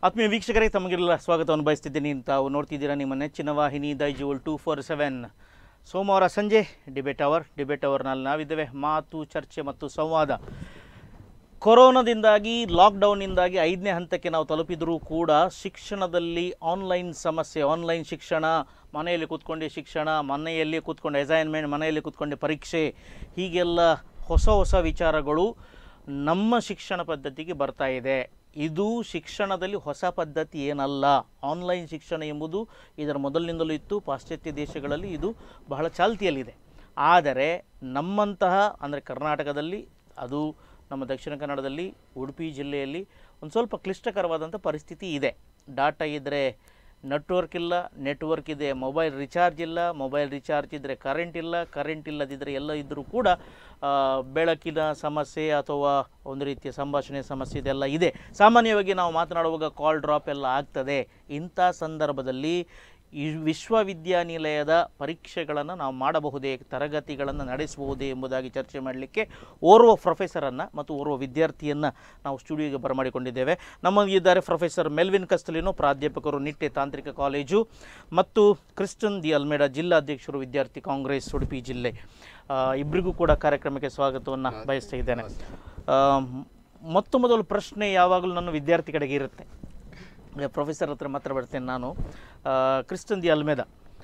ಆತ್ಮೀಯ ವೀಕ್ಷಕರೇ ತಮಗೆಲ್ಲ ಸ್ವಾಗತವನ್ನು ಬಯಸ್ತಿದ್ದೀನಿ ತಾವು ನೋಡ್ತಿದ್ದೀರಾ ನಿಮ್ಮ ನೆಚ್ಚಿನ ವಾಹಿನಿ ದೈಜುವಲ್ ಟೂ ಫೋರ್ ಸೆವೆನ್ ಸೋಮವಾರ ಸಂಜೆ ಡಿಬೇಟ್ ಅವರ್ ಡಿಬೇಟ್ ಅವರ್ನಲ್ಲಿ ನಾವಿದ್ದೇವೆ ಮಾತು ಚರ್ಚೆ ಮತ್ತು ಸಂವಾದ ಕೊರೋನಾದಿಂದಾಗಿ ಲಾಕ್ಡೌನ್ನಿಂದಾಗಿ ಐದನೇ ಹಂತಕ್ಕೆ ನಾವು ತಲುಪಿದರೂ ಕೂಡ ಶಿಕ್ಷಣದಲ್ಲಿ ಆನ್ಲೈನ್ ಸಮಸ್ಯೆ ಆನ್ಲೈನ್ ಶಿಕ್ಷಣ ಮನೆಯಲ್ಲಿ ಕೂತ್ಕೊಂಡೆ ಶಿಕ್ಷಣ ಮನೆಯಲ್ಲಿ ಕೂತ್ಕೊಂಡು ಅಸೈನ್ಮೆಂಟ್ ಮನೆಯಲ್ಲಿ ಕೂತ್ಕೊಂಡೆ ಪರೀಕ್ಷೆ ಹೀಗೆಲ್ಲ ಹೊಸ ಹೊಸ ವಿಚಾರಗಳು ನಮ್ಮ ಶಿಕ್ಷಣ ಪದ್ಧತಿಗೆ ಬರ್ತಾ ಇದೆ ಇದು ಶಿಕ್ಷಣದಲ್ಲಿ ಹೊಸ ಪದ್ಧತಿ ಏನಲ್ಲ ಆನ್ಲೈನ್ ಶಿಕ್ಷಣ ಎಂಬುದು ಇದರ ಮೊದಲಿನಿಂದಲೂ ಇತ್ತು ಪಾಶ್ಚಾತ್ಯ ದೇಶಗಳಲ್ಲಿ ಇದು ಬಹಳ ಚಾಲ್ತಿಯಲ್ಲಿದೆ ಆದರೆ ನಮ್ಮಂತಹ ಅಂದರೆ ಕರ್ನಾಟಕದಲ್ಲಿ ಅದು ನಮ್ಮ ದಕ್ಷಿಣ ಕನ್ನಡದಲ್ಲಿ ಉಡುಪಿ ಜಿಲ್ಲೆಯಲ್ಲಿ ಒಂದು ಸ್ವಲ್ಪ ಕ್ಲಿಷ್ಟಕರವಾದಂಥ ಪರಿಸ್ಥಿತಿ ಇದೆ ಡಾಟಾ ಇದ್ದರೆ ನೆಟ್ವರ್ಕ್ ಇಲ್ಲ ನೆಟ್ವರ್ಕ್ ಇದೆ ಮೊಬೈಲ್ ರಿಚಾರ್ಜ್ ಇಲ್ಲ ಮೊಬೈಲ್ ರಿಚಾರ್ಜ್ ಇದ್ದರೆ ಕರೆಂಟ್ ಇಲ್ಲ ಕರೆಂಟ್ ಇಲ್ಲದಿದ್ದರೆ ಎಲ್ಲ ಇದ್ದರೂ ಕೂಡ ಆ, ಬೆಳಕಿನ ಸಮಸ್ಯೆ ಅಥವಾ ಒಂದು ರೀತಿಯ ಸಂಭಾಷಣೆ ಸಮಸ್ಯೆ ಇದೆಲ್ಲ ಇದೆ ಸಾಮಾನ್ಯವಾಗಿ ನಾವು ಮಾತನಾಡುವಾಗ ಕಾಲ್ ಡ್ರಾಪ್ ಎಲ್ಲ ಆಗ್ತದೆ ಇಂಥ ಸಂದರ್ಭದಲ್ಲಿ ಈ ವಿಶ್ವವಿದ್ಯಾನಿಲಯದ ಪರೀಕ್ಷೆಗಳನ್ನು ನಾವು ಮಾಡಬಹುದೇ ತರಗತಿಗಳನ್ನು ನಡೆಸಬಹುದೇ ಎಂಬುದಾಗಿ ಚರ್ಚೆ ಮಾಡಲಿಕ್ಕೆ ಓರ್ವ ಪ್ರೊಫೆಸರನ್ನು ಮತ್ತು ಓರ್ವ ವಿದ್ಯಾರ್ಥಿಯನ್ನು ನಾವು ಸ್ಟುಡಿಯೋಗೆ ಬರಮಾಡಿಕೊಂಡಿದ್ದೇವೆ ನಮ್ಮಲ್ಲಿದ್ದಾರೆ ಪ್ರೊಫೆಸರ್ ಮೆಲ್ವಿನ್ ಕಸ್ತಲಿನೋ ಪ್ರಾಧ್ಯಾಪಕರು ನಿಟ್ಟೆ ತಾಂತ್ರಿಕ ಕಾಲೇಜು ಮತ್ತು ಕ್ರಿಸ್ಟನ್ ದಿ ಅಲ್ಮೇಡ ಜಿಲ್ಲಾಧ್ಯಕ್ಷರು ವಿದ್ಯಾರ್ಥಿ ಕಾಂಗ್ರೆಸ್ ಉಡುಪಿ ಜಿಲ್ಲೆ ಆ, ಇಬ್ಬರಿಗೂ ಕೂಡ ಕಾರ್ಯಕ್ರಮಕ್ಕೆ ಸ್ವಾಗತವನ್ನು ಬಯಸ್ತಾ ಇದ್ದೇನೆ ಆ, ಮೊತ್ತ ಮೊದಲು ಪ್ರಶ್ನೆ ಯಾವಾಗಲೂ ನನ್ನ ವಿದ್ಯಾರ್ಥಿ ಕಡೆಗೆ ಇರುತ್ತೆ ಈಗ ಪ್ರೊಫೆಸರ್ ಹತ್ರ ಮಾತ್ರ ಬರ್ತೇನೆ ನಾನು ಆ, ಕ್ರಿಸ್ಟನ್ ದಿ ಅಲ್ಮೇದ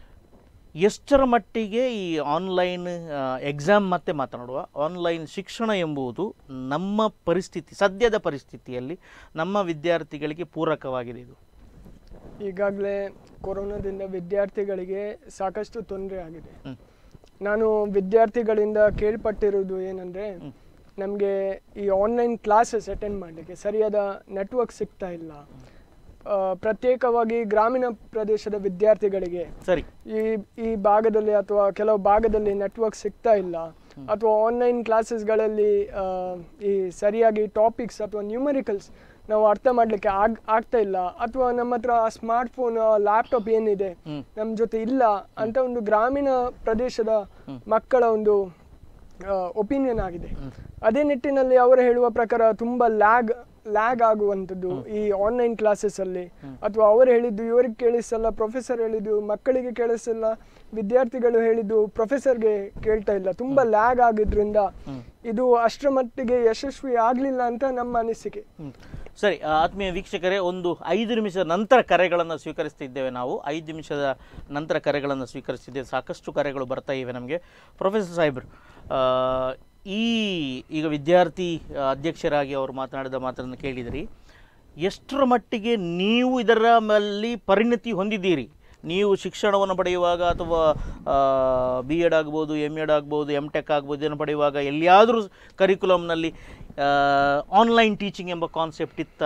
ಎಷ್ಟರ ಮಟ್ಟಿಗೆ ಈ ಆನ್ಲೈನ್ ಎಕ್ಸಾಮ್ ಮತ್ತೆ ಮಾತನಾಡುವ ಆನ್ಲೈನ್ ಶಿಕ್ಷಣ ಎಂಬುದು ನಮ್ಮ ಪರಿಸ್ಥಿತಿ ಸದ್ಯದ ಪರಿಸ್ಥಿತಿಯಲ್ಲಿ ನಮ್ಮ ವಿದ್ಯಾರ್ಥಿಗಳಿಗೆ ಪೂರಕವಾಗಿದೆ ಇದು ಈಗಾಗಲೇ ಕೊರೋನಾದಿಂದ ವಿದ್ಯಾರ್ಥಿಗಳಿಗೆ ಸಾಕಷ್ಟು ತೊಂದರೆ ಆಗಿದೆ ಹ್ಮ್. ನಾನು ವಿದ್ಯಾರ್ಥಿಗಳಿಂದ ಕೇಳ್ಪಟ್ಟಿರುವುದು ಏನಂದರೆ ನಮಗೆ ಈ ಆನ್ಲೈನ್ ಕ್ಲಾಸಸ್ ಅಟೆಂಡ್ ಮಾಡಲಿಕ್ಕೆ ಸರಿಯಾದ ನೆಟ್ವರ್ಕ್ ಸಿಗ್ತಾ ಇಲ್ಲ ಆ, ಪ್ರತ್ಯೇಕವಾಗಿ ಗ್ರಾಮೀಣ ಪ್ರದೇಶದ ವಿದ್ಯಾರ್ಥಿಗಳಿಗೆ ಸರಿ ಈ ಈ ಭಾಗದಲ್ಲಿ ಅಥವಾ ಕೆಲವು ಭಾಗದಲ್ಲಿ ನೆಟ್ವರ್ಕ್ ಸಿಗ್ತಾ ಇಲ್ಲ ಅಥವಾ ಆನ್ಲೈನ್ ಕ್ಲಾಸಸ್ಗಳಲ್ಲಿ ಈ ಸರಿಯಾಗಿ ಟಾಪಿಕ್ಸ್ ಅಥವಾ ನ್ಯೂಮರಿಕಲ್ಸ್ ನಾವು ಅರ್ಥ ಮಾಡಲಿಕ್ಕೆ ಆಗ್ ಆಗ್ತಾ ಇಲ್ಲ ಅಥವಾ ನಮ್ಮ ಹತ್ರ ಸ್ಮಾರ್ಟ್ಫೋನ್ ಲ್ಯಾಪ್ಟಾಪ್ ಏನಿದೆ ಹ್ಮ್. ನಮ್ಮ ಜೊತೆ ಇಲ್ಲ ಅಂತ ಒಂದು ಗ್ರಾಮೀಣ ಪ್ರದೇಶದ ಮಕ್ಕಳ ಒಂದು ಒಪಿನಿಯನ್ ಆಗಿದೆ ಅದೇ ನಿಟ್ಟಿನಲ್ಲಿ ಅವರು ಹೇಳುವ ಪ್ರಕಾರ ತುಂಬ ಲ್ಯಾಗ್ ಲ್ಯಾಗ್ ಆಗುವಂಥದ್ದು ಈ ಆನ್ಲೈನ್ ಕ್ಲಾಸಸ್ ಅಲ್ಲಿ ಅಥವಾ ಅವರು ಹೇಳಿದ್ದು ಇವರಿಗೆ ಕೇಳಿಸಲ್ಲ ಪ್ರೊಫೆಸರ್ ಹೇಳಿದ್ದು ಮಕ್ಕಳಿಗೆ ಕೇಳಿಸಲ್ಲ ವಿದ್ಯಾರ್ಥಿಗಳು ಹೇಳಿದ್ದು ಪ್ರೊಫೆಸರ್ಗೆ ಕೇಳ್ತಾ ಇಲ್ಲ ತುಂಬ ಲ್ಯಾಗ್ ಆಗಿದ್ರಿಂದ ಇದು ಅಷ್ಟರ ಮಟ್ಟಿಗೆ ಯಶಸ್ವಿ ಆಗಲಿಲ್ಲ ಅಂತ ನಮ್ಮ ಅನಿಸಿಕೆ ಹ್ಮ್. ಸರಿ ಆ, ಆತ್ಮೀಯ ವೀಕ್ಷಕರೇ ಒಂದು ಐದು ನಿಮಿಷದ ನಂತರ ಕರೆಗಳನ್ನು ಸ್ವೀಕರಿಸ್ತಿದ್ದೇವೆ ನಾವು ಐದು ನಿಮಿಷದ ನಂತರ ಕರೆಗಳನ್ನು ಸ್ವೀಕರಿಸ್ತಿದ್ದೇವೆ ಸಾಕಷ್ಟು ಕರೆಗಳು ಬರ್ತಾ ಇವೆ ನಮಗೆ ಪ್ರೊಫೆಸರ್ ಸಾಹೇಬ್ರು ಆ, ಈ ಈಗ ವಿದ್ಯಾರ್ಥಿ ಆ, ಅಧ್ಯಕ್ಷರಾಗಿ ಅವರು ಮಾತನಾಡಿದ ಮಾತನ್ನು ಕೇಳಿದಿರಿ ಎಷ್ಟರ ಮಟ್ಟಿಗೆ ನೀವು ಇದರ ಮೇಲೆ ಪರಿಣತಿ ಹೊಂದಿದ್ದೀರಿ ನೀವು ಶಿಕ್ಷಣವನ್ನು ಪಡೆಯುವಾಗ ಅಥವಾ ಬಿ ಎಡ್ ಆಗ್ಬೋದು ಎಮ್ ಎಡ್ ಆಗ್ಬೋದು ಎಮ್ ಟೆಕ್ ಆಗ್ಬೋದು ಇದನ್ನು ಪಡೆಯುವಾಗ ಎಲ್ಲಿಯಾದರೂ ಕರಿಕ್ಯುಲಮ್ನಲ್ಲಿ ಆನ್ಲೈನ್ ಟೀಚಿಂಗ್ ಎಂಬ ಕಾನ್ಸೆಪ್ಟ್ ಇತ್ತ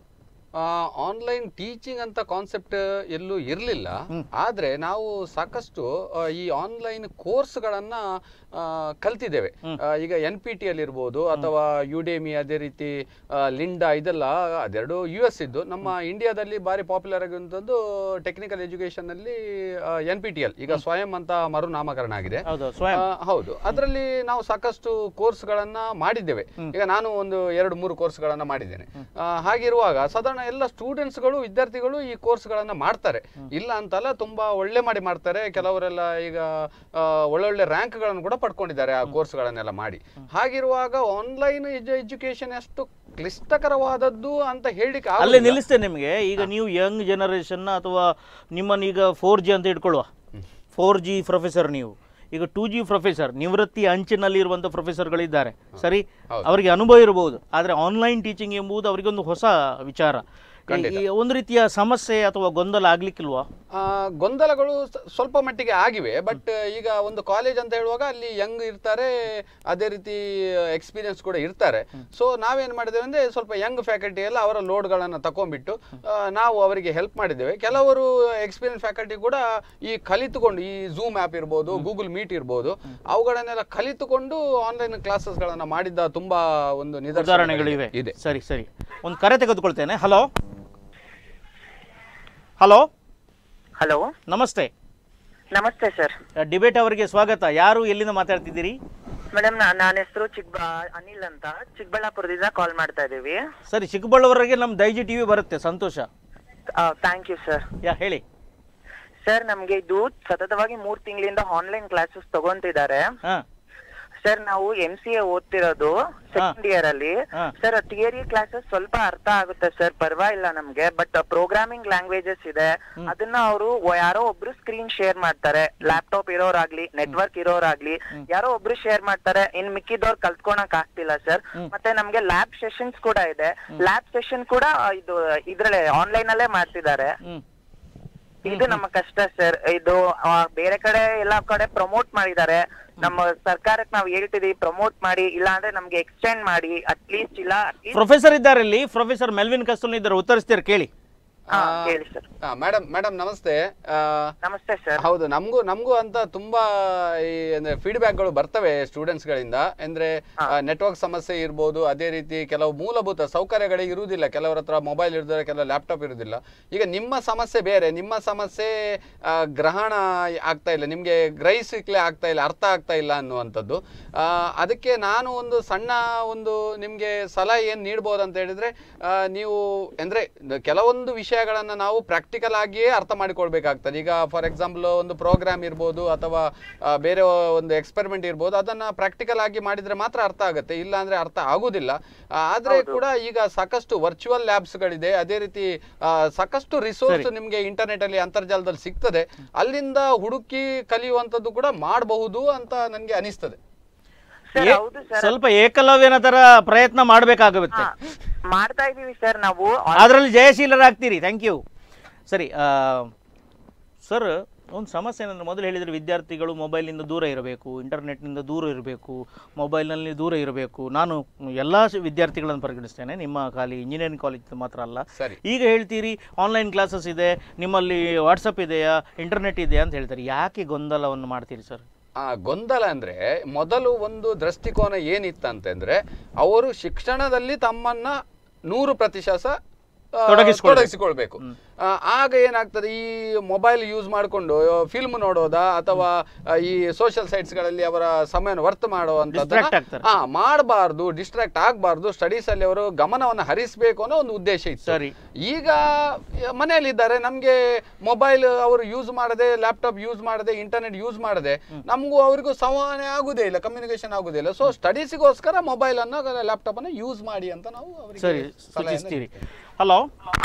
ಆನ್ಲೈನ್ ಟೀಚಿಂಗ್ ಅಂತ ಕಾನ್ಸೆಪ್ಟ್ ಎಲ್ಲೂ ಇರಲಿಲ್ಲ ಆದ್ರೆ ನಾವು ಸಾಕಷ್ಟು ಆ, ಈ ಆನ್ಲೈನ್ ಕೋರ್ಸ್ಗಳನ್ನ ಆ, ಕಲ್ತಿದ್ದೇವೆ ಆ, ಈಗ ಎನ್ ಪಿ ಟಿ ಅಲ್ಲಿ ಇರ್ಬೋದು ಅಥವಾ ಯುಡೇಮಿ ಅದೇ ರೀತಿ ಆ, ಲಿಂಡಾ ಇದೆಲ್ಲ ಅದೆರಡು ಯು ಎಸ್ ಇದ್ದು ನಮ್ಮ ಇಂಡಿಯಾದಲ್ಲಿ ಬಾರಿ ಪಾಪ್ಯುಲರ್ ಆಗಿರುವಂಥದ್ದು ಟೆಕ್ನಿಕಲ್ ಎಜುಕೇಶನ್ ಅಲ್ಲಿ ಎನ್ ಪಿ ಟಿ ಎಲ್ ಈಗ ಸ್ವಯಂ ಅಂತ ಮರುನಾಮಕರಣ ಆಗಿದೆ ಹೌದು ಸ್ವಯಂ ಆ, ಹೌದು ಅದರಲ್ಲಿ ನಾವು ಸಾಕಷ್ಟು ಕೋರ್ಸ್ಗಳನ್ನ ಮಾಡಿದ್ದೇವೆ ಈಗ ನಾನು ಒಂದು ಎರಡು ಮೂರು ಕೋರ್ಸ್ಗಳನ್ನ ಮಾಡಿದ್ದೇನೆ ಆ, ಹಾಗಿರುವಾಗ ಸಾಧಾರಣ ಎಲ್ಲ ಸ್ಟೂಡೆಂಟ್ಸ್ಗಳು ವಿದ್ಯಾರ್ಥಿಗಳು ಈ ಕೋರ್ಸ್ಗಳನ್ನ ಮಾಡ್ತಾರೆ ಇಲ್ಲ ಅಂತಲ್ಲ ತುಂಬಾ ಒಳ್ಳೆ ಮಾಡಿ ಮಾಡ್ತಾರೆ ಕೆಲವರೆಲ್ಲ ಈಗ ಆ, ಒಳ್ಳೊಳ್ಳೆ ರ್ಯಾಂಕ್ಗಳನ್ನು ಕೂಡ ಪಡ್ಕೊಂಡಿದ್ದಾರೆ ಆ ಕೋರ್ಸ್ಗಳನ್ನೆಲ್ಲ ಮಾಡಿ ಹಾಗಿರುವಾಗ ಆನ್ಲೈನ್ ಎಜುಕೇಶನ್ ಅಷ್ಟು ಕ್ಲಿಷ್ಟಕರವಾದದ್ದು ಅಂತ ಹೇಳಿಕ್ಕೆ ಅಲ್ಲೇ ಆಗುದಿಲ್ಲ. ನಿಲ್ಲಿಸ್ತೇನೆ ನಿಮಗೆ ಈಗ ನೀವು ಯಂಗ್ ಜನರೇಷನ್ ಅಥವಾ ನಿಮ್ಮನ್ನ ಈಗ ಫೋರ್ ಜಿ ಅಂತ ಇಟ್ಕೊಳ್ಳುವ ಫೋರ್ ಜಿ ಪ್ರೊಫೆಸರ್ ನೀವು ಈಗ ಟೂ ಜಿ ಪ್ರೊಫೆಸರ್ ನಿವೃತ್ತಿ ಅಂಚಿನಲ್ಲಿ ಇರುವಂಥ ಪ್ರೊಫೆಸರ್ಗಳಿದ್ದಾರೆ ಸರಿ ಅವರಿಗೆ ಅನುಭವ ಇರಬಹುದು ಆದರೆ ಆನ್ಲೈನ್ ಟೀಚಿಂಗ್ ಎಂಬುದು ಅವರಿಗೊಂದು ಹೊಸ ವಿಚಾರ ಈ- ಈ ಒಂದು ರೀತಿಯ ಸಮಸ್ಯೆ ಅಥವಾ ಗೊಂದಲ ಆಗ್ಲಿಕ್ಕಿಲ್ವಾ ಆ, ಗೊಂದಲಗಳು ಸ- ಸ್ವಲ್ಪ ಮಟ್ಟಿಗೆ ಆಗಿವೆ ಬಟ್ ಈಗ ಒಂದು ಕಾಲೇಜ್ ಅಂತ ಹೇಳುವಾಗ ಅಲ್ಲಿ ಯಂಗ್ ಇರ್ತಾರೆ ಅದೇ ರೀತಿ ಎಕ್ಸ್ಪೀರಿಯನ್ಸ್ ಕೂಡ ಇರ್ತಾರೆ ಸೊ ನಾವೇನ್ ಮಾಡಿದ್ದೇವೆ ಅಂದ್ರೆ ಸ್ವಲ್ಪ ಯಂಗ್ ಫ್ಯಾಕಲ್ಟಿ ಎಲ್ಲ ಅವರ ಲೋಡ್ಗಳನ್ನು ತಕೊಂಡ್ಬಿಟ್ಟು ಆ, ನಾವು ಅವರಿಗೆ ಹೆಲ್ಪ್ ಮಾಡಿದ್ದೇವೆ ಕೆಲವರು ಎಕ್ಸ್ಪೀರಿಯನ್ಸ್ ಫ್ಯಾಕಲ್ಟಿ ಕೂಡ ಈ ಕಲಿತುಕೊಂಡು ಈ ಝೂಮ್ ಆ್ಯಪ್ ಇರ್ಬೋದು ಗೂಗಲ್ ಮೀಟ್ ಇರ್ಬೋದು ಅವುಗಳನ್ನೆಲ್ಲ ಕಲಿತುಕೊಂಡು ಆನ್ಲೈನ್ ಕ್ಲಾಸಸ್ಗಳನ್ನು ಮಾಡಿದ್ದ ತುಂಬಾ ಒಂದು ಉದಾಹರಣೆಗಳಿವೆ ನಿದರ್ಶನಗಳಿವೆ ಇದೆ ಸರಿ ಸರಿ ಒಂದು ಕರೆ ತೆಗೆದುಕೊಳ್ತೇನೆ hello hello hello namaste namaste sir debate ಅವರಿಗೆ ಸ್ವಾಗತ ಯಾರು ಎಲ್ಲಿಂದ ಮಾತಾಡ್ತಿದ್ದೀರಿ ಮೇಡಮ್ ನನ್ನ ಹೆಸರು ಚಿಕ್ಕಬಾ ಅನಿಲ್ ಅಂತ ಚಿಕ್ಕಬಳ್ಳಾಪುರದಿಂದ ಕಾಲ್ ಮಾಡ್ತಾ ಇದ್ದೀವಿ ಸರಿ ಚಿಕ್ಕಬಳ್ಳಾಪುರಗೆ ನಮ್ಮ ದೈಜಿ ಟಿವಿ ಬರುತ್ತೆ ಸಂತೋಷ ಥ್ಯಾಂಕ್ ಯು ಸರ್ ಯಾ ಹೇಳಿ ಸರ್ ನಮ್ಗೆ ಇದು ಸತತವಾಗಿ ಮೂರ್ ತಿಂಗಳಿಂದ ಆನ್ಲೈನ್ ಕ್ಲಾಸಸ್ ತಗೊಂತಿದ್ದಾರೆ ಹಾ ಸರ್ ನಾವು ಎಂ ಸಿ ಎ ಓದ್ತಿರೋದು ಸೆಕೆಂಡ್ ಇಯರ್ ಅಲ್ಲಿ ಹಾ. ಸರ್ ಥಿಯರಿ ಕ್ಲಾಸಸ್ ಸ್ವಲ್ಪ ಅರ್ಥ ಆಗುತ್ತೆ ಸರ್ ಪರವಾಗಿಲ್ಲ ನಮ್ಗೆ ಬಟ್ ಪ್ರೋಗ್ರಾಮಿಂಗ್ ಲ್ಯಾಂಗ್ವೇಜಸ್ ಇದೆ ಅದನ್ನ ಅವರು ಯಾರೋ ಒಬ್ರು ಸ್ಕ್ರೀನ್ ಶೇರ್ ಮಾಡ್ತಾರೆ ಲ್ಯಾಪ್ಟಾಪ್ ಇರೋರಾಗ್ಲಿ ನೆಟ್ವರ್ಕ್ ಇರೋರಾಗ್ಲಿ ಯಾರೋ ಒಬ್ರು ಶೇರ್ ಮಾಡ್ತಾರೆ ಇನ್ ಮಿಕ್ಕಿದವ್ರು ಕಲ್ತ್ಕೊಳಕ್ ಆಗ್ತಿಲ್ಲ ಸರ್ ಮತ್ತೆ ನಮ್ಗೆ ಲ್ಯಾಬ್ ಸೆಷನ್ಸ್ ಕೂಡ ಇದೆ ಲ್ಯಾಬ್ ಸೆಷನ್ ಕೂಡ ಇದು ಇದ್ರಲ್ಲೇ ಆನ್ಲೈನ್ ಅಲ್ಲೇ ಮಾಡ್ತಿದ್ದಾರೆ ಹ್ಮ್ ಇದು ನಮ್ಮ ಕಷ್ಟ ಸರ್ ಇದು ಆ, ಬೇರೆ ಕಡೆ ಎಲ್ಲಾ ಕಡೆ ಪ್ರಮೋಟ್ ಮಾಡಿದ್ದಾರೆ ನಮ್ಮ ಸರ್ಕಾರಕ್ಕೆ ನಾವು ಹೇಳ್ತಿದೀವಿ ಪ್ರಮೋಟ್ ಮಾಡಿ ಇಲ್ಲ ಅಂದ್ರೆ ನಮ್ಗೆ ಎಕ್ಸ್ಟೆಂಡ್ ಮಾಡಿ ಅಟ್ಲೀಸ್ಟ್ ಇಲ್ಲ ಅಟ್ಲೀಸ್ಟ್ ಪ್ರೊಫೆಸರ್ ಇದ್ದಾರೆ ಇಲ್ಲಿ ಪ್ರೊಫೆಸರ್ ಮೆಲ್ವಿನ್ ಕಸ್ತೂಲ್ ಇದ್ದಾರೆ ಉತ್ತರಿಸ್ತೀರಾ ಕೇಳಿ ಹೇಳಿ ಸರ್ ಮೇಡಮ್ ಮೇಡಮ್ ನಮಸ್ತೆ ಆ, ನಮಸ್ತೆ ಸರ್ ಹೌದು ನಮಗೂ ನಮಗೂ ಅಂತ ತುಂಬಾ ಈ ಅಂದ್ರೆ ಫೀಡ್ಬ್ಯಾಕ್ಗಳು ಬರ್ತವೆ ಸ್ಟೂಡೆಂಟ್ಸ್ ಗಳಿಂದ ಅಂದ್ರೆ ನೆಟ್ವರ್ಕ್ ಸಮಸ್ಯೆ ಇರ್ಬೋದು ಅದೇ ರೀತಿ ಕೆಲವು ಮೂಲಭೂತ ಸೌಕರ್ಯಗಳೇ ಇರುವುದಿಲ್ಲ ಕೆಲವರ ಹತ್ರ ಮೊಬೈಲ್ ಇರ್ತಾರೆ ಕೆಲವು ಲ್ಯಾಪ್ಟಾಪ್ ಇರುವುದಿಲ್ಲ ಈಗ ನಿಮ್ಮ ಸಮಸ್ಯೆ ಬೇರೆ ನಿಮ್ಮ ಸಮಸ್ಯೆ ಆ, ಗ್ರಹಣ ಆಗ್ತಾ ಇಲ್ಲ ನಿಮಗೆ ಗ್ರಹಿಸಲಿಕ್ಕೆ ಆಗ್ತಾ ಇಲ್ಲ ಅರ್ಥ ಆಗ್ತಾ ಇಲ್ಲ ಅನ್ನುವಂಥದ್ದು ಆ, ಅದಕ್ಕೆ ನಾನು ಒಂದು ಸಣ್ಣ ಒಂದು ನಿಮಗೆ ಸಲಹೆ ಏನು ನೀಡ್ಬೋದು ಅಂತ ಹೇಳಿದ್ರೆ ಆ, ನೀವು ಅಂದ್ರೆ ಕೆಲವೊಂದು ವಿಷಯಗಳನ್ನು ನಾವು ಪ್ರಾಕ್ಟಿಕಲ್ ಆಗಿಯೇ ಅರ್ಥ ಮಾಡಿಕೊಳ್ಬೇಕಾಗ್ತದೆ ಈಗ ಫಾರ್ ಎಕ್ಸಾಂಪಲ್ ಒಂದು ಪ್ರೋಗ್ರಾಮ್ ಇರ್ಬೋದು ಅಥವಾ ಆ, ಬೇರೆ ಒಂದು ಎಕ್ಸ್ಪೆರಿಮೆಂಟ್ ಇರ್ಬೋದು ಅದನ್ನ ಪ್ರಾಕ್ಟಿಕಲ್ ಆಗಿ ಮಾಡಿದ್ರೆ ಮಾತ್ರ ಅರ್ಥ ಆಗುತ್ತೆ ಇಲ್ಲ ಅಂದ್ರೆ ಅರ್ಥ ಆಗುದಿಲ್ಲ ಆ, ಆದ್ರೆ ಕೂಡ ಈಗ ಸಾಕಷ್ಟು ವರ್ಚುವಲ್ ಲ್ಯಾಬ್ಸ್ಗಳಿದೆ ಅದೇ ರೀತಿ ಆ, ಸಾಕಷ್ಟು ರಿಸೋರ್ಸ್ ನಿಮ್ಗೆ ಇಂಟರ್ನೆಟ್ ಅಲ್ಲಿ ಅಂತರ್ಜಾಲದಲ್ಲಿ ಸಿಗ್ತದೆ ಅಲ್ಲಿಂದ ಹುಡುಕಿ ಕಲಿಯುವಂಥದ್ದು ಕೂಡ ಮಾಡಬಹುದು ಅಂತ ನನಗೆ ಅನಿಸ್ತದೆ ಸರ್ ಏ- ಹೌದು ಸರ್ ಸ್ವಲ್ಪ ಏಕಲವ್ಯನ ತರ ಪ್ರಯತ್ನ ಮಾಡಬೇಕಾಗುತ್ತೆ ಮಾಡ್ತಾ ಇದೀವಿ ಸರ್ ನಾವು ಅದರಲ್ಲಿ ಜಯಶೀಲರಾಗ್ತೀರಿ ಥ್ಯಾಂಕ್ ಯು ಸರಿ ಸರ್ ಒಂದು ಸಮಸ್ಯೆ ಏನಂದ್ರೆ ಮೊದಲು ಹೇಳಿದರೆ ವಿದ್ಯಾರ್ಥಿಗಳು ಮೊಬೈಲಿಂದ ದೂರ ಇರಬೇಕು ಇಂಟರ್ನೆಟ್ನಿಂದ ದೂರ ಇರಬೇಕು ಮೊಬೈಲ್ನಲ್ಲಿ ದೂರ ಇರಬೇಕು ನಾನು ಎಲ್ಲ ವಿದ್ಯಾರ್ಥಿಗಳನ್ನು ಪರಿಗಣಿಸ್ತೇನೆ ನಿಮ್ಮ ಖಾಲಿ ಇಂಜಿನಿಯರಿಂಗ್ ಕಾಲೇಜ್ ಮಾತ್ರ ಅಲ್ಲ ಸರಿ ಈಗ ಹೇಳ್ತೀರಿ ಆನ್ಲೈನ್ ಕ್ಲಾಸಸ್ ಇದೆ ನಿಮ್ಮಲ್ಲಿ ವಾಟ್ಸಪ್ ಇದೆಯಾ ಇಂಟರ್ನೆಟ್ ಇದೆಯಾ ಅಂತ ಹೇಳ್ತಾರೆ ಯಾಕೆ ಗೊಂದಲವನ್ನು ಮಾಡ್ತೀರಿ ಸರ್ ಆ ಗೊಂದಲ ಅಂದ್ರೆ ಮೊದಲು ಒಂದು ದೃಷ್ಟಿಕೋನ ಏನಿತ್ತಂತಂದ್ರೆ ಅವರು ಶಿಕ್ಷಣದಲ್ಲಿ ತಮ್ಮನ್ನ ನೂರು ಪ್ರತಿಶತ ಆ, ತೊಡಗಿಸ್ಕೊಳ್ಬೇಕು. ತೊಡಗಿಸಿಕೊಳ್ಬೇಕು ಆ, ಆಗ ಏನಾಗ್ತದೆ ಈ ಮೊಬೈಲ್ ಯೂಸ್ ಮಾಡಿಕೊಂಡು ಫಿಲ್ಮ್ ನೋಡೋದಾ ಅಥವಾ ಆ, ಈ ಸೋಷಿಯಲ್ ಸೈಟ್ಸ್ಗಳಲ್ಲಿ ಅವರ ಸಮಯವನ್ನು ವರ್ತ್ Distract ಮಾಡುವಂಥದ್ದು ಆಗ್ತಾರೆ. ಹಾ ಮಾಡಬಾರ್ದು ಡಿಸ್ಟ್ರಾಕ್ಟ್ ಆಗಬಾರ್ದು ಸ್ಟಡೀಸ್ ಅಲ್ಲಿ ಅವರು ಗಮನವನ್ನು ಹರಿಸಬೇಕು ಅನ್ನೋ ಒಂದು ಉದ್ದೇಶ ಇತ್ತು ಸರಿ. ಈಗ ಮನೆಯಲ್ಲಿದ್ದಾರೆ ನಮಗೆ ಮೊಬೈಲ್ ಅವರು ಯೂಸ್ ಮಾಡದೆ ಲ್ಯಾಪ್ಟಾಪ್ ಯೂಸ್ ಮಾಡದೆ ಇಂಟರ್ನೆಟ್ ಯೂಸ್ ಮಾಡದೆ ನಮಗೂ ಅವರಿಗೂ ಸಂವಹನ ಆಗುದೇ ಇಲ್ಲ ಕಮ್ಯುನಿಕೇಶನ್ ಆಗುದೇ ಇಲ್ಲ ಸೊ ಸ್ಟಡೀಸಿಗೋಸ್ಕರ ಮೊಬೈಲ್ ಅನ್ನ ಲ್ಯಾಪ್ಟಾಪ್ ಅನ್ನ ಯೂಸ್ ಮಾಡಿ ಅಂತ ನಾವು ಅವರಿಗೆ ಸರಿ ಸಲಹೆಯನ್ನ ಸೂಚಿಸ್ತೀರಿ hello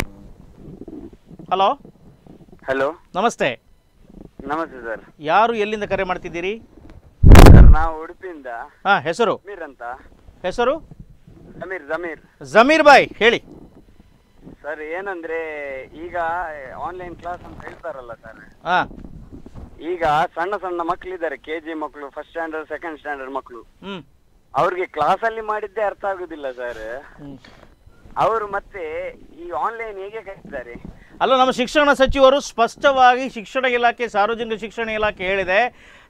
hello hello namaste namaste sir ಯಾರು ಎಲ್ಲಿಂದ ಕರೆ ಮಾಡ್ತಿದ್ದೀರಿ ಸರ್ ನಾವು ಉಡುಪಿಯಿಂದ ಹಾಂ ಹೆಸರು ಸಮೀರ್ ಅಂತ ಹೆಸರು ಸಮೀರ್ ಸಮೀರ್ ಜಮೀರ್ ಬಾಯ್ ಹೇಳಿ ಸರ್ ಏನಂದ್ರೆ ಈಗ ಆನ್ಲೈನ್ ಕ್ಲಾಸ್ ಅಂತ ಹೇಳ್ತಾರಲ್ಲ ಸರ್ ಹಾಂ ಈಗ ಸಣ್ಣ ಸಣ್ಣ ಮಕ್ಕಳಿದ್ದಾರೆ ಕೆ ಜಿ ಮಕ್ಕಳು ಫಸ್ಟ್ ಸ್ಟ್ಯಾಂಡರ್ಡ್ ಸೆಕೆಂಡ್ ಸ್ಟ್ಯಾಂಡರ್ಡ್ ಮಕ್ಕಳು ಹ್ಞೂ ಅವ್ರಿಗೆ ಕ್ಲಾಸ್ ಅಲ್ಲಿ ಮಾಡಿದ್ದೇ ಅರ್ಥ ಆಗುದಿಲ್ಲ ಸರ್ ಅವರು ಮತ್ತೆ ಈ ಆನ್ಲೈನ್ ಹೇಗೆ ಕಲಿತಾರೆ ಅಲ್ಲ ನಮ್ಮ ಶಿಕ್ಷಣ ಸಚಿವರು ಸ್ಪಷ್ಟವಾಗಿ ಶಿಕ್ಷಣ ಇಲಾಖೆ ಸಾರ್ವಜನಿಕ ಶಿಕ್ಷಣ ಇಲಾಖೆ ಹೇಳಿದೆ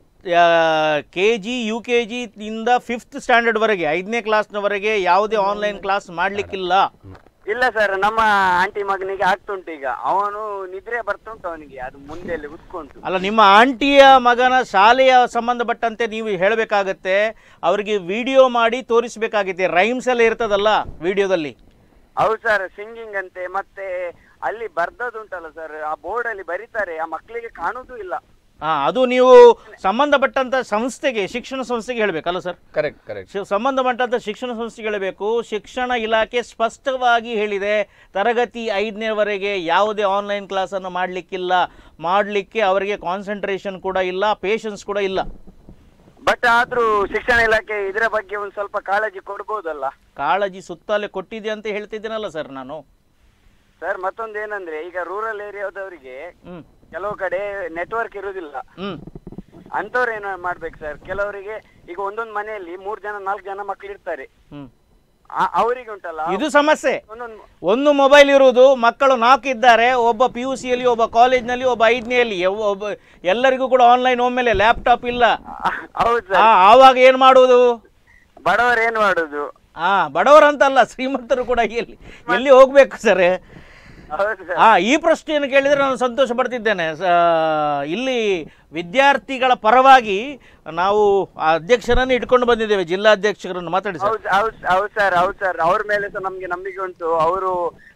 K G U K G ಇಂದ ಫಿಫ್ತ್ ಸ್ಟ್ಯಾಂಡರ್ಡ್ವರೆಗೆ ಐದನೇ ಕ್ಲಾಸ್ನವರೆಗೆ ಯಾವುದೇ ಆನ್ಲೈನ್ ಕ್ಲಾಸ್ ಮಾಡಲಿಕ್ಕಿಲ್ಲ ಇಲ್ಲ ಸರ್ ನಮ್ಮ ಆಂಟಿ ಮಗನಿಗೆ ಆಗ್ತುಂಟು ಈಗ ಅವನು ನಿದ್ರೆ ಬರ್ತುಂಟು ಅವನಿಗೆ ಅದು ಮುಂದೆ ಅಲ್ಲಿ ಕುತ್ಕೊಂಡು ಅಲ್ಲ ನಿಮ್ಮ ಆಂಟಿಯ ಮಗನ ಶಾಲೆಯ ಸಂಬಂಧಪಟ್ಟಂತೆ ನೀವು ಹೇಳಬೇಕಾಗತ್ತೆ ಅವರಿಗೆ ವಿಡಿಯೋ ಮಾಡಿ ತೋರಿಸಬೇಕಾಗಿದೆ ರೈಮ್ಸ್ ಎಲ್ಲ ಇರ್ತದಲ್ಲ ವಿಡಿಯೋದಲ್ಲಿ ಹೌದು ಸರ್ ಸಿಂಗಿಂಗ್ ಅಂತೆ ಮತ್ತೆ ಅಲ್ಲಿ ಬರ್ದದುಂಟಲ್ಲ ಸರ್ ಆ ಬೋರ್ಡ್ ಅಲ್ಲಿ ಬರೀತಾರೆ ಆ ಮಕ್ಕಳಿಗೆ ಕಾಣುದು ಇಲ್ಲ ಹಾ ಅದು ನೀವು ಸಂಬಂಧಪಟ್ಟಂತ ಸಂಸ್ಥೆಗೆ ಶಿಕ್ಷಣ ಸಂಸ್ಥೆಗೆ ಹೇಳಬೇಕಲ್ಲ ಸರ್ ಕರೆಕ್ಟ್ ಕರೆಕ್ಟ್ ಶಿ- ಸಂಬಂಧಪಟ್ಟಂತ ಶಿಕ್ಷಣ ಸಂಸ್ಥೆಗೆ ಹೇಳಬೇಕು ಶಿಕ್ಷಣ ಇಲಾಖೆ ಸ್ಪಷ್ಟವಾಗಿ ಹೇಳಿದೆ ತರಗತಿ ಐದನೇವರೆಗೆ ಯಾವುದೇ ಆನ್ಲೈನ್ ಕ್ಲಾಸನ್ನು ಮಾಡಲಿಕ್ಕಿಲ್ಲ ಮಾಡಲಿಕ್ಕೆ ಅವರಿಗೆ ಕಾನ್ಸಂಟ್ರೇಷನ್ ಕೂಡ ಇಲ್ಲ ಪೇಷನ್ಸ್ ಕೂಡ ಇಲ್ಲ ಬಟ್ ಆದ್ರೂ ಶಿಕ್ಷಣ ಇಲಾಖೆ ಇದರ ಬಗ್ಗೆ ಒಂದ್ ಸ್ವಲ್ಪ ಕಾಳಜಿ ಕೊಡ್ಬೋದಲ್ಲ ಕಾಳಜಿ ಸುತ್ತಲೇ ಕೊಟ್ಟಿದೆ ಅಂತ ಹೇಳ್ತಿದ್ದೀನಲ್ಲ ಸರ್ ನಾನು ಸರ್ ಮತ್ತೊಂದು ಏನಂದ್ರೆ ಈಗ ರೂರಲ್ ಏರಿಯಾದವರಿಗೆ ಹ್ಮ್ ಕೆಲವು ಕಡೆ ನೆಟ್ವರ್ಕ್ ಇರುವುದಿಲ್ಲ ಹ್ಮ್ ಅಂತವ್ರು ಏನು ಮಾಡ್ಬೇಕು ಸರ್ ಕೆಲವರಿಗೆ ಈಗ ಒಂದೊಂದು ಮನೆಯಲ್ಲಿ ಮೂರ್ ಜನ ನಾಲ್ಕು ಜನ ಮಕ್ಳು ಇರ್ತಾರೆ ಹ್ಮ್ ಆ- ಅವರಿಗೆ ಉಂಟಲ್ಲ ಇದು ಸಮಸ್ಯೆ ಒಂದೊಂದು ಒಂದು ಮೊಬೈಲ್ ಇರುವುದು ಮಕ್ಕಳು ನಾಲ್ಕು ಇದ್ದಾರೆ ಒಬ್ಬ ಪಿ ಯು ಸಿಯಲ್ಲಿ ಒಬ್ಬ ಕಾಲೇಜ್ನಲ್ಲಿ ಒಬ್ಬ ಐದನೆಯಲ್ಲಿ ಒಬ್ಬ ಎಲ್ಲರಿಗೂ ಕೂಡ ಆನ್ಲೈನ್ ಒಮ್ಮೆಲೆ ಲ್ಯಾಪ್ಟಾಪ್ ಇಲ್ಲ ಹೌದು ಆ, ಸರ್ ಆವಾಗ ಏನು ಮಾಡುವುದು ಬಡವರು ಏನ್ ಮಾಡುದು ಆ ಬಡವರಂತಲ್ಲ ಶ್ರೀಮಂತರು ಕೂಡ ಎಲ್ಲಿ ಎಲ್ಲಿ ಹೋಗ್ಬೇಕು ಸರ್ ಹೌದು ಸರ್ ಆ ಈ ಪ್ರಶ್ನೆಯನ್ನು ಕೇಳಿದರೆ ನಾನು ಸಂತೋಷ ಪಡ್ತಿದ್ದೇನೆ ಸ- ಇಲ್ಲಿ ವಿದ್ಯಾರ್ಥಿಗಳ ಪರವಾಗಿ ನಾವು ಆ ಅಧ್ಯಕ್ಷರನ್ನು ಇಟ್ಕೊಂಡು ಬಂದಿದ್ದೇವೆ ಜಿಲ್ಲಾಧ್ಯಕ್ಷರನ್ನು ಮಾತಾಡಿ ಸರ್ ಹೌದು ಹೌದು ಹೌದು ಸರ್ ಹೌದು ಸರ್ ಅವ್ರ ಮೇಲೆ ಸಹ ನಮ್ಗೆ ನಂಬಿಕೆ ಉಂಟು ಅವರು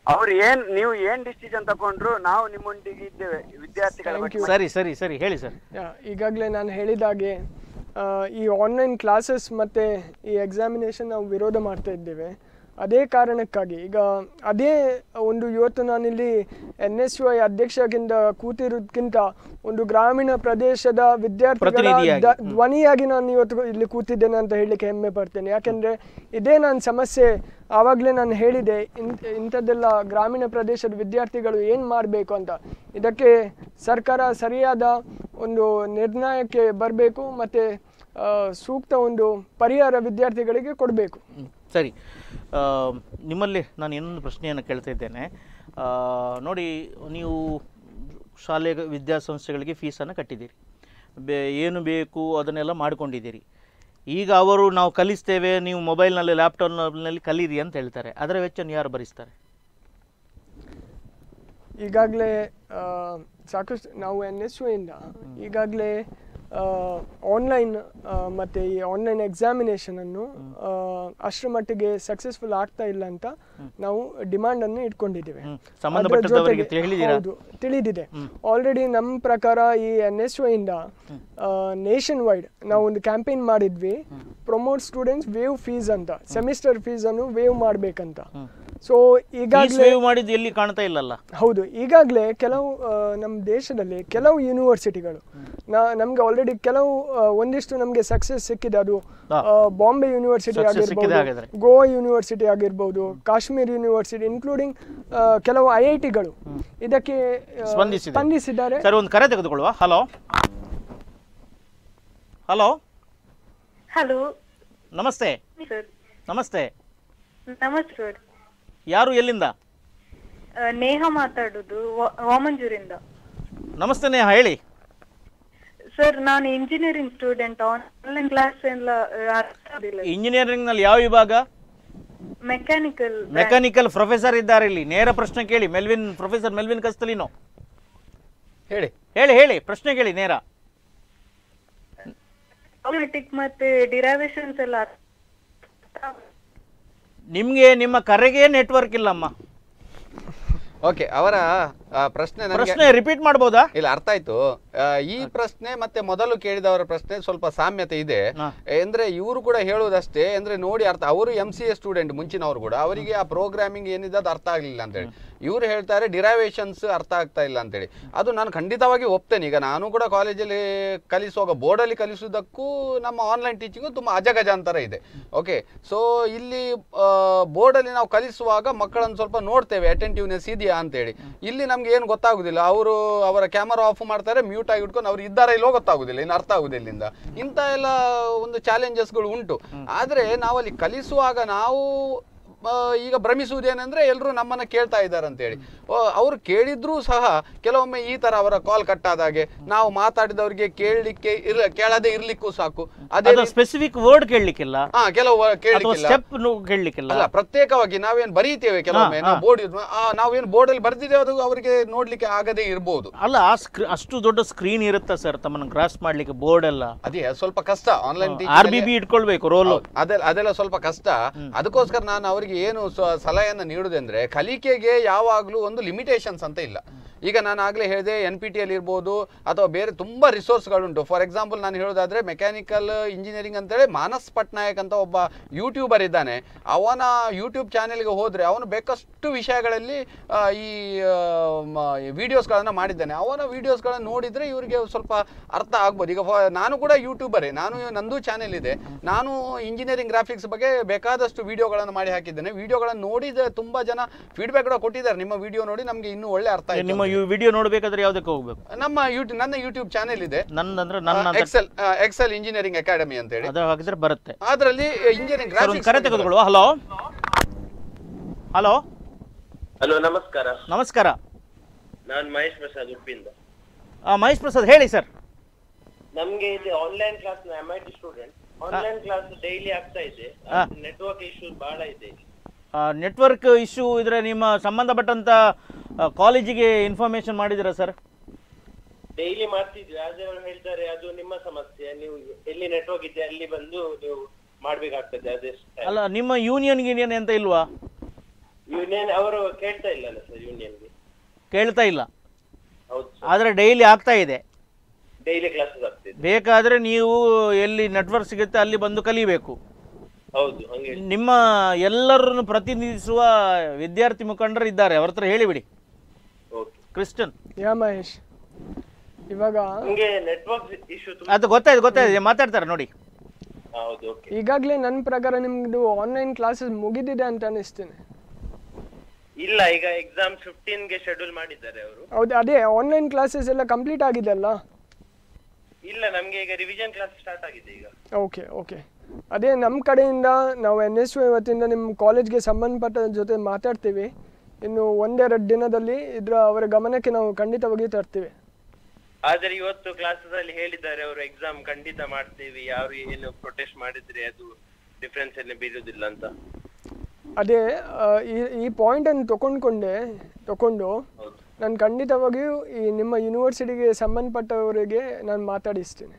ಅವ್ರು ಏನ್ ನೀವು ಏನ್ ಡಿಸಿಷನ್ ತಗೊಂಡ್ರು ನಾವು ನಿಮ್ಮೊಂದಿಗೆ ಇದ್ದೇವೆ ವಿದ್ಯಾರ್ಥಿಗಳ Thank ಬಗ್ಗೆ you. ಸರಿ ಸರಿ ಸರಿ ಹೇಳಿ ಸರ್ ಈಗಾಗಲೇ ನಾನು ಹೇಳಿದಾಗೆ ಆ, ಈ ಆನ್ಲೈನ್ ಕ್ಲಾಸಸ್ ಮತ್ತು ಈ ಎಕ್ಸಾಮಿನೇಷನ್ ನಾವು ವಿರೋಧ ಮಾಡ್ತಾ ಇದ್ದೇವೆ ಅದೇ ಕಾರಣಕ್ಕಾಗಿ ಈಗ ಅದೇ ಒಂದು ಇವತ್ತು ನಾನಿಲ್ಲಿ ಎನ್ ಎಸ್ ಯು ಐ ಅಧ್ಯಕ್ಷಗಿಂತ ಕೂತಿರೋದಕ್ಕಿಂತ ಒಂದು ಗ್ರಾಮೀಣ ಪ್ರದೇಶದ ವಿದ್ಯಾರ್ಥಿಗಳ ಪ್ರತಿನಿಧಿಯಾಗಿ. ದ- ಧ್ವನಿಯಾಗಿ ನಾನು ಇವತ್ತು ಇಲ್ಲಿ ಕೂತಿದ್ದೇನೆ ಅಂತ ಹೇಳಲಿಕ್ಕೆ ಹೆಮ್ಮೆ ಪಡ್ತೇನೆ ಯಾಕೆಂದರೆ ಇದೇ ನನ್ನ ಸಮಸ್ಯೆ ಆವಾಗಲೇ ನಾನು ಹೇಳಿದೆ ಇಂಥ ಇಂಥದ್ದೆಲ್ಲ ಗ್ರಾಮೀಣ ಪ್ರದೇಶದ ವಿದ್ಯಾರ್ಥಿಗಳು ಏನು ಮಾಡಬೇಕು ಅಂತ ಇದಕ್ಕೆ ಸರ್ಕಾರ ಸರಿಯಾದ ಒಂದು ನಿರ್ಣಯಕ್ಕೆ ಬರಬೇಕು ಮತ್ತು ಸೂಕ್ತ ಒಂದು ಪರಿಹಾರ ವಿದ್ಯಾರ್ಥಿಗಳಿಗೆ ಕೊಡಬೇಕು ಹ್ಮ್. ಸರಿ ಆ, ನಿಮ್ಮಲ್ಲಿ ನಾನು ಇನ್ನೊಂದು ಪ್ರಶ್ನೆಯನ್ನು ಕೇಳ್ತಾ ಇದ್ದೇನೆ ಆ, ನೋಡಿ ನೀವು ಶಾಲೆ ವಿದ್ಯಾಸಂಸ್ಥೆಗಳಿಗೆ ಫೀಸನ್ನು ಕಟ್ಟಿದ್ದೀರಿ ಬೇ ಏನು ಬೇಕು ಅದನ್ನೆಲ್ಲ ಮಾಡಿಕೊಂಡಿದ್ದೀರಿ ಈಗ ಅವರು ನಾವು ಕಲಿಸ್ತೇವೆ ನೀವು ಮೊಬೈಲ್ನಲ್ಲಿ ಲ್ಯಾಪ್ಟಾಪ್ನಲ್ಲಿ ಕಲೀರಿ ಅಂತ ಹೇಳ್ತಾರೆ ಅದರ ವೆಚ್ಚವನ್ನು ಯಾರು ಭರಿಸ್ತಾರೆ ಈಗಾಗಲೇ ಸಾಕಷ್ಟು ನಾವು ಎನ್ ಎಸ್ ಯು ಇಂದ ಈಗಾಗಲೇ ಆನ್ಲೈನ್ ಮತ್ತು ಈ ಆನ್ಲೈನ್ ಎಕ್ಸಾಮಿನೇಷನನ್ನು ಅಷ್ಟರ ಮಟ್ಟಿಗೆ ಸಕ್ಸಸ್ಫುಲ್ ಆಗ್ತಾ ಇಲ್ಲ ಅಂತ ನಾವು ಡಿಮಾಂಡನ್ನು ಇಟ್ಕೊಂಡಿದ್ದೇವೆ ಹ್ಮ್. ಅದ್ರ ಸಂಬಂಧಪಟ್ಟವರಿಗೆ ಜೊತೆಗೆ- ಹೇಳಿದ್ದೀರಾ? ಹೌದು ತಿಳಿದಿದೆ ಆಲ್ರೆಡಿ ನಮ್ಮ ಪ್ರಕಾರ ಈ ಎನ್ ಎಸ್ ಇಂದ ನೇಷನ್ ವೈಡ್ ನಾವು ಒಂದು ಕ್ಯಾಂಪೇನ್ ಮಾಡಿದ್ವಿ ಪ್ರಮೋಟ್ ಸ್ಟೂಡೆಂಟ್ಸ್ ವೇವ್ ಫೀಸ್ ಅಂತ ಸೆಮಿಸ್ಟರ್ ಫೀಸ್ ಅನ್ನು ವೇವ್ ಮಾಡಬೇಕಂತ ಸೊ ಫೀಸ್ ಈಗಾಗಲೇ ವೇವ್ ಮಾಡಿದ್ದು ಎಲ್ಲಿ ಕಾಣ್ತಾ ಇಲ್ಲಲ್ಲ ಹೌದು ಈಗಾಗಲೇ ಕೆಲವು ಆ, ನಮ್ಮ ದೇಶದಲ್ಲಿ ಕೆಲವು ಯೂನಿವರ್ಸಿಟಿಗಳು ನಾ ನಮ್ಗೆ ಆಲ್ರೆಡಿ ಕೆಲವು ಆ, ಒಂದಿಷ್ಟು ನಮಗೆ ಸಕ್ಸಸ್ ಸಿಕ್ಕಿದೆ ಅದು ಹಾ. ಆ, ಬಾಂಬೆ ಯೂನಿವರ್ಸಿಟಿ Success ಸಿಕ್ಕಿದೆ ಆಗಿರ್ಬೋದು ಹಾಗಾದ್ರೆ. ಗೋವಾ ಯೂನಿವರ್ಸಿಟಿ ಆಗಿರ್ಬೋದು ಕಾಶ್ಮೀರ್ ಯೂನಿವರ್ಸಿಟಿ ಇನ್ಕ್ಲೂಡಿಂಗ್ ಕೆಲವು ಐ ಐ ಟಿಗಳು ಇದಕ್ಕೆ ಆ, ಸ್ಪಂದಿಸಿದೆ. ಸ್ಪಂದಿಸಿದ್ದಾರೆ ಸರಿ ಒಂದು ಕರೆ ತೆಗೆದುಕೊಳ್ಳುವ ಹಲೋ ಹಲೋ ಹಲೋ ನಮಸ್ತೆ ಸರ್ ನಮಸ್ತೆ ನಮಸ್ತೆ ಸರ್ ಯಾರು ಎಲ್ಲಿಂದ ಆ, ನೇಹ ಮಾತಾಡುದು ವಾ- ವಾಮಂಜೂರಿಂದ ನಮಸ್ತೆ ನೇಹ ಹೇಳಿ ಸರ್ ನಾನು ಇಂಜಿನಿಯರಿಂಗ್ ಸ್ಟೂಡೆಂಟ್ ಆನ್ಲೈನ್ ಕ್ಲಾಸ್ ಎಲ್ಲ ಆ, ಅರ್ಥ ಆಗುದಿಲ್ಲ ಇಂಜಿನಿಯರಿಂಗ್ನಲ್ಲಿ ಯಾವ ವಿಭಾಗ ಮೆಕ್ಯಾನಿಕಲ್ ಮೆಕ್ಯಾನಿಕಲ್ ಪ್ರೊಫೆಸರ್ ಇದ್ದಾರೆ ಇಲ್ಲಿ ನೇರ ಪ್ರಶ್ನೆ ಕೇಳಿ ಮೆಲ್ವಿನ್ ಪ್ರೊಫೆಸರ್ ಮೆಲ್ವಿನ್ ಕಸ್ತಲಿನೋ ಹೇಳಿ ಹೇಳಿ ಹೇಳಿ ಪ್ರಶ್ನೆ ಕೇಳಿ ನೇರ ಆಟೋಮೆಟಿಕ್ ಮತ್ತೆ ಡಿರೈವೇಶನ್ಸ್ ಎಲ್ಲ ಅರ್ಥ ಆಗುದಿಲ್ಲ. ನಿಮ್ಗೆ ನಿಮ್ಮ ಕರೆಗೆ ನೆಟ್ವರ್ಕ್ ಇಲ್ಲಮ್ಮ ಓಕೆ ಅವರ ಆ, ಪ್ರಶ್ನೆ ನನಗೆ ಪ್ರಶ್ನೆ ರಿಪೀಟ್ ಮಾಡ್ಬೋದಾ ಇಲ್ಲ ಅರ್ಥ ಆಯ್ತು ಆ, ಈ ಪ್ರಶ್ನೆ ಮತ್ತೆ ಮೊದಲು ಕೇಳಿದವರ ಪ್ರಶ್ನೆ ಸ್ವಲ್ಪ ಸಾಮ್ಯತೆ ಇದೆ ಹಾ. ಅಂದ್ರೆ ಇವರು ಕೂಡ ಹೇಳುವುದಷ್ಟೇ ಅಂದ್ರೆ ನೋಡಿ ಅರ್ಥ ಅವರು ಎಂ ಸಿ ಎ ಸ್ಟೂಡೆಂಟ್ ಮುಂಚಿನವರು ಕೂಡ ಅವರಿಗೆ ಆ ಪ್ರೋಗ್ರಾಮಿಂಗ್ ಏನಿದೆ ಅದು ಅರ್ಥ ಆಗಲಿಲ್ಲ ಅಂತೇಳಿ ಇವರು ಹೇಳ್ತಾರೆ ಡಿರೈವೇಶನ್ಸ್ ಅರ್ಥ ಆಗ್ತಾ ಇಲ್ಲ ಅಂತೇಳಿ ಅದು ನಾನು ಖಂಡಿತವಾಗಿ ಒಪ್ತೇನೆ ಈಗ ನಾನು ಕೂಡ ಕಾಲೇಜಲ್ಲಿ ಕಲಿಸುವಾಗ ಬೋರ್ಡಲ್ಲಿ ಕಲಿಸುವುದಕ್ಕೂ ನಮ್ಮ ಆನ್ಲೈನ್ ಟೀಚಿಂಗು ತುಂಬ ಅಜಗಜಾಂತರ ಇದೆ ಓಕೆ ಸೊ ಇಲ್ಲಿ ಬೋರ್ಡಲ್ಲಿ ನಾವು ಕಲಿಸುವಾಗ ಮಕ್ಕಳನ್ನು ಸ್ವಲ್ಪ ನೋಡ್ತೇವೆ ಅಟೆಂಟಿವ್ನೆಸ್ ಇದೆಯಾ ಅಂತೇಳಿ ಇಲ್ಲಿ ನಮ್ಗೆ ಏನು ಗೊತ್ತಾಗುದಿಲ್ಲ ಅವರು ಅವರ ಕ್ಯಾಮರಾ ಆಫ್ ಮಾಡ್ತಾರೆ ಮ್ಯೂಟ್ ಆಗಿ ಇಟ್ಕೊಂಡು ಅವ್ರು ಇದ್ದಾರಾ ಇಲ್ಲೋ ಗೊತ್ತಾಗುದಿಲ್ಲ ಇನ್ನು ಅರ್ಥ ಆಗುದಿಲ್ಲ ಇಲ್ಲಿಂದ ಇಂಥ ಎಲ್ಲ ಒಂದು ಚಾಲೆಂಜಸ್ಗಳು ಉಂಟು ಆದರೆ ನಾವಲ್ಲಿ ಕಲಿಸುವಾಗ ನಾವು ಆ, ಈಗ ಭ್ರಮಿಸುವುದೇನೆಂದ್ರೆ ಎಲ್ಲರೂ ನಮ್ಮನ್ನ ಕೇಳ್ತಾ ಇದ್ದಾರೆ ಅಂತೇಳಿ ಅವರು ಕೇಳಿದ್ರೂ ಸಹ ಕೆಲವೊಮ್ಮೆ ಈ ತರ ಅವರ ಕಾಲ್ ಕಟ್ ಆದಾಗೆ ನಾವು ಮಾತಾಡಿದವರಿಗೆ ಕೇಳಲಿಕ್ಕೆ ಇರ್ ಕೇಳದೆ ಇರ್ಲಿಕ್ಕೂ ಸಾಕು ಅದೇ ಅದು ರೀತಿ- ಸ್ಪೆಸಿಫಿಕ್ ವರ್ಡ್ ಕೇಳಲಿಕ್ಕಿಲ್ಲ ಹಾ ಕೆಲವು ಅಥವಾ ಕೇಳಲಿಕ್ಕಿಲ್ಲ ಸ್ಟೆಪ್ ಕೇಳಲಿಕ್ಕಿಲ್ಲ ಅಲ್ಲ ಪ್ರತ್ಯೇಕವಾಗಿ ನಾವೇನ್ ಬರೀತೇವೆ ಕೆಲವೊಮ್ಮೆ ಹಾ, ನಾವು ಹಾ. ಬೋರ್ಡ್ ನಾವೇನು ಬೋರ್ಡ್ ಅಲ್ಲಿ ಬರ್ದಿದ್ದೇವೆ ಅದು ಅವರಿಗೆ ನೋಡ್ಲಿಕ್ಕೆ ಆಗದೇ ಇರ್ಬೋದು ಅಲ್ಲ ಆ ಸ್ಕ್ರೀ ಅಷ್ಟು ದೊಡ್ಡ ಸ್ಕ್ರೀನ್ ಇರುತ್ತಾ ಸರ್ ತಮ್ಮನ್ನು ಗ್ರಾಸ್ ಮಾಡ್ಲಿಕ್ಕೆ ಬೋರ್ಡ್ ಎಲ್ಲ ಅದೇ ಅದು ಸ್ವಲ್ಪ ಕಷ್ಟ ಆನ್ಲೈನ್ ಆರ್ ಬಿ ಬಿ ಇಟ್ಕೊಳ್ಬೇಕು ರೋಲು ಅದೆಲ್ಲ ಅದೆಲ್ಲ ಸ್ವಲ್ಪ ಕಷ್ಟ ಅದಕ್ಕೋಸ್ಕರ ನಾನು ಅವರಿಗೆ ಏನು ಸ- ಸಲಹೆಯನ್ನು ನೀಡುವುದಂದ್ರೆ ಕಲಿಕೆಗೆ ಯಾವಾಗಲೂ ಒಂದು ಲಿಮಿಟೇಷನ್ಸ್ ಅಂತ ಇಲ್ಲ ಈಗ ನಾನು ಆಗಲೇ ಹೇಳಿದೆ ಎನ್ ಪಿ ಟಿ ಅಲ್ಲಿ ಇರ್ಬೋದು ಅಥವಾ ಬೇರೆ ತುಂಬ ರಿಸೋರ್ಸ್ಗಳುಂಟು ಫಾರ್ ಎಕ್ಸಾಂಪಲ್ ನಾನು ಹೇಳೋದಾದ್ರೆ ಮೆಕ್ಯಾನಿಕಲ್ ಇಂಜಿನಿಯರಿಂಗ್ ಅಂತೇಳಿ ಮಾನಸ್ ಪಟ್ನಾಯಕ್ ಅಂತ ಒಬ್ಬ ಯೂಟ್ಯೂಬರ್ ಇದ್ದಾನೆ ಅವನ ಯೂಟ್ಯೂಬ್ ಚಾನೆಲ್ಗೆ ಹೋದರೆ ಅವನು ಬೇಕಷ್ಟು ವಿಷಯಗಳಲ್ಲಿ ಆ, ಈ ವಿಡಿಯೋಸ್ಗಳನ್ನು ಮಾಡಿದ್ದಾನೆ ಅವನ ವಿಡಿಯೋಸ್ಗಳನ್ನು ನೋಡಿದರೆ ಇವರಿಗೆ ಸ್ವಲ್ಪ ಅರ್ಥ ಆಗ್ಬೋದು ಈಗ ಫ- ನಾನು ಕೂಡ ಯೂಟ್ಯೂಬರೇ ನಾನು ನಂದು ಚಾನೆಲ್ ಇದೆ ನಾನು ಇಂಜಿನಿಯರಿಂಗ್ ಗ್ರಾಫಿಕ್ಸ್ ಬಗ್ಗೆ ಬೇಕಾದಷ್ಟು ವಿಡಿಯೋಗಳನ್ನು ಮಾಡಿ ಹಾಕಿದ್ದೇನೆ ವಿಡಿಯೋಗಳನ್ನು ನೋಡಿದ ತುಂಬ ಜನ ಫೀಡ್ಬ್ಯಾಕ್ ಕೂಡ ಕೊಟ್ಟಿದ್ದಾರೆ ನಿಮ್ಮ ವಿಡಿಯೋ ನೋಡಿ ನಮಗೆ ಇನ್ನೂ ಒಳ್ಳೆ ಅರ್ಥ ಆಯ್ತು ನಿಮ್ಮ ಅಂತ. ವಿಡಿಯೋ ನೋಡ್ಬೇಕಾದ್ರೆ ಯಾವ್ದಕ್ಕೆ ಹೋಗ್ಬೇಕು ನಮ್ಮ ಯೂಟ್ಯೂಬ್ ನನ್ನ ಯೂಟ್ಯೂಬ್ ಚಾನೆಲ್ ಇದೆ ನಂದಂದ್ರೆ ನನ್ನ ಅಂತ ಎಕ್ಸೆಲ್ ಎಕ್ಸೆಲ್ ಇಂಜಿನಿಯರಿಂಗ್ ಅಕಾಡೆಮಿ ಅಂತೇಳಿ ಅದು ಹಾಗಿದ್ರೆ ಬರುತ್ತೆ ಅದರಲ್ಲಿ ಇಂಜಿನಿಯರಿಂಗ್ ಸರ್ ಒಂದು ಕರೆ ತೆಗೆದುಕೊಳ್ಳುವ ಹಲೋ ಹಲೋ ಹಲೋ ನಮಸ್ಕಾರ ನಮಸ್ಕಾರ ನಾನು ಮಹೇಶ್ ಪ್ರಸಾದ್ ಉಡುಪಿಯಿಂದ ಆ, ಮಹೇಶ್ ಪ್ರಸಾದ್ ಹೇಳಿ ಸರ್ ನಮ್ಗೆ ಇದು online class M I T student online class daily ಆಗ್ತಾ ಇದೆ ಹಾ. ನೆಟ್ವರ್ಕ್ ಇಶ್ಯೂ ಬಹಳ ಇದೆ ನೆಟ್ವರ್ಕ್ ಇಶ್ಯೂ ಇದ್ರೆ ನಿಮ್ಮ ಸಂಬಂಧಪಟ್ಟಂತ ಆ, ಕಾಲೇಜಿಗೆ ಇನ್ಫಾರ್ಮೇಶನ್ ಮಾಡಿದ್ದೀರಾ ಸರ್ ಡೈಲಿ ಮಾಡ್ತಿದ್ವಿ ಆದ್ರೆ ಅವ್ರು ಹೇಳ್ತಾರೆ ಅದು ನಿಮ್ಮ ಸಮಸ್ಯೆ ನೀವು ಎಲ್ಲಿ ನೆಟ್ವರ್ಕ್ ಇದೆ ಅಲ್ಲಿ ಬಂದು ನೀವು ಮಾಡ್ಬೇಕಾಗ್ತದೆ ಅದೇ ಅಲ್ಲ ನಿಮ್ಮ ಯೂನಿಯನ್ ಗಿನಿಯನ್ ಅಂತ ಇಲ್ವಾ ಯೂನಿಯನ್ ಅವರು ಕೇಳ್ತಾ ಇಲ್ಲಲ್ಲ ಸರ್ ಯೂನಿಯನ್ಗೆ ಕೇಳ್ತಾ ಇಲ್ಲ ಹೌದು ಸರ್ ಆದರೆ ಡೈಲಿ ಆಗ್ತಾ ಇದೆ ಡೈಲಿ ಕ್ಲಾಸಸ್ ಆಗ್ತಿದೆ ಬೇಕಾದರೆ ನೀವು ಎಲ್ಲಿ ನೆಟ್ವರ್ಕ್ ಸಿಗುತ್ತೆ ಅಲ್ಲಿ ಬಂದು ಕಲಿಬೇಕು ಹೌದು ಹಂಗೆ ನಿಮ್ಮ ಎಲ್ಲರನ್ನು ಪ್ರತಿನಿಧಿಸುವ ವಿದ್ಯಾರ್ಥಿ ಮುಖಂಡರು ಇದ್ದಾರೆ ಅವ್ರ ಹತ್ರ ಹೇಳಿಬಿಡಿ ಓಕೆ ಕ್ರಿಸ್ಟನ್ ಯಾ ಮಹೇಶ್ ಇವಾಗ ನಿಮ್ಗೆ ನೆಟ್ವರ್ಕ್ ಇಶ್ಯೂ ತುಂಬಾ ಅದು ಗೊತ್ತಾಯ್ತು ಗೊತ್ತಾಯ್ತು ಮಾತಾಡ್ತಾರೆ ನೋಡಿ ಹೌದು ಓಕೆ ಈಗಾಗಲೇ ನನ್ನ ಪ್ರಕಾರ ನಿಮ್ದು ಆನ್ಲೈನ್ ಕ್ಲಾಸಸ್ ಮುಗಿದಿದೆ ಅಂತ ಅನಿಸ್ತೇನೆ ಇಲ್ಲ ಈಗ ಎಕ್ಸಾಮ್ ಗೆ ಶೆಡ್ಯೂಲ್ ಮಾಡಿದ್ದಾರೆ ಅವರು ಹೌದು ಅದೇ ಆನ್ಲೈನ್ ಕ್ಲಾಸಸ್ ಎಲ್ಲ ಕಂಪ್ಲೀಟ್ ಆಗಿದೆ ಅಲ್ಲ ಇಲ್ಲ ನಮ್ಗೆ ಈಗ ರಿವಿಷನ್ ಕ್ಲಾಸ್ ಸ್ಟಾರ್ಟ್ ಆಗಿದೆ ಈಗ ಓಕೆ ಓಕೆ ಅದೇ ನಮ್ಮ ಕಡೆಯಿಂದ ನಾವು ಎನ್ ಎಸ್ ಯು ವತಿಯಿಂದ ನಿಮ್ಮ ಕಾಲೇಜ್ಗೆ ಸಂಬಂಧಪಟ್ಟ ಜೊತೆ ಮಾತಾಡ್ತೀವಿ ಇನ್ನು ಒಂದೆರಡು ದಿನದಲ್ಲಿ ಇದರ ಅವರ ಗಮನಕ್ಕೆ ನಾವು ಖಂಡಿತವಾಗಿ ತರ್ತೀವಿ ಆದ್ರೆ ಇವತ್ತು ಕ್ಲಾಸಸ್ ಅಲ್ಲಿ ಹೇಳಿದ್ದಾರೆ ಅವರು ಎಕ್ಸಾಮ್ ಖಂಡಿತ ಮಾಡ್ತೀವಿ ಯಾರು ಏನು ಪ್ರೊಟೆಸ್ಟ್ ಮಾಡಿದ್ರೆ ಅದು ಡಿಫ್ರೆನ್ಸ್ ಏನು ಬೀರುದಿಲ್ಲ ಅಂತ ಅದೇ ಆ, ಈ ಈ ಪಾಯಿಂಟನ್ನು ತಗೊಂಡ್ಕೊಂಡೆ ತಗೊಂಡು ಹೌದು ನಾನು ಖಂಡಿತವಾಗಿಯೂ ಈ ನಿಮ್ಮ ಯೂನಿವರ್ಸಿಟಿಗೆ ಸಂಬಂಧಪಟ್ಟವರಿಗೆ ನಾನು ಮಾತಾಡಿಸ್ತೀನಿ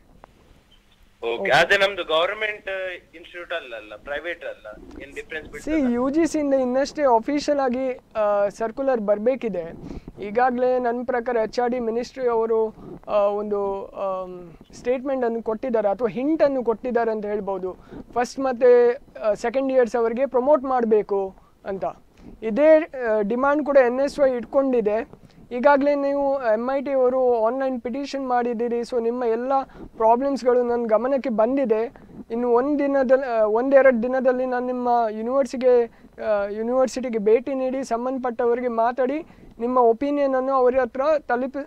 ಓಕೆ ಆದ್ರೆ ನಮ್ದು ಗವರ್ಮೆಂಟ್ ಇನ್ಸ್ಟಿಟ್ಯೂಟ್ ಅಲ್ಲ ಅಲ್ಲ ಪ್ರೈವೇಟ್ ಅಲ್ಲ ಏನ್ ಡಿಫ್ರೆನ್ಸ್ ಸಿ ಬಿಡ್ತಲ್ಲ ಯು ಜಿ ಸಿಯಿಂದ ಇನ್ನಷ್ಟೇ ಅಫಿಷಿಯಲ್ ಆಗಿ ಸರ್ಕ್ಯುಲರ್ ಬರಬೇಕಿದೆ ಈಗಾಗಲೇ ನನ್ನ ಪ್ರಕಾರ ಎಚ್ ಆರ್ ಡಿ ಮಿನಿಸ್ಟ್ರಿ ಅವರು ಆ, ಒಂದು ಸ್ಟೇಟ್ಮೆಂಟನ್ನು ಕೊಟ್ಟಿದ್ದಾರೆ ಅಥವಾ ಹಿಂಟನ್ನು ಕೊಟ್ಟಿದ್ದಾರೆ ಅಂತ ಹೇಳ್ಬೋದು ಫಸ್ಟ್ ಮತ್ತು ಸೆಕೆಂಡ್ ಇಯರ್ಸ್ ಅವರಿಗೆ ಪ್ರಮೋಟ್ ಮಾಡಬೇಕು ಅಂತ ಇದೇ ಡಿಮಾಂಡ್ ಕೂಡ ಎನ್ ಎಸ್ ವೈ ಇಟ್ಕೊಂಡಿದೆ ಈಗಾಗಲೇ ನೀವು ಎಮ್ ಐ ಟಿ ಅವರು ಆನ್ಲೈನ್ ಪಿಟಿಷನ್ ಮಾಡಿದ್ದೀರಿ ಸೊ ನಿಮ್ಮ ಎಲ್ಲ ಪ್ರಾಬ್ಲಮ್ಸ್ಗಳು ನನ್ನ ಗಮನಕ್ಕೆ ಬಂದಿದೆ ಇನ್ನು ಒಂದು ದಿನದಲ್ಲಿ ಒಂದೆರಡು ದಿನದಲ್ಲಿ ನಾನು ನಿಮ್ಮ ಯೂನಿವರ್ಸಿಗೆ ಯೂನಿವರ್ಸಿಟಿಗೆ ಭೇಟಿ ನೀಡಿ ಸಂಬಂಧಪಟ್ಟವರಿಗೆ ಮಾತಾಡಿ ನಿಮ್ಮ ಒಪಿನಿಯನನ್ನು ಅವರ ಹತ್ರ ತಲುಪಿ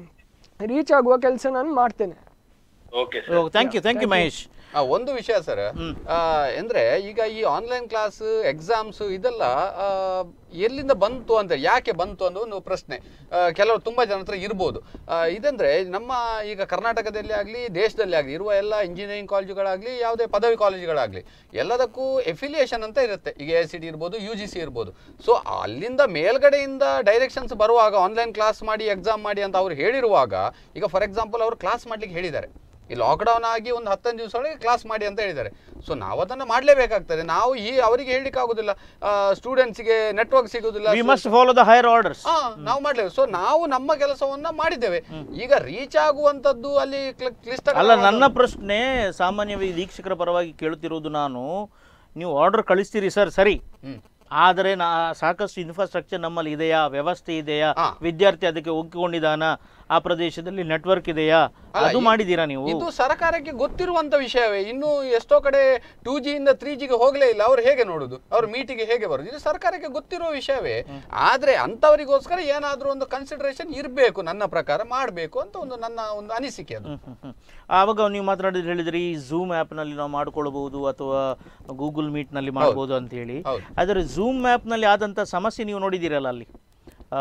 ರೀಚ್ ಆಗುವ ಕೆಲಸ ನಾನು ಮಾಡ್ತೇನೆ OK sir thank you thank you Mahesh ಆ, ಒಂದು ವಿಷಯ ಸರ್ ಅಂದ್ರೆ ಈಗ ಈ ಆನ್ಲೈನ್ ಕ್ಲಾಸ್ ಎಕ್ಸಾಮ್ಸ್ ಇದೆಲ್ಲ ಆ, ಎಲ್ಲಿಂದ ಬಂತು ಅಂತ ಯಾಕೆ ಬಂತು ಅನ್ನೋ ಒಂದು ಪ್ರಶ್ನೆ ಆ, ಕೆಲವರು ತುಂಬಾ ಜನ ಹತ್ರ ಇರ್ಬೋದು ಆ, ಇದಂದ್ರೆ ನಮ್ಮ ಈಗ ಕರ್ನಾಟಕದಲ್ಲಿ ಆಗಲಿ ದೇಶದಲ್ಲಿ ಆಗಲಿ ಇರುವ ಎಲ್ಲ ಇಂಜಿನಿಯರಿಂಗ್ ಕಾಲೇಜುಗಳಾಗಲಿ ಯಾವುದೇ ಪದವಿ ಕಾಲೇಜುಗಳಾಗಲಿ ಎಲ್ಲದಕ್ಕೂ ಎಫಿಲಿಯೇಷನ್ ಅಂತ ಇರುತ್ತೆ ಈಗ ಎ ಸಿ ಟಿ ಇರ್ಬೋದು ಯು ಜಿ ಸಿ ಇರ್ಬೋದು ಸೊ ಅಲ್ಲಿಂದ ಮೇಲ್ಗಡೆಯಿಂದ ಡೈರೆಕ್ಷನ್ಸ್ ಬರುವಾಗ ಆನ್ಲೈನ್ ಕ್ಲಾಸ್ ಮಾಡಿ ಎಕ್ಸಾಮ್ ಮಾಡಿ ಅಂತ ಅವ್ರು ಹೇಳಿರುವಾಗ ಈಗ ಫಾರ್ ಎಕ್ಸಾಂಪಲ್ ಅವರು ಕ್ಲಾಸ್ ಮಾಡ್ಲಿಕ್ಕೆ ಹೇಳಿದ್ದಾರೆ ಈ ಲಾಕ್ಡೌನ್ ಆಗಿ ಒಂದು ಹತ್ತೊಂದು ದಿವಸ ಒಳಗೆ ಕ್ಲಾಸ್ ಮಾಡಿ ಅಂತ ಹೇಳಿದ್ದಾರೆ ಸೊ ನಾವು ಅದನ್ನು ಮಾಡಲೇಬೇಕಾಗ್ತದೆ ನಾವು ಈ ಅವರಿಗೆ ಹೇಳಲಿಕ್ಕೆ ಆಗೋದಿಲ್ಲ ಸ್ಟೂಡೆಂಟ್ಸ್ಗೆ ನೆಟ್ವರ್ಕ್ ಸಿಗೋದಿಲ್ಲ we must follow the higher orders ಹಾ ನಾವು ಮಾಡ್ಲೇವೆ ಸೊ ನಾವು ನಮ್ಮ ಕೆಲಸವನ್ನ ಮಾಡಿದ್ದೇವೆ ಈಗ ರೀಚ್ ಆಗುವಂತದ್ದು ಅಲ್ಲಿ ಕ್ಲ- ಕ್ಲಿಷ್ಟ ಅಲ್ಲ ನನ್ನ ಪ್ರಶ್ನೆ ಸಾಮಾನ್ಯವಾಗಿ ವೀಕ್ಷಕರ ಪರವಾಗಿ ಕೇಳುತ್ತಿರುವುದು ನಾನು ನೀವು ಆರ್ಡರ್ ಕಳಿಸ್ತೀರಿ ಸರ್ ಸರಿ ಹ್ಮ್. ಆದರೆ ನಾ ಸಾಕಷ್ಟು ಇನ್ಫ್ರಾಸ್ಟ್ರಕ್ಚರ್ ನಮ್ಮಲ್ಲಿ ಇದೆಯಾ ವ್ಯವಸ್ಥೆ ಇದೆಯಾ ಹಾ. ವಿದ್ಯಾರ್ಥಿ ಅದಕ್ಕೆ ಒಗ್ಗಿಕೊಂಡಿದ್ದಾನ ಆ ಪ್ರದೇಶದಲ್ಲಿ ನೆಟ್ವರ್ಕ್ ಇದೆಯಾ ಅಲ್ಲ, ಅದು ಈ- ಮಾಡಿದ್ದೀರಾ ನೀವು ಇದು ಸರ್ಕಾರಕ್ಕೆ ಗೊತ್ತಿರುವಂತ ವಿಷಯವೇ ಇನ್ನು ಎಷ್ಟೋ ಕಡೆ ಟೂ ಜಿ ಇಂದ ತ್ರೀ ಜಿಗೆ ಹೋಗ್ಲೇ ಇಲ್ಲ ಅವ್ರು ಹೇಗೆ ನೋಡುದು ಅವ್ರ ಮೀಟಿಗೆ ಹೇಗೆ ಬರುದು ಇದು ಸರ್ಕಾರಕ್ಕೆ ಗೊತ್ತಿರೋ ವಿಷಯವೇ ಆದ್ರೆ ಅಂತವರಿಗೋಸ್ಕರ ಏನಾದ್ರೂ ಒಂದು ಕನ್ಸಿಡರೇಷನ್ ಇರಬೇಕು ನನ್ನ ಪ್ರಕಾರ ಮಾಡಬೇಕು ಅಂತ ಒಂದು ನನ್ನ ಒಂದು ಅನಿಸಿಕೆ ಅದು ಹ್ಮ್, ಹ್ಮ್, ಹ್ಮ್. ಆವಾಗ ನೀವು ಮಾತನಾಡಿದ್ರೆ ಹೇಳಿದ್ರಿ ಈ ಝೂಮ್ ನಲ್ಲಿ ನಾವು ಮಾಡ್ಕೊಳ್ಬಹುದು ಅಥವಾ ಗೂಗಲ್ ನಲ್ಲಿ ಮಾಡ್ಬೋದು ಅಂತ ಹೇಳಿ ಹೌದು. ಆದರೆ ಝೂಮ್ ನಲ್ಲಿ ಆದಂತ ಸಮಸ್ಯೆ ನೀವು ನೋಡಿದ್ದೀರಲ್ಲ ಅಲ್ಲಿ ಆ,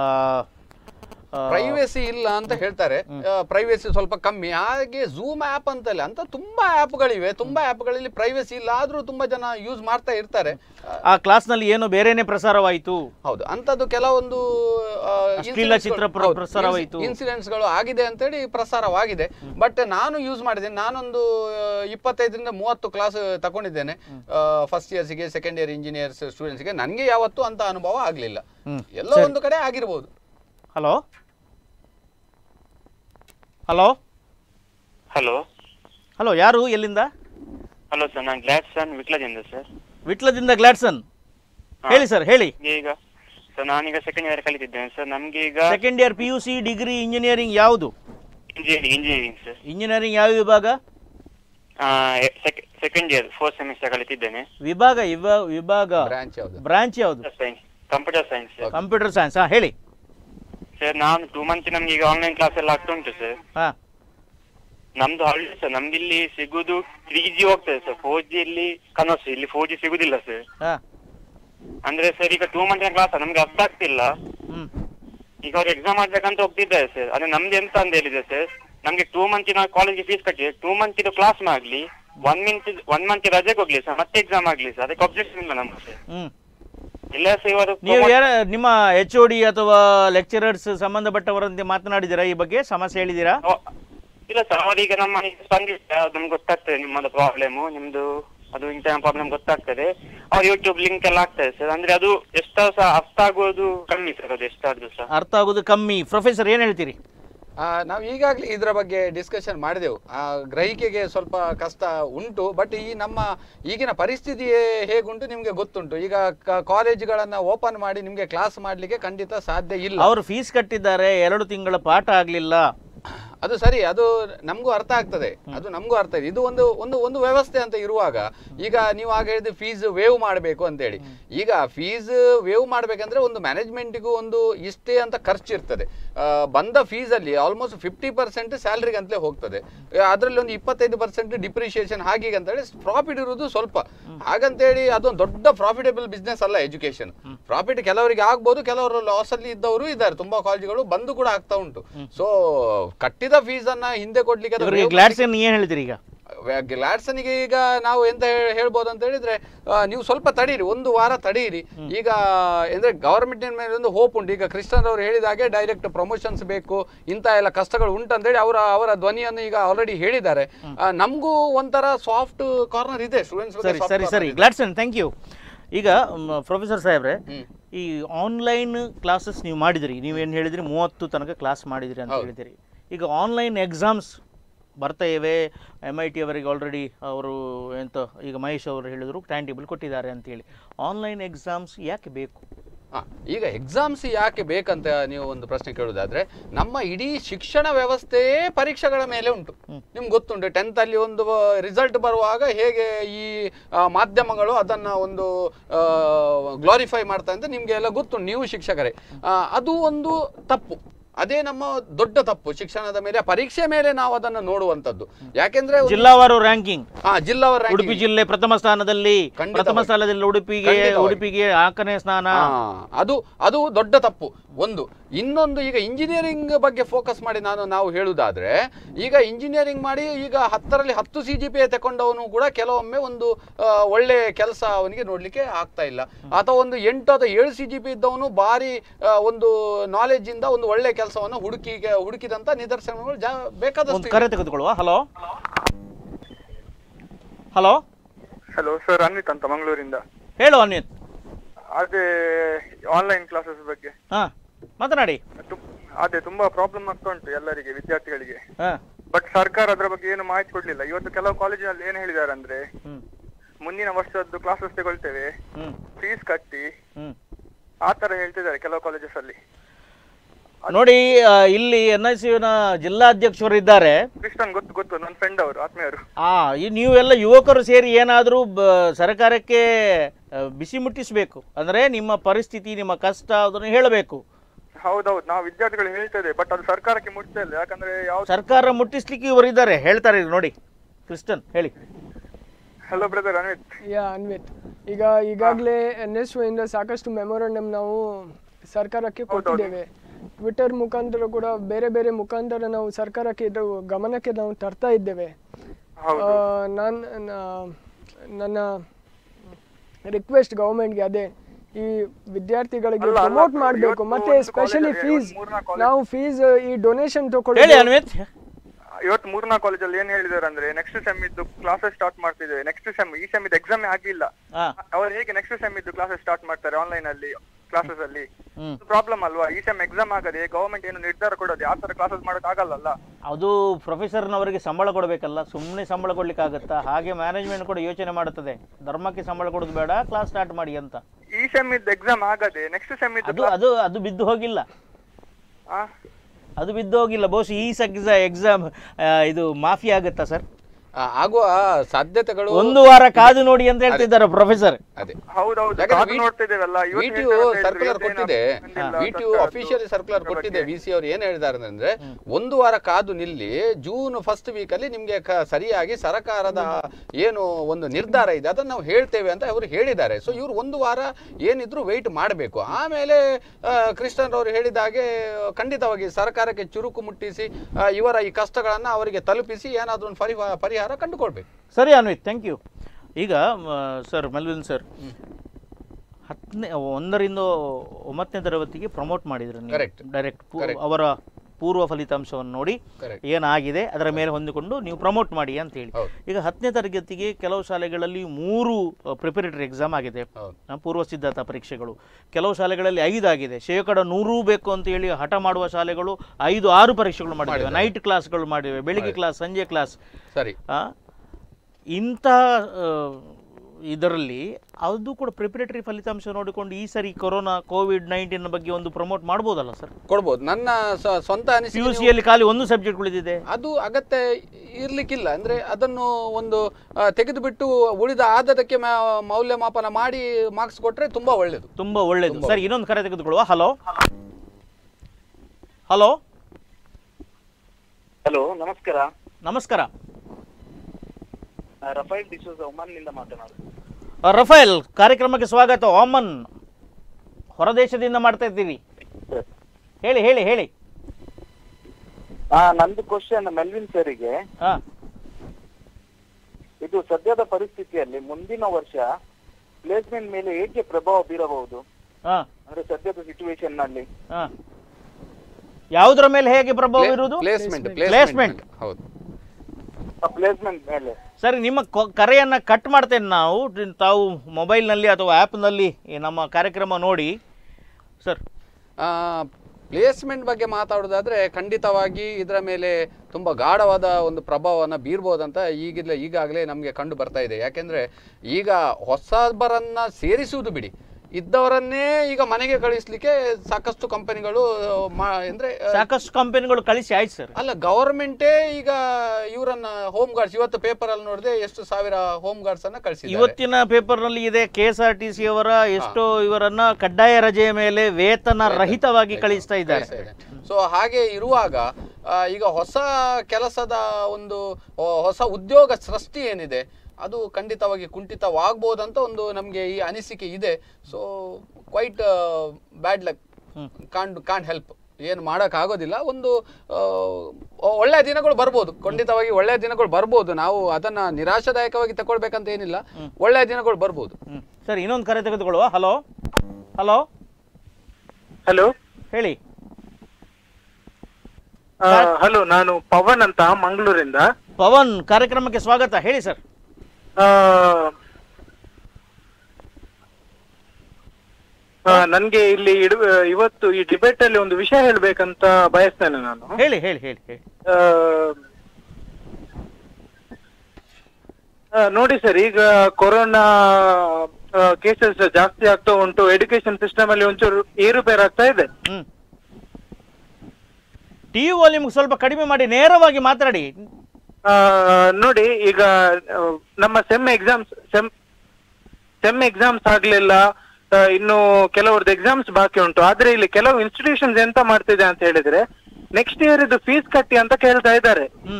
ಆ, ಪ್ರೈವೇಸಿ ಇಲ್ಲ ಅಂತ ಹೇಳ್ತಾರೆ ಪ್ರೈವೇಸಿ ಸ್ವಲ್ಪ ಕಮ್ಮಿ ಹಾಗೆ ಝೂಮ್ ಆ್ಯಪ್ ಅಂತಲ್ಲ ಅಂತ ತುಂಬಾ ಆ್ಯಪ್ಗಳಿವೆ ತುಂಬಾ ಆ್ಯಪ್ಗಳಲ್ಲಿ ಪ್ರೈವೇಸಿ ಇಲ್ಲ ಆದ್ರೂ ತುಂಬಾ ಜನ ಯೂಸ್ ಮಾಡ್ತಾ ಇರ್ತಾರೆ ಆ ಕ್ಲಾಸ್ನಲ್ಲಿ ಏನೋ ಬೇರೆನೆ ಪ್ರಸಾರವಾಯಿತು ಹೌದು ಅಂತದ್ದು ಕೆಲವೊಂದು ಅಶ್ಲೀಲ ಚಿತ್ರ ಪ್ರ- ಪ್ರಸಾರವಾಯಿತು. ಇನ್ಸಿಡೆಂಟ್ಸ್ಗಳು ಆಗಿದೆ ಅಂತೇಳಿ ಪ್ರಸಾರವಾಗಿದೆ ಬಟ್ ನಾನು ಯೂಸ್ ಮಾಡಿದ್ದೇನೆ ನಾನೊಂದು ಆ, ಇಪ್ಪತ್ತೈದರಿಂದ ಮೂವತ್ತು ಕ್ಲಾಸ್ ತಗೊಂಡಿದ್ದೇನೆ ಫಸ್ಟ್ ಇಯರ್ಸ್ಗೆ ಸೆಕೆಂಡ್ ಇಯರ್ ಇಂಜಿನಿಯರ್ಸ್ ಸ್ಟೂಡೆಂಟ್ಸ್ಗೆ ನನಗೆ ಯಾವತ್ತೂ ಅಂತ ಅನುಭವ ಆಗಲಿಲ್ಲ ಹ್ಮ್. ಎಲ್ಲೋ ಒಂದು ಕಡೆ ಆಗಿರ್ಬೋದು ಹಲೋ ಹಲೋ ಹಲೋ ಹಲೋ ಯಾರು ಎಲ್ಲಿಂದ ಹಲೋ ಸರ್ ನಾನು ಗ್ಲಾಡ್ಸನ್ ವಿಟ್ಲದಿಂದ ಸರ್ ವಿಟ್ಲದಿಂದ ಗ್ಲಾಡ್ಸನ್ ಹೇಳಿ ಸರ್ ಹೇಳಿ ಈಗ ಸರ್ ನಾನೀಗ ಸೆಕೆಂಡ್ ಇಯರ್ ಕಲಿತಿದ್ದೇನೆ ಸರ್ ನಮ್ಗೆ ಈಗ second year P U C degree engineering ಯಾವುದು ಇಂಜಿನಿಯರಿಂಗ್ ಇಂಜಿನಿಯರಿಂಗ್ ಸರ್ ಇಂಜಿನಿಯರಿಂಗ್ ಯಾವ ವಿಭಾಗ ಸೆಕೆಂಡ್ ಇಯರ್ ಫೋರ್ತ್ ಸೆಮಿಸ್ಟರ್ ಕಲಿತಿದ್ದೇನೆ ವಿಭಾಗ ವಿಭಾ- ವಿಭಾಗ ಬ್ರಾಂಚ್ ಯಾವುದು ಬ್ರಾಂಚ್ ಯಾವುದು science computer science sir computer science ಹಾ ಹೇಳಿ ಸರ್ ನಾನು ಟೂ ಮಂತ್ ನಮ್ಗೆ ಈಗ ಆನ್ಲೈನ್ ಕ್ಲಾಸ್ ಎಲ್ಲ ಆಗ್ತಾ ಉಂಟು ಸರ್ ಹಾ ನಮ್ದು ಹಳ್ಳಿ ಸರ್ ನಮ್ದು ಇಲ್ಲಿ ಸಿಗುದು ತ್ರೀ ಜಿ ಹೋಗ್ತದೆ ಸರ್ ಫೋರ್ ಜಿ ಇಲ್ಲಿ ಕನಸು ಇಲ್ಲಿ ಫೋರ್ ಜಿ ಸಿಗುದಿಲ್ಲ ಸರ್ ಹಾ ಅಂದ್ರೆ ಸರ್ ಈಗ ಟೂ ಮಂತ್ ಕ್ಲಾಸ್ ನಮ್ಗೆ ಅರ್ಥ ಆಗ್ತಿಲ್ಲ ಹ್ಮ್ ಈಗ ಅವ್ರು ಎಕ್ಸಾಮ್ ಮಾಡ್ಬೇಕಂತ ಹೋಗ್ತಿದ್ದಾರೆ ಸರ್ ಅದೇ ನಮ್ದು ಎಂತ ಅಂತ ಹೇಳಿದೆ ಸರ್ ನಮ್ಗೆ ಟೂ ಮಂತಿನ ಕಾಲೇಜ್ಗೆ ಫೀಸ್ ಕಟ್ಟಿ ಟೂ ಮಂತ್ ಇದು ಕ್ಲಾಸ್ ಮಾಡ್ಲಿ ಒನ್ ಮಂತ್ ಒನ್ ಮಂತ್ ರಜೆಗೆ ಹೋಗ್ಲಿ ಸರ್ ಮತ್ತೆ ಎಕ್ಸಾಮ್ ಆಗ್ಲಿ ಸರ್ ಅದಕ್ಕೆ ಅಬ್ಜೆಕ್ಷನ್ ಇಲ್ಲ ನಮ್ಗೆ ಸರ್ ಹ್ಮ್ ಇಲ್ಲ ಸರ್ ಇವರು ನೀವು ಯಾರ ನಿಮ್ಮ ಎಚ್ ಒ ಡಿ ಅಥವಾ ಲೆಕ್ಚರರ್ಸ್ ಸಂಬಂಧಪಟ್ಟವರಂತೆ ಮಾತನಾಡಿದ್ದೀರಾ ಈ ಬಗ್ಗೆ ಸಮಸ್ಯೆ ಹೇಳಿದ್ದೀರಾ ಓ, ಇಲ್ಲ ಸರ್ ಅವರೀಗ ನಮ್ಮ ಸ್ಪಂದಿಸ ನಮ್ಗೆ ಗೊತ್ತಾಗ್ತದೆ ನಿಮ್ಮದು ಪ್ರಾಬ್ಲಮ್ ನಿಮ್ದು ಅದು ಇಂಥ ಪ್ರಾಬ್ಲಮ್ ಗೊತ್ತಾಗ್ತದೆ ಅವ್ರ ಯೂಟ್ಯೂಬ್ ಲಿಂಕ್ ಎಲ್ಲ ಆಗ್ತದೆ ಸರ್ ಅಂದ್ರೆ ಅದು ಎಷ್ಟೋ ಸಹ ಅರ್ಥ ಆಗೋದು ಕಮ್ಮಿ ಸರ್ ಅದು ಎಷ್ಟಾದ್ರು ಸಹ ಅರ್ಥ ಆಗೋದು ಕಮ್ಮಿ ಪ್ರೊಫೆಸರ್ ಏನು ಹೇಳ್ತೀರಿ ಆ, ನಾವು ಈಗಾಗಲೇ ಇದರ ಬಗ್ಗೆ ಡಿಸ್ಕಷನ್ ಮಾಡಿದೆವು ಆ ಗ್ರಹಿಕೆಗೆ ಸ್ವಲ್ಪ ಕಷ್ಟ ಉಂಟು ಬಟ್ ಈ ನಮ್ಮ ಈಗಿನ ಪರಿಸ್ಥಿತಿ ಹೇಗುಂಟು ನಿಮಗೆ ಗೊತ್ತುಂಟು ಈಗ ಕಾಲೇಜುಗಳನ್ನು ಓಪನ್ ಮಾಡಿ ನಿಮಗೆ ಕ್ಲಾಸ್ ಮಾಡಲಿಕ್ಕೆ ಖಂಡಿತ ಸಾಧ್ಯ ಇಲ್ಲ ಅವರು ಫೀಸ್ ಕಟ್ಟಿದ್ದಾರೆ ಎರಡು ತಿಂಗಳ ಪಾಠ ಆಗಲಿಲ್ಲ ಅದು ಸರಿ ಅದು ನಮಗೂ ಅರ್ಥ ಆಗ್ತದೆ ಅದು ನಮಗೂ ಅರ್ಥ ಇದೆ ಇದು ಒಂದು ಒಂದು ಒಂದು ವ್ಯವಸ್ಥೆ ಅಂತ ಇರುವಾಗ ಈಗ ನೀವು ಆಗ ಹೇಳಿದ್ರೆ ಫೀಸ್ ವೇವ್ ಮಾಡಬೇಕು ಅಂತೇಳಿ ಈಗ ಫೀಸ್ ವೇವ್ ಮಾಡಬೇಕಂದ್ರೆ ಒಂದು ಮ್ಯಾನೇಜ್ಮೆಂಟಿಗೂ ಒಂದು ಇಷ್ಟೇ ಅಂತ ಖರ್ಚು ಇರ್ತದೆ ಆ, ಬಂದ ಫೀಸಲ್ಲಿ ಆಲ್ಮೋಸ್ಟ್ ಫಿಫ್ಟಿ ಪರ್ಸೆಂಟ್ ಸ್ಯಾಲ್ರಿಗೆ ಅಂತಲೇ ಹೋಗ್ತದೆ ಅದರಲ್ಲಿ ಒಂದು ಇಪ್ಪತ್ತೈದು ಪರ್ಸೆಂಟ್ ಡಿಪ್ರಿಷಿಯೇಷನ್ ಹಾಗೆ ಅಂತೇಳಿ ಪ್ರಾಫಿಟ್ ಇರುವುದು ಸ್ವಲ್ಪ ಹಾಗಂತೇಳಿ ಅದೊಂದು ದೊಡ್ಡ ಪ್ರಾಫಿಟೇಬಲ್ ಬಿಸ್ನೆಸ್ ಅಲ್ಲ ಎಜುಕೇಶನ್ ಪ್ರಾಫಿಟ್ ಕೆಲವರಿಗೆ ಆಗ್ಬೋದು ಕೆಲವರು ಲಾಸ್ ಅಲ್ಲಿ ಇದ್ದವರು ಇದ್ದಾರೆ ತುಂಬಾ ಕಾಲೇಜುಗಳು ಬಂದು ಕೂಡ ಆಗ್ತಾ ಉಂಟು ಸೊ ಕಟ್ಟಿದ ಫೀಸ್ ಅನ್ನ ಹಿಂದೆ ಕೊಡ್ಲಿಕ್ಕೆ ಅದು ಇವರಿಗೆ waive ಗ್ಲಾಡ್ಸನ್ ಏನು ಹೇಳ್ತೀರಿ ಈಗ ಗ್ಲಾಡ್ಸನ್ಗೆ ಈಗ ನಾವು ಎಂತ ಹೇ- ಹೇಳ್ಬೋದು ಅಂತ ಹೇಳಿದ್ರೆ ಆ, ನೀವು ಸ್ವಲ್ಪ ತಡೀರಿ ಒಂದು ವಾರ ತಡೀರಿ ಈಗ ಅಂದ್ರೆ ಗವರ್ಮೆಂಟ್ ಮೇಲೆ ಒಂದು ಹೋಪ್ ಉಂಟು ಈಗ ಕೃಷ್ಣನ್ ಅವರು ಹೇಳಿದ ಹಾಗೆ ಡೈರೆಕ್ಟ್ ಪ್ರಮೋಷನ್ಸ್ ಬೇಕು ಇಂಥ ಎಲ್ಲ ಕಷ್ಟಗಳು ಉಂಟಂತೇಳಿ ಅವರ ಅವರ ಧ್ವನಿಯನ್ನು ಈಗ ಆಲ್ರೆಡಿ ಹೇಳಿದ್ದಾರೆ ಆ, ನಮಗೂ ಒಂಥರ ಸಾಫ್ಟ್ ಕಾರ್ನರ್ ಇದೆ ಸ್ಟೂಡೆಂಟ್ಸ್ ಸರಿ ಸರಿ ಸರಿ ಗ್ಲಾಡ್ಸನ್ ಥ್ಯಾಂಕ್ ಯು ಈಗ ಪ್ರೊಫೆಸರ್ ಸಾಹೇಬ್ರೆ ಈ ಆನ್ಲೈನ್ ಕ್ಲಾಸಸ್ ನೀವು ಮಾಡಿದಿರಿ ನೀವೇನು ಹೇಳಿದ್ರಿ ಮೂವತ್ತು ತನಕ ಕ್ಲಾಸ್ ಮಾಡಿದಿರಿ ಅಂತ ಹೇಳಿದಿರಿ ಈಗ ಆನ್ಲೈನ್ ಎಕ್ಸಾಮ್ಸ್ ಬರ್ತಾ ಇವೆ ಎಮ್ ಐ ಟಿ ಅವರಿಗೆ ಆಲ್ರೆಡಿ ಅವರು ಎಂತ ಈಗ ಮಹೇಶ್ ಅವರು ಹೇಳಿದರು ಟೈಮ್ ಟೇಬಲ್ ಕೊಟ್ಟಿದ್ದಾರೆ ಅಂತೇಳಿ ಆನ್ಲೈನ್ ಎಕ್ಸಾಮ್ಸ್ ಯಾಕೆ ಬೇಕು ಆ, ಈಗ ಎಕ್ಸಾಮ್ಸ್ ಯಾಕೆ ಬೇಕಂತ ನೀವು ಒಂದು ಪ್ರಶ್ನೆ ಕೇಳುವುದಾದ್ರೆ ನಮ್ಮ ಇಡೀ ಶಿಕ್ಷಣ ವ್ಯವಸ್ಥೆಯೇ ಪರೀಕ್ಷೆಗಳ ಮೇಲೆ ಉಂಟು ನಿಮ್ಗೆ ಗೊತ್ತುಂಟು ಟೆಂತ್ ಅಲ್ಲಿ ಒಂದು ರಿಸಲ್ಟ್ ಬರುವಾಗ ಹೇಗೆ ಈ ಆ, ಮಾಧ್ಯಮಗಳು ಅದನ್ನ ಒಂದು ಗ್ಲಾರಿಫೈ ಮಾಡ್ತಾ ಅಂತ ನಿಮ್ಗೆ ಎಲ್ಲ ಗೊತ್ತುಂಟು ನೀವು ಶಿಕ್ಷಕರೇ ಆ, ಅದು ಒಂದು ತಪ್ಪು ಅದೇ ನಮ್ಮ ದೊಡ್ಡ ತಪ್ಪು ಶಿಕ್ಷಣದ ಮೇಲೆ ಪರೀಕ್ಷೆ ಮೇಲೆ ನಾವು ಅದನ್ನು ನೋಡುವಂತದ್ದು ಯಾಕೆಂದ್ರೆ ಒಂದು- ಜಿಲ್ಲಾವಾರು ರ್ಯಾಂಕಿಂಗ್ ಆ, ಜಿಲ್ಲಾವಾರು ranking. ಉಡುಪಿ ಜಿಲ್ಲೆ ಪ್ರಥಮ ಸ್ಥಾನದಲ್ಲಿ ಖಂಡಿತವಾಗಿ. ಪ್ರಥಮ ಸ್ಥಾನದಲ್ಲಿ ಉಡುಪಿಗೆ ಖಂಡಿತವಾಗಿ. ಉಡುಪಿಗೆ ಆಕನೇ ಸ್ನಾನ ಆ, ಅದು ಅದು ದೊಡ್ಡ ತಪ್ಪು ಒಂದು ಇನ್ನೊಂದು ಈಗ ಇಂಜಿನಿಯರಿಂಗ್ ಬಗ್ಗೆ ಫೋಕಸ್ ಮಾಡಿ ನಾನು ನಾವು ಹೇಳುವುದಾದ್ರೆ ಈಗ ಇಂಜಿನಿಯರಿಂಗ್ ಮಾಡಿ ಈಗ ಹತ್ತರಲ್ಲಿ ಹತ್ತು ಸಿ ಜಿ ಪಿ ತಗೊಂಡವನು ಕೂಡ ಕೆಲವೊಮ್ಮೆ ಒಂದು ಆ, ಒಳ್ಳೆ ಕೆಲಸ ಅವನಿಗೆ ನೋಡ್ಲಿಕ್ಕೆ ಆಗ್ತಾ ಇಲ್ಲ ಅಥವಾ ಒಂದು ಎಂಟು ಅಥವಾ ಏಳು ಸಿ ಜಿ ಪಿ ಇದ್ದವನು ಭಾರಿ ಆ, ಒಂದು ನಾಲೆಜ್ ಇಂದ ಒಂದು ಒಳ್ಳೆ ಕೆಲಸವನ್ನು ಹುಡುಕಿ ಹುಡುಕಿದಂತ ನಿದರ್ಶನಗಳು ಜಾ ಒಂದು ಬೇಕಾದಷ್ಟು ಕರೆ ತೆಗೆದುಕೊಳ್ಳುವ hello hello hello sir Anvith ಅಂತ ಮಂಗಳೂರಿಂದ ಹೇಳು ಅನ್ವಿತ್ ಅದೇ ಆನ್ಲೈನ್ ಕ್ಲಾಸಸ್ ಬಗ್ಗೆ ಹಾ ಮಾತನಾಡಿ ತು- ಅದೇ ತುಂಬಾ ಪ್ರಾಬ್ಲಮ್ ಆಗ್ತಾ ಉಂಟು ಎಲ್ಲರಿಗೆ ವಿದ್ಯಾರ್ಥಿಗಳಿಗೆ ಹಾ ಬಟ್ ಸರ್ಕಾರ ಅದರ ಬಗ್ಗೆ ಏನು ಮಾಹಿತಿ ಕೊಡ್ಲಿಲ್ಲ ಇವತ್ತು ಕೆಲವು ಕಾಲೇಜಿನಲ್ಲಿ ಏನ್ ಹೇಳಿದ್ದಾರೆ ಅಂದ್ರೆ ಹ್ಮ್ ಮುಂದಿನ ವರ್ಷದ್ದು ಕ್ಲಾಸಸ್ ತಗೊಳ್ತೇವೆ ಹ್ಮ್ ಫೀಸ್ ಕಟ್ಟಿ ಹ್ಮ್ ಆ ತರ ಹೇಳ್ತಿದ್ದಾರೆ ಕೆಲವು ಕಾಲೇಜಸ್ ಅಲ್ಲಿ ನೋಡಿ ಆ, ಇಲ್ಲಿ ಎನ್ ಐ ಸಿನ ಜಿಲ್ಲಾಧ್ಯಕ್ಷರು ಇದ್ದಾರೆ ಕ್ರಿಸ್ಟನ್ ಗೊತ್ತು ಗೊತ್ತು ನನ್ನ ಫ್ರೆಂಡ್ ಅವರು ಆತ್ಮೀಯರು ಆ ಈ ನೀವೆಲ್ಲ ಯುವಕರು ಸೇರಿ ಏನಾದರೂ ಸರ್ಕಾರಕ್ಕೆ ಆ, ಬಿಸಿ ಮುಟ್ಟಿಸಬೇಕು ಅಂದರೆ ನಿಮ್ಮ ಪರಿಸ್ಥಿತಿ ನಿಮ್ಮ ಕಷ್ಟ ಅದನ್ನು ಹೇಳಬೇಕು ಹೌದೌದು ನಾವು ವಿದ್ಯಾರ್ಥಿಗಳು ಹೇಳ್ತೇವೆ ಬಟ್ ಅದು ಸರ್ಕಾರಕ್ಕೆ ಮುಟ್ತಾ ಇಲ್ಲ ಯಾಕಂದ್ರೆ ಯಾವ ಸರ್ಕಾರ ಮುಟ್ಟಿಸ್ಲಿಕ್ಕೆ ಇವರು ಇದ್ದಾರೆ ಹೇಳ್ತಾರೆ ಇದು ನೋಡಿ ಕ್ರಿಸ್ಟನ್ ಹೇಳಿ ಹಲೋ ಬ್ರದರ್ ಅನ್ವಿತ್ ಯಾ ಅನ್ವಿತ್ ಈಗ ಈಗಾಗಲೇ ಎನ್ ಎಸ್ ಇಂದ ಸಾಕಷ್ಟು ಮೆಮೊರಂಡಮ್ ನಾವು ಸರ್ಕಾರಕ್ಕೆ ಕೊಟ್ಟಿದ್ದೇವೆ ಟ್ವಿಟರ್ ಮುಖಾಂತರ ಕೂಡ ಬೇರೆ ಬೇರೆ ಮುಖಾಂತರ ನಾವು ಸರ್ಕಾರಕ್ಕೆ ಇದು ಗಮನಕ್ಕೆ ನಾವು ತರ್ತಾ ಇದ್ದೇವೆ ನಾನು ನನ್ನ ರಿಕ್ವೆಸ್ಟ್ ಗೌರ್ಮೆಂಟ್ಗೆ ಅದೇ ಈ ವಿದ್ಯಾರ್ಥಿಗಳಿಗೆ ಅಲ್ಲ, ಅಲ್ಲ, ಪ್ರಮೋಟ್ ಮಾಡಬೇಕು ಇವತ್ತು ಮತ್ತೆ ಒಂದು ಸ್ಪೆಷಲಿ college ಫೀಸ್ ಇವತ್ತು ಮೂರ್ನಾಲ್ಕು college- ನಾವು ಫೀಸ್ ಈ ಡೊನೇಷನ್ ಹೇಳಿ ತಗೊಳ್ಳಿ ಅನ್ವಿತ್ ಇವತ್ತು ಮೂರ್ನಾ ಕಾಲೇಜಲ್ಲಿ ಏನ್ ಹೇಳಿದಾರೆ ಅಂದ್ರೆ ನೆಕ್ಸ್ಟ್ ಸೆಮ್ ಇದ್ದು ಕ್ಲಾಸಸ್ ಸ್ಟಾರ್ಟ್ ಮಾಡ್ತಿದ್ದೇವೆ ನೆಕ್ಸ್ಟ್ ಸೆಮ್ ಈ ಸೆಮ್ ಇದ್ದು ಎಕ್ಸಾಮ್ ಆಗಿಲ್ಲ ಹಾ ಅವ್ರು ಹೇಗೆ ನೆಕ್ಸ್ಟ್ ಸೆಮ್ ಇದ್ದು ಕ್ಲಾಸಸ್ ಸ್ಟಾರ್ಟ್ ಮಾಡ್ತಾರೆ ಆನ್ಲೈನ್ ಅಲ್ಲಿ ಕ್ಲಾಸಸ್ ಅಲ್ಲಿ ಹ್ಮ್. ಪ್ರಾಬ್ಲಮ್ ಅಲ್ವಾ ಈ ಸೆಮ್ ಎಕ್ಸಾಮ್ ಆಗದೆ ಗವರ್ಮೆಂಟ್ ಏನು ನಿರ್ಧಾರ ಕೊಡೋದು ಯಾವ ತರ ಕ್ಲಾಸಸ್ ಮಾಡಕ್ ಆಗಲ್ಲ ಅದು ಪ್ರೊಫೆಸರ್ನವರಿಗೆ ಸಂಬಳ ಕೊಡಬೇಕಲ್ಲ ಸುಮ್ಮನೆ ಸಂಬಳ ಕೊಡ್ಲಿಕ್ಕಾಗತ್ತಾ ಹಾಗೆ ಮ್ಯಾನೇಜ್ಮೆಂಟ್ ಕೂಡ ಯೋಚನೆ ಮಾಡುತ್ತದೆ ಧರ್ಮಕ್ಕೆ ಸಂಬಳ ಕೊಡೋದು ಬೇಡ ಕ್ಲಾಸ್ ಸ್ಟಾರ್ಟ್ ಮಾಡಿ ಅಂತ ಈ ಸೆಮ್ ಇದ್ದು ಎಕ್ಸಾಮ್ ಆಗದೆ ನೆಕ್ಸ್ಟ್ ಸೆಮ್ ಇದ್ದು ಅದು ಅದು ಅದು ಬಿದ್ದು ಹೋಗಿಲ್ಲ ಆ? ಅದು ಬಿದ್ದು ಹೋಗಿಲ್ಲ ಬಹುಶಃ ಈ ಎಕ್ಸಾ ಎಕ್ಸಾಮ್ ಇದು ಮಾಫಿ ಆಗುತ್ತಾ ಸರ್ ಆ, ಆಗುವ ಸಾಧ್ಯತೆಗಳು ಒಂದು ವಾರ ಕಾದು ನೋಡಿ ಅಂತ ಹೇಳ್ತಿದ್ದಾರೆ ಪ್ರೊಫೆಸರ್ ಅದೇ ಹೌದೌದು ಯಾಕಂದ್ರೆ ಕಾದು ವಿ- ನೋಡ್ತಾ ಇದ್ದೇವಲ್ಲ ಇವತ್ತು ವಿಟಿಯು ಹೇಳ್ತಾರೆ ಅಂತ ಸರ್ಕ್ಯುಲರ್ ಹೇಳಿದ್ರೆ ಕೊಟ್ಟಿದೆ ಇವತ್ತೇನು ವಿಟಿಯು ಸರ್ಕಾರದ್ದು ಅಫಿಷಿಯಲಿ ಸರ್ಕ್ಯುಲರ್ ಇದ್ರ ಕೊಟ್ಟಿದೆ ಬಗ್ಗೆ. ವಿ ಸಿ ಅವ್ರು ಏನ್ ಹೇಳಿದ್ದಾರೆ ಅಂದ್ರೆ ಒಂದು ವಾರ ಕಾದು ನಿಲ್ಲಿ ಜೂನ್ ಫಸ್ಟ್ ವೀಕ್ ಅಲ್ಲಿ ನಿಮ್ಗೆ ಕ- ಸರಿಯಾಗಿ ಸರ್ಕಾರದ ಏನು ಒಂದು ನಿರ್ಧಾರ ಇದೆ ಅದನ್ನ ನಾವು ಹೇಳ್ತೇವೆ ಅಂತ ಅವರು ಹೇಳಿದ್ದಾರೆ ಸೊ ಇವರು ಒಂದು ವಾರ ಏನಿದ್ರು ವೆಯ್ಟ್ ಮಾಡಬೇಕು ಆಮೇಲೆ ಆ, ಕೃಷ್ಣನ್ ಅವರು ಹೇಳಿದ ಹಾಗೆ ಖಂಡಿತವಾಗಿ ಸರ್ಕಾರಕ್ಕೆ ಚುರುಕು ಮುಟ್ಟಿಸಿ ಆ, ಇವರ ಈ ಕಷ್ಟಗಳನ್ನ ಅವರಿಗೆ ತಲುಪಿಸಿ ಏನಾದ್ರೂ ಒಂದು ಪರಿಹಾರ ಪರಿಹಾರ ಕಂಡುಕೊಳ್ಬೇಕು ಸರಿ ಅನ್ವಿತ್ ಥ್ಯಾಂಕ್ ಯು ಈಗ ಸರ್ ಮೆಲ್ವಿನ್ ಸರ್ ಹತ್ತನೇ ಒಂದರಿಂದ ಒಂಬತ್ತನೇ ತರಗತಿಗೆ ಪ್ರಮೋಟ್ ಮಾಡಿದ್ರು Correct. Direct Correct. ಅವರ ಪೂರ್ವ ಫಲಿತಾಂಶವನ್ನು ನೋಡಿ Correct. ಏನಾಗಿದೆ ಅದರ ಮೇಲೆ ಹೊಂದಿಕೊಂಡು ನೀವು ಪ್ರಮೋಟ್ ಮಾಡಿ ಅಂತ ಹೇಳಿ ಹೌದು. ಈಗ ಹತ್ತನೇ ತರಗತಿಗೆ ಕೆಲವು ಶಾಲೆಗಳಲ್ಲಿ ಮೂರು ಪ್ರಿಪರೇಟರಿ ಎಕ್ಸಾಮ್ ಆಗಿದೆ ಹೌದು. ಆ, ಪೂರ್ವ ಸಿದ್ಧತಾ ಪರೀಕ್ಷೆಗಳು ಕೆಲವು ಶಾಲೆಗಳಲ್ಲಿ ಐದು ಆಗಿದೆ ಶೇಕಡ ನೂರು ಬೇಕು ಅಂತ ಹೇಳಿ ಹಠ ಮಾಡುವ ಶಾಲೆಗಳು ಐದು ಆರು ಪರೀಕ್ಷೆಗಳು ಮಾಡಿವೆ ನೈಟ್ ಕ್ಲಾಸ್ಗಳು ಮಾಡಿವೆ ಬೆಳಿಗ್ಗೆ ಕ್ಲಾಸ್ ಸಂಜೆ ಕ್ಲಾಸ್ ಸರಿ ಆ, ಇಂಥ ಆ, ಇದರಲ್ಲಿ ಅದು ಕೂಡ ಪ್ರಿಪರೇಟರಿ ಫಲಿತಾಂಶ ನೋಡಿಕೊಂಡು ಈ ಸರಿ ಕೊರೋನಾ ಕೋವಿಡ್ ನೈನ್ಟೀನ್ ಬಗ್ಗೆ ಒಂದು ಪ್ರಮೋಟ್ ಮಾಡ್ಬೋದಲ್ಲ ಸರ್ ಕೊಡ್ಬೋದು ನನ್ನ ಸ- ಸ್ವಂತ ಪಿ ಯು ಅನಿಸಿಕೆ ನೀವು- ಸಿಯಲ್ಲಿ ಖಾಲಿ ಒಂದು ಸಬ್ಜೆಕ್ಟ್ ಉಳಿದಿದೆ ಅದು ಅಗತ್ಯ ಇರ್ಲಿಕ್ಕಿಲ್ಲ ಅಂದ್ರೆ ಅದನ್ನು ಒಂದು ಆ, ತೆಗೆದುಬಿಟ್ಟು ಉಳಿದ ಆದದಕ್ಕೆ ಮಾ- ಮೌಲ್ಯಮಾಪನ ಮಾಡಿ ಮಾರ್ಕ್ಸ್ ಕೊಟ್ರೆ ತುಂಬಾ ಒಳ್ಳೇದು ತುಂಬಾ ಒಳ್ಳೇದು ಸರ್ ಇನ್ನೊಂದು ಕರೆ ತೆಗೆದುಕೊಳ್ಳುವ ಹಲೋ ಹಲೋ ಹಲೋ ನಮಸ್ಕಾರ ನಮಸ್ಕಾರ ರಫೈಲ್ ಡಿಸೋಸ್ ಒಮನ್ ನಿಂದ ಮಾತನಾಡುದು ಆ, ರಫೇಲ್ ಕಾರ್ಯಕ್ರಮಕ್ಕೆ ಸ್ವಾಗತ ವಾಮನ್ ಹೊರದೇಶದಿಂದ ಮಾಡ್ತಾ ಇದ್ದೀವಿ ಹೇಳಿ ಹೇಳಿ ಹೇಳಿ ಆ ನಂದು ಕ್ವಶನ್ ಮೆಲ್ವಿನ್ ಸರಿಗೆ ಹಾ ಇದು ಸದ್ಯದ ಪರಿಸ್ಥಿತಿಯಲ್ಲಿ ಮುಂದಿನ ವರ್ಷ ಪ್ಲೇಸ್ಮೆಂಟ್ ಮೇಲೆ ಹೇಗೆ ಪ್ರಭಾವ ಬೀರಬಹುದು ಹಾ ಅಂದ್ರೆ ಸದ್ಯದ ಸಿಚುವೇಶನ್ ನಲ್ಲಿ ಹಾ ಯಾವುದರ ಮೇಲೆ ಹೇಗೆ ಪ್ರಭಾವ ಇರುವುದು ಪ್ಲೇಸ್ಮೆಂಟ್ Placement. ಹೌದು ಪ್ಲೇಸ್ಮೆಂಟ್ ಮೇಲೆ ಸರಿ ನಿಮ್ಮ ಕೊ- ಕರೆಯನ್ನ ಕಟ್ ಮಾಡ್ತೇನೆ ನಾವು ತಾವು ಮೊಬೈಲ್ನಲ್ಲಿ ಅಥವಾ ಆ್ಯಪ್ನಲ್ಲಿ ನಮ್ಮ ಕಾರ್ಯಕ್ರಮ ನೋಡಿ ಸರ್ ಪ್ಲೇಸ್ಮೆಂಟ್ ಬಗ್ಗೆ ಮಾತಾಡೋದಾದ್ರೆ ಖಂಡಿತವಾಗಿ ಇದರ ಮೇಲೆ ತುಂಬ ಗಾಢವಾದ ಒಂದು ಪ್ರಭಾವವನ್ನು ಬೀರ್ಬೋದಂತ ಈಗಿಲ್ಲ ಈಗಾಗಲೇ ನಮಗೆ ಕಂಡು ಬರ್ತಾ ಇದೆ ಯಾಕೆಂದ್ರೆ ಈಗ ಹೊಸಬರನ್ನ ಸೇರಿಸುವುದು ಬಿಡಿ ಇದ್ದವರನ್ನೇ ಈಗ ಮನೆಗೆ ಕಳಿಸ್ಲಿಕ್ಕೆ ಸಾಕಷ್ಟು ಕಂಪನಿಗಳು ಅಂದ್ರೆ ಆ, ಸಾಕಷ್ಟು ಕಂಪನಿಗಳು ಕಳಿಸಿ ಆಯ್ತು ಸರ್ ಅಲ್ಲ ಗವರ್ಮೆಂಟೇ ಈಗ ಇವರನ್ನ ಹೋಮ್ ಗಾರ್ಡ್ಸ್ ಇವತ್ತು ಪೇಪರ್ ಅಲ್ಲಿ ನೋಡಿದೆ ಎಷ್ಟು ಸಾವಿರ ಹೋಮ್ ಗಾರ್ಡ್ಸ್ ಅನ್ನ ಕಳಿಸಿದ್ದಾರೆ ಇವತ್ತಿನ ಪೇಪರ್ನಲ್ಲಿ ಇದೆ K S R T C ಅವರ ಎಷ್ಟೋ ಇವರನ್ನ ಕಡ್ಡಾಯ ರಜೆಯ ಮೇಲೆ ವೇತನ ರಹಿತವಾಗಿ ಕಳಿಸ್ತಾ ಇದ್ದಾರೆ ಸೊ ಹಾಗೆ ಇರುವಾಗ ಆ, ಈಗ ಹೊಸ ಕೆಲಸದ ಒಂದು ಹೊ- ಹೊಸ ಉದ್ಯೋಗ ಸೃಷ್ಟಿ ಏನಿದೆ ಅದು ಖಂಡಿತವಾಗಿ ಕುಂಠಿತವಾಗ್ಬೋದಂತ ಒಂದು ನಮಗೆ ಈ ಅನಿಸಿಕೆ ಇದೆ so quite bad luck can't can't help ಏನು ಮಾಡಕ್ ಆಗೋದಿಲ್ಲ ಒಂದು ಆ, ಒಳ್ಳೆಯ ದಿನಗಳು ಬರ್ಬೋದು ಖಂಡಿತವಾಗಿ ಒಳ್ಳೆಯ ದಿನಗಳು ಬರ್ಬೋದು ನಾವು ಅದನ್ನ ನಿರಾಶಾದಾಯಕವಾಗಿ ತಗೊಳ್ಬೇಕಂತ ಏನಿಲ್ಲ ಒಳ್ಳೆಯ ದಿನಗಳು ಬರ್ಬೋದು ಹ್ಮ್. ಸರಿ ಇನ್ನೊಂದು ಕರೆ ತೆಗೆದುಕೊಳ್ಳುವ ಹಲೋ ಹಲೋ ಹಲೋ ಹೇಳಿ ಹಲೋ ನಾನು ಪವನ್ ಅಂತ ಮಂಗಳೂರಿಂದ ಪವನ್ ಕಾರ್ಯಕ್ರಮಕ್ಕೆ ಸ್ವಾಗತ ಹೇಳಿ ಸರ್ ಆ, ಆ, ನನ್ಗೆ ಇಲ್ಲಿ ಇಡು ಇವತ್ತು ಈ ಡಿಬೇಟ್ ಅಲ್ಲಿ ಒಂದು ವಿಷಯ ಹೇಳ್ಬೇಕಂತ ಬಯಸ್ತೇನೆ ನಾನು ಹೇಳಿ ಹೇಳಿ ಹೇಳಿ ಹೇಳಿ ಆ, ಆ, ನೋಡಿ ಸರ್ ಈಗ ಕೊರೋನಾ ಕೇಸಸ್ ಜಾಸ್ತಿ ಆಗ್ತಾ ಉಂಟು ಎಜುಕೇಶನ್ ಸಿಸ್ಟಮ್ ಅಲ್ಲಿ ಒಂಚೂರು ಏರುಪೇರು ಆಗ್ತಾ ಇದೆ ಹ್ಮ್ ಟಿವಿ ವಾಲ್ಯೂಮ್ ಸ್ವಲ್ಪ ಕಡಿಮೆ ಮಾಡಿ ನೇರವಾಗಿ ಮಾತಾಡಿ ಆ, ನೋಡಿ ಈಗ ಆ, ನಮ್ಮ sem exams sem sem exams ಆಗ್ಲಿಲ್ಲ ಆ, ಇನ್ನು ಕೆಲವ್ರದ್ದು ಎಕ್ಸಾಮ್ಸ್ ಬಾಕಿ ಉಂಟು ಆದ್ರೆ ಇಲ್ಲಿ ಕೆಲವು ಇನ್ಸ್ಟಿಟ್ಯೂಷನ್ಸ್ ಎಂತ ಮಾಡ್ತಿದೆ ಅಂತ ಹೇಳಿದ್ರೆ ನೆಕ್ಸ್ಟ್ ಇಯರ್ ಇದು ಫೀಸ್ ಕಟ್ಟಿ ಅಂತ ಕೇಳ್ತಾ ಇದ್ದಾರೆ ಹ್ಮ್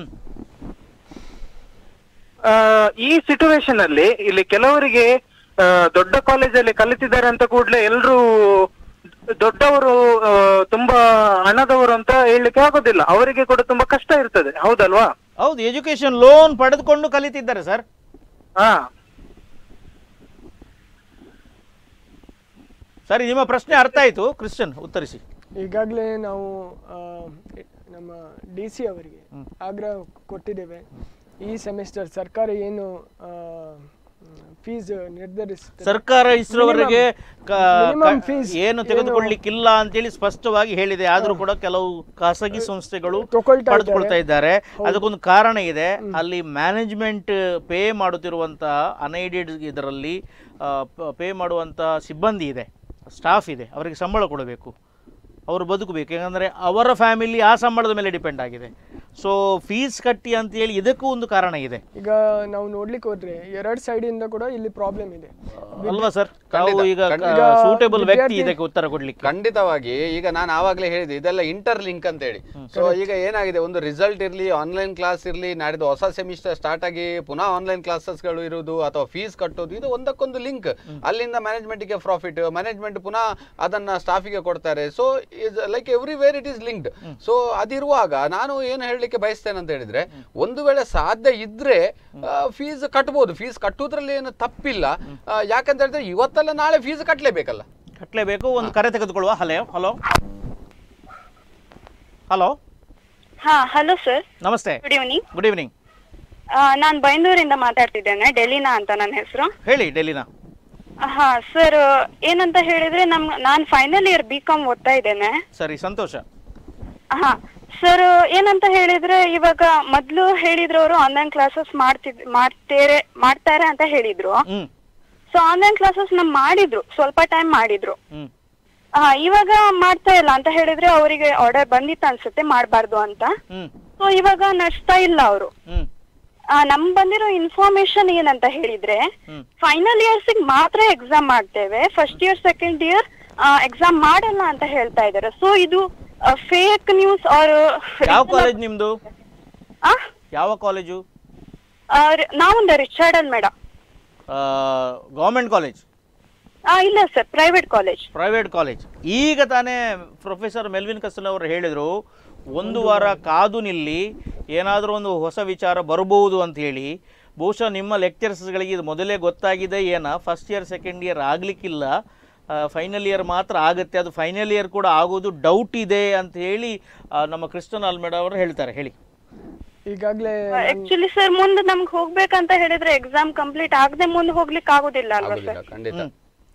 ಆ, ಈ ಸಿಚುವೇಶನ್ ಅಲ್ಲಿ ಇಲ್ಲಿ ಕೆಲವರಿಗೆ ಆ, ದೊಡ್ಡ ಕಾಲೇಜಲ್ಲಿ ಕಲಿತಿದ್ದಾರೆ ಅಂತ ಕೂಡಲೇ ಎಲ್ರು ದೊಡ್ಡವರು ಆ, ತುಂಬಾ ಹಣದವರು ಅಂತ ಹೇಳಲಿಕ್ಕೆ ಆಗೋದಿಲ್ಲ ಅವರಿಗೆ ಕೂಡ ತುಂಬಾ ಕಷ್ಟ ಇರ್ತದೆ ಹೌದಲ್ವಾ ಹೌದು ಎಜುಕೇಶನ್ ಲೋನ್ ಪಡೆದುಕೊಂಡು ಕಲಿತಿದ್ದಾರೆ ಸರ್ ಹಾ ಸರಿ ನಿಮ್ಮ ಪ್ರಶ್ನೆ ಅರ್ಥ ಆಯ್ತು ಕ್ರಿಶ್ಚಿಯನ್ ಉತ್ತರಿಸಿ ಈಗಾಗಲೇ ನಾವು ಆ, ನಮ್ಮ ಡಿ ಸಿ ಅವರಿಗೆ ಆಗ್ರಹ ಕೊಟ್ಟಿದ್ದೇವೆ ಈ ಸೆಮಿಸ್ಟರ್ ಸರ್ಕಾರ ಏನು ಫೀಸ್ ನಿರ್ಧರಿಸುತ್ತೆ ಸರ್ಕಾರ ಇಷ್ಟರವರೆಗೆ ಕ- minimum ಕ- fees ಏನು ತೆಗೆದುಕೊಳ್ಳಿಕ್ಕಿಲ್ಲ ಅಂತೇಳಿ ಸ್ಪಷ್ಟವಾಗಿ ಹೇಳಿದೆ ಆದ್ರೂ ಕೂಡ ಕೆಲವು ಖಾಸಗಿ ಸಂಸ್ಥೆಗಳು ತಗೊಳ್ತಾ ಪಡೆದುಕೊಳ್ತಾ ಇದ್ದಾರೆ ಅದಕ್ಕೊಂದು ಕಾರಣ ಇದೆ ಅಲ್ಲಿ ಮ್ಯಾನೇಜ್ಮೆಂಟ್ ಪೇ ಮಾಡುತ್ತಿರುವಂತಹ ಅನ್ಐಡೆಡ್ ಇದರಲ್ಲಿ ಪೇ ಮಾಡುವಂತಹ ಸಿಬ್ಬಂದಿ ಇದೆ ಸ್ಟಾಫ್ ಇದೆ ಅವರಿಗೆ ಸಂಬಳ ಕೊಡಬೇಕು ಅವರು ಬದುಕಬೇಕು ಯಾಕಂದರೆ ಅವರ ಫ್ಯಾಮಿಲಿ ಆ ಸಂಬಳದ ಮೇಲೆ ಡಿಪೆಂಡ್ ಆಗಿದೆ ಸೊ ಫೀಸ್ ಕಟ್ಟಿ ಅಂತ ಹೇಳಿ ಇದಕ್ಕೂ ಒಂದು ಕಾರಣ ಇದೆ ಈಗ ನಾವು ನೋಡ್ಲಿಕ್ಕೆ ಹೋದ್ರೆ ಎರಡ್ ಸೈಡ್ ಇಂದ ಕೂಡ ಇಲ್ಲಿ ಪ್ರಾಬ್ಲಮ್ ಇದೆ ಅಲ್ವಾ ಸರ್ ಖಂಡಿತ, ತಾವು ಈಗ ಖಂಡಿತ. ಸೂಟೇಬಲ್ ವ್ಯಕ್ತಿ ವಿದ್ಯಾರ್ಥಿ- ಇದಕ್ಕೆ ಉತ್ತರ ಕೊಡ್ಲಿಕ್ಕೆ ಖಂಡಿತವಾಗಿ ಈಗ ನಾನು ಆವಾಗಲೇ ಹೇಳಿದೆ ಇದೆಲ್ಲ ಇಂಟರ್ ಲಿಂಕ್ ಅಂತ ಹೇಳಿ ಸೊ ಈಗ ಏನಾಗಿದೆ ಒಂದು ರಿಸಲ್ಟ್ ಇರಲಿ ಆನ್ಲೈನ್ ಕ್ಲಾಸ್ ಇರಲಿ ನಾಡಿದ್ದು ಹೊಸ ಸೆಮಿಸ್ಟರ್ ಸ್ಟಾರ್ಟ್ ಆಗಿ ಪುನಃ ಆನ್ಲೈನ್ ಕ್ಲಾಸಸ್ಗಳು ಇರುವುದು ಅಥವಾ ಫೀಸ್ ಕಟ್ಟೋದು ಇದು ಒಂದಕ್ಕೊಂದು ಲಿಂಕ್ ಅಲ್ಲಿಂದ ಮ್ಯಾನೇಜ್ಮೆಂಟ್ಗೆ ಪ್ರಾಫಿಟ್ ಮ್ಯಾನೇಜ್ಮೆಂಟ್ ಪುನಃ ಅದನ್ನ ಸ್ಟಾಫಿಗೆ ಕೊಡ್ತಾರೆ so is like everywhere it is linked so ಅದಿರುವಾಗ ನಾನು ಏನು ಹೇಳಲಿಕ್ಕೆ ಬಯಸ್ತೇನೆ ಅಂತ ಹೇಳಿದ್ರೆ ಒಂದು ವೇಳೆ ಸಾಧ್ಯ ಇದ್ರೆ ಫೀಸ್ ಕಟ್ಬೋದು ಫೀಸ್ ಕಟ್ಟುವುದ್ರಲ್ಲಿ ಏನು ತಪ್ಪಿಲ್ಲ ಆ, ಯಾಕಂತ ಹೇಳಿದ್ರೆ ಇವತ್ತಲ್ಲ ನಾಳೆ ಫೀಸ್ ಕಟ್ಟಲೇಬೇಕಲ್ಲ ಕಟ್ಟಲೇಬೇಕು ಒಂದು ಕರೆ ತೆಗೆದುಕೊಳ್ಳುವ ಹಲೋ ಹಲೋ ಹಲೋ ಹಾ hello sir namaste good evening good evening ನಾನು ಬೈಂದೂರಿಂದ ಮಾತಾಡ್ತಿದ್ದೇನೆ ಡೆಲ್ಲಿನಾ ಅಂತ ನನ್ನ ಹೆಸರು ಹೇಳಿ ಡೆಲ್ಲಿನ ಹಾ ಸರ್ ಏನಂತ ಹೇಳಿದ್ರೆ ನಮ್ ನಾನ್ ಫೈನಲ್ ಇಯರ್ ಬಿ ಕಾಮ್ ಓದ್ತಾ ಇದ್ದೇನೆ ಸರಿ ಸಂತೋಷ ಹಾ ಸರ್ ಏನಂತ ಹೇಳಿದ್ರೆ ಇವಾಗ ಮೊದ್ಲು ಹೇಳಿದ್ರು ಅವರು ಆನ್ಲೈನ್ ಕ್ಲಾಸಸ್ ಮಾಡ್ತಿದ್ ಮಾಡ್ತೇರೆ ಮಾಡ್ತಾರೆ ಅಂತ ಹೇಳಿದ್ರು ಹ್ಮ್ ಸೊ ಆನ್ಲೈನ್ ಕ್ಲಾಸಸ್ ನಮ್ ಮಾಡಿದ್ರು ಸ್ವಲ್ಪ ಟೈಮ್ ಮಾಡಿದ್ರು ಹ್ಮ್ ಹಾ ಇವಾಗ ಮಾಡ್ತಾ ಇಲ್ಲ ಅಂತ ಹೇಳಿದ್ರೆ ಅವರಿಗೆ ಆರ್ಡರ್ ಬಂದಿತ್ತು ಅನ್ಸುತ್ತೆ ಮಾಡಬಾರ್ದು ಅಂತ ಹ್ಮ್ ಸೊ ಇವಾಗ ನಡೆಸ್ತಾ ಇಲ್ಲ ಅವರು ಹ್ಮ್ ನಮ್ ಬಂದಿರೋ ಇನ್ಫಾರ್ಮೇಶನ್ ಏನಂತ ಹೇಳಿದ್ರೆ ಹ್ಮ್. ಫೈನಲ್ ಇಯರ್ಸ್ ಮಾತ್ರ ಎಕ್ಸಾಮ್ ಮಾಡ್ತೇವೆ first year second year exam ಮಾಡಲ್ಲ ಅಂತ ಹೇಳ್ತಾ ಇದ್ದಾರೆ ಸೊ ಇದು ಫೇಕ್ ನ್ಯೂಸ್ ಆರ್ ಯಾವ ಕಾಲೇಜ್ ನಿಮ್ದು ಯಾವ ಕಾಲೇಜು ನಾವೊಂದು ರಿಚರ್ಡ್ ಅಲ್ ಮೇಡಮ್ ಗೌರ್ಮೆಂಟ್ ಕಾಲೇಜ್ ಇಲ್ಲ sir private college private college ಈಗ ತಾನೇ ಪ್ರೊಫೆಸರ್ ಮೆಲ್ವಿನ್ ಕಸ್ತಲ್ ಅವರು ಹೇಳಿದರು ಒಂದು ವಾರ ಕಾದು ನಿಲ್ಲಿ ಏನಾದರೂ ಒಂದು ಹೊಸ ವಿಚಾರ ಬರಬಹುದು ಅಂತ ಹೇಳಿ ಬಹುಶಃ ನಿಮ್ಮ ಲೆಕ್ಚರ್ಸ್ಗಳಿಗೆ ಇದು ಮೊದಲೇ ಗೊತ್ತಾಗಿದೆ ಏನ ಫಸ್ಟ್ ಇಯರ್ ಸೆಕೆಂಡ್ ಇಯರ್ ಆಗಲಿಕ್ಕಿಲ್ಲ ಫೈನಲ್ ಇಯರ್ ಮಾತ್ರ ಆಗುತ್ತೆ ಅದು ಫೈನಲ್ ಇಯರ್ ಕೂಡ ಆಗೋದು ಡೌಟ್ ಇದೆ ಅಂತ ಹೇಳಿ ಆ, ನಮ್ಮ ಕ್ರಿಸ್ಟನ್ ಆಲ್ಮೇಡ ಅವರು ಹೇಳ್ತಾರೆ ಹೇಳಿ ಈಗಾಗಲೇ ಆಕ್ಚುಲಿ ಸರ್ ಮುಂದೆ ನಮ್ಗೆ ಹೋಗ್ಬೇಕಂತ ಹೇಳಿದ್ರೆ ಎಕ್ಸಾಮ್ ಕಂಪ್ಲೀಟ್ ಆಗದೆ ಮುಂದೆ ಹೋಗ್ಲಿಕ್ಕೆ ಆಗುದಿಲ್ಲ ಅಲ್ವಾ ಆಗುದಿಲ್ಲ ಸರ್ ಖಂಡಿತ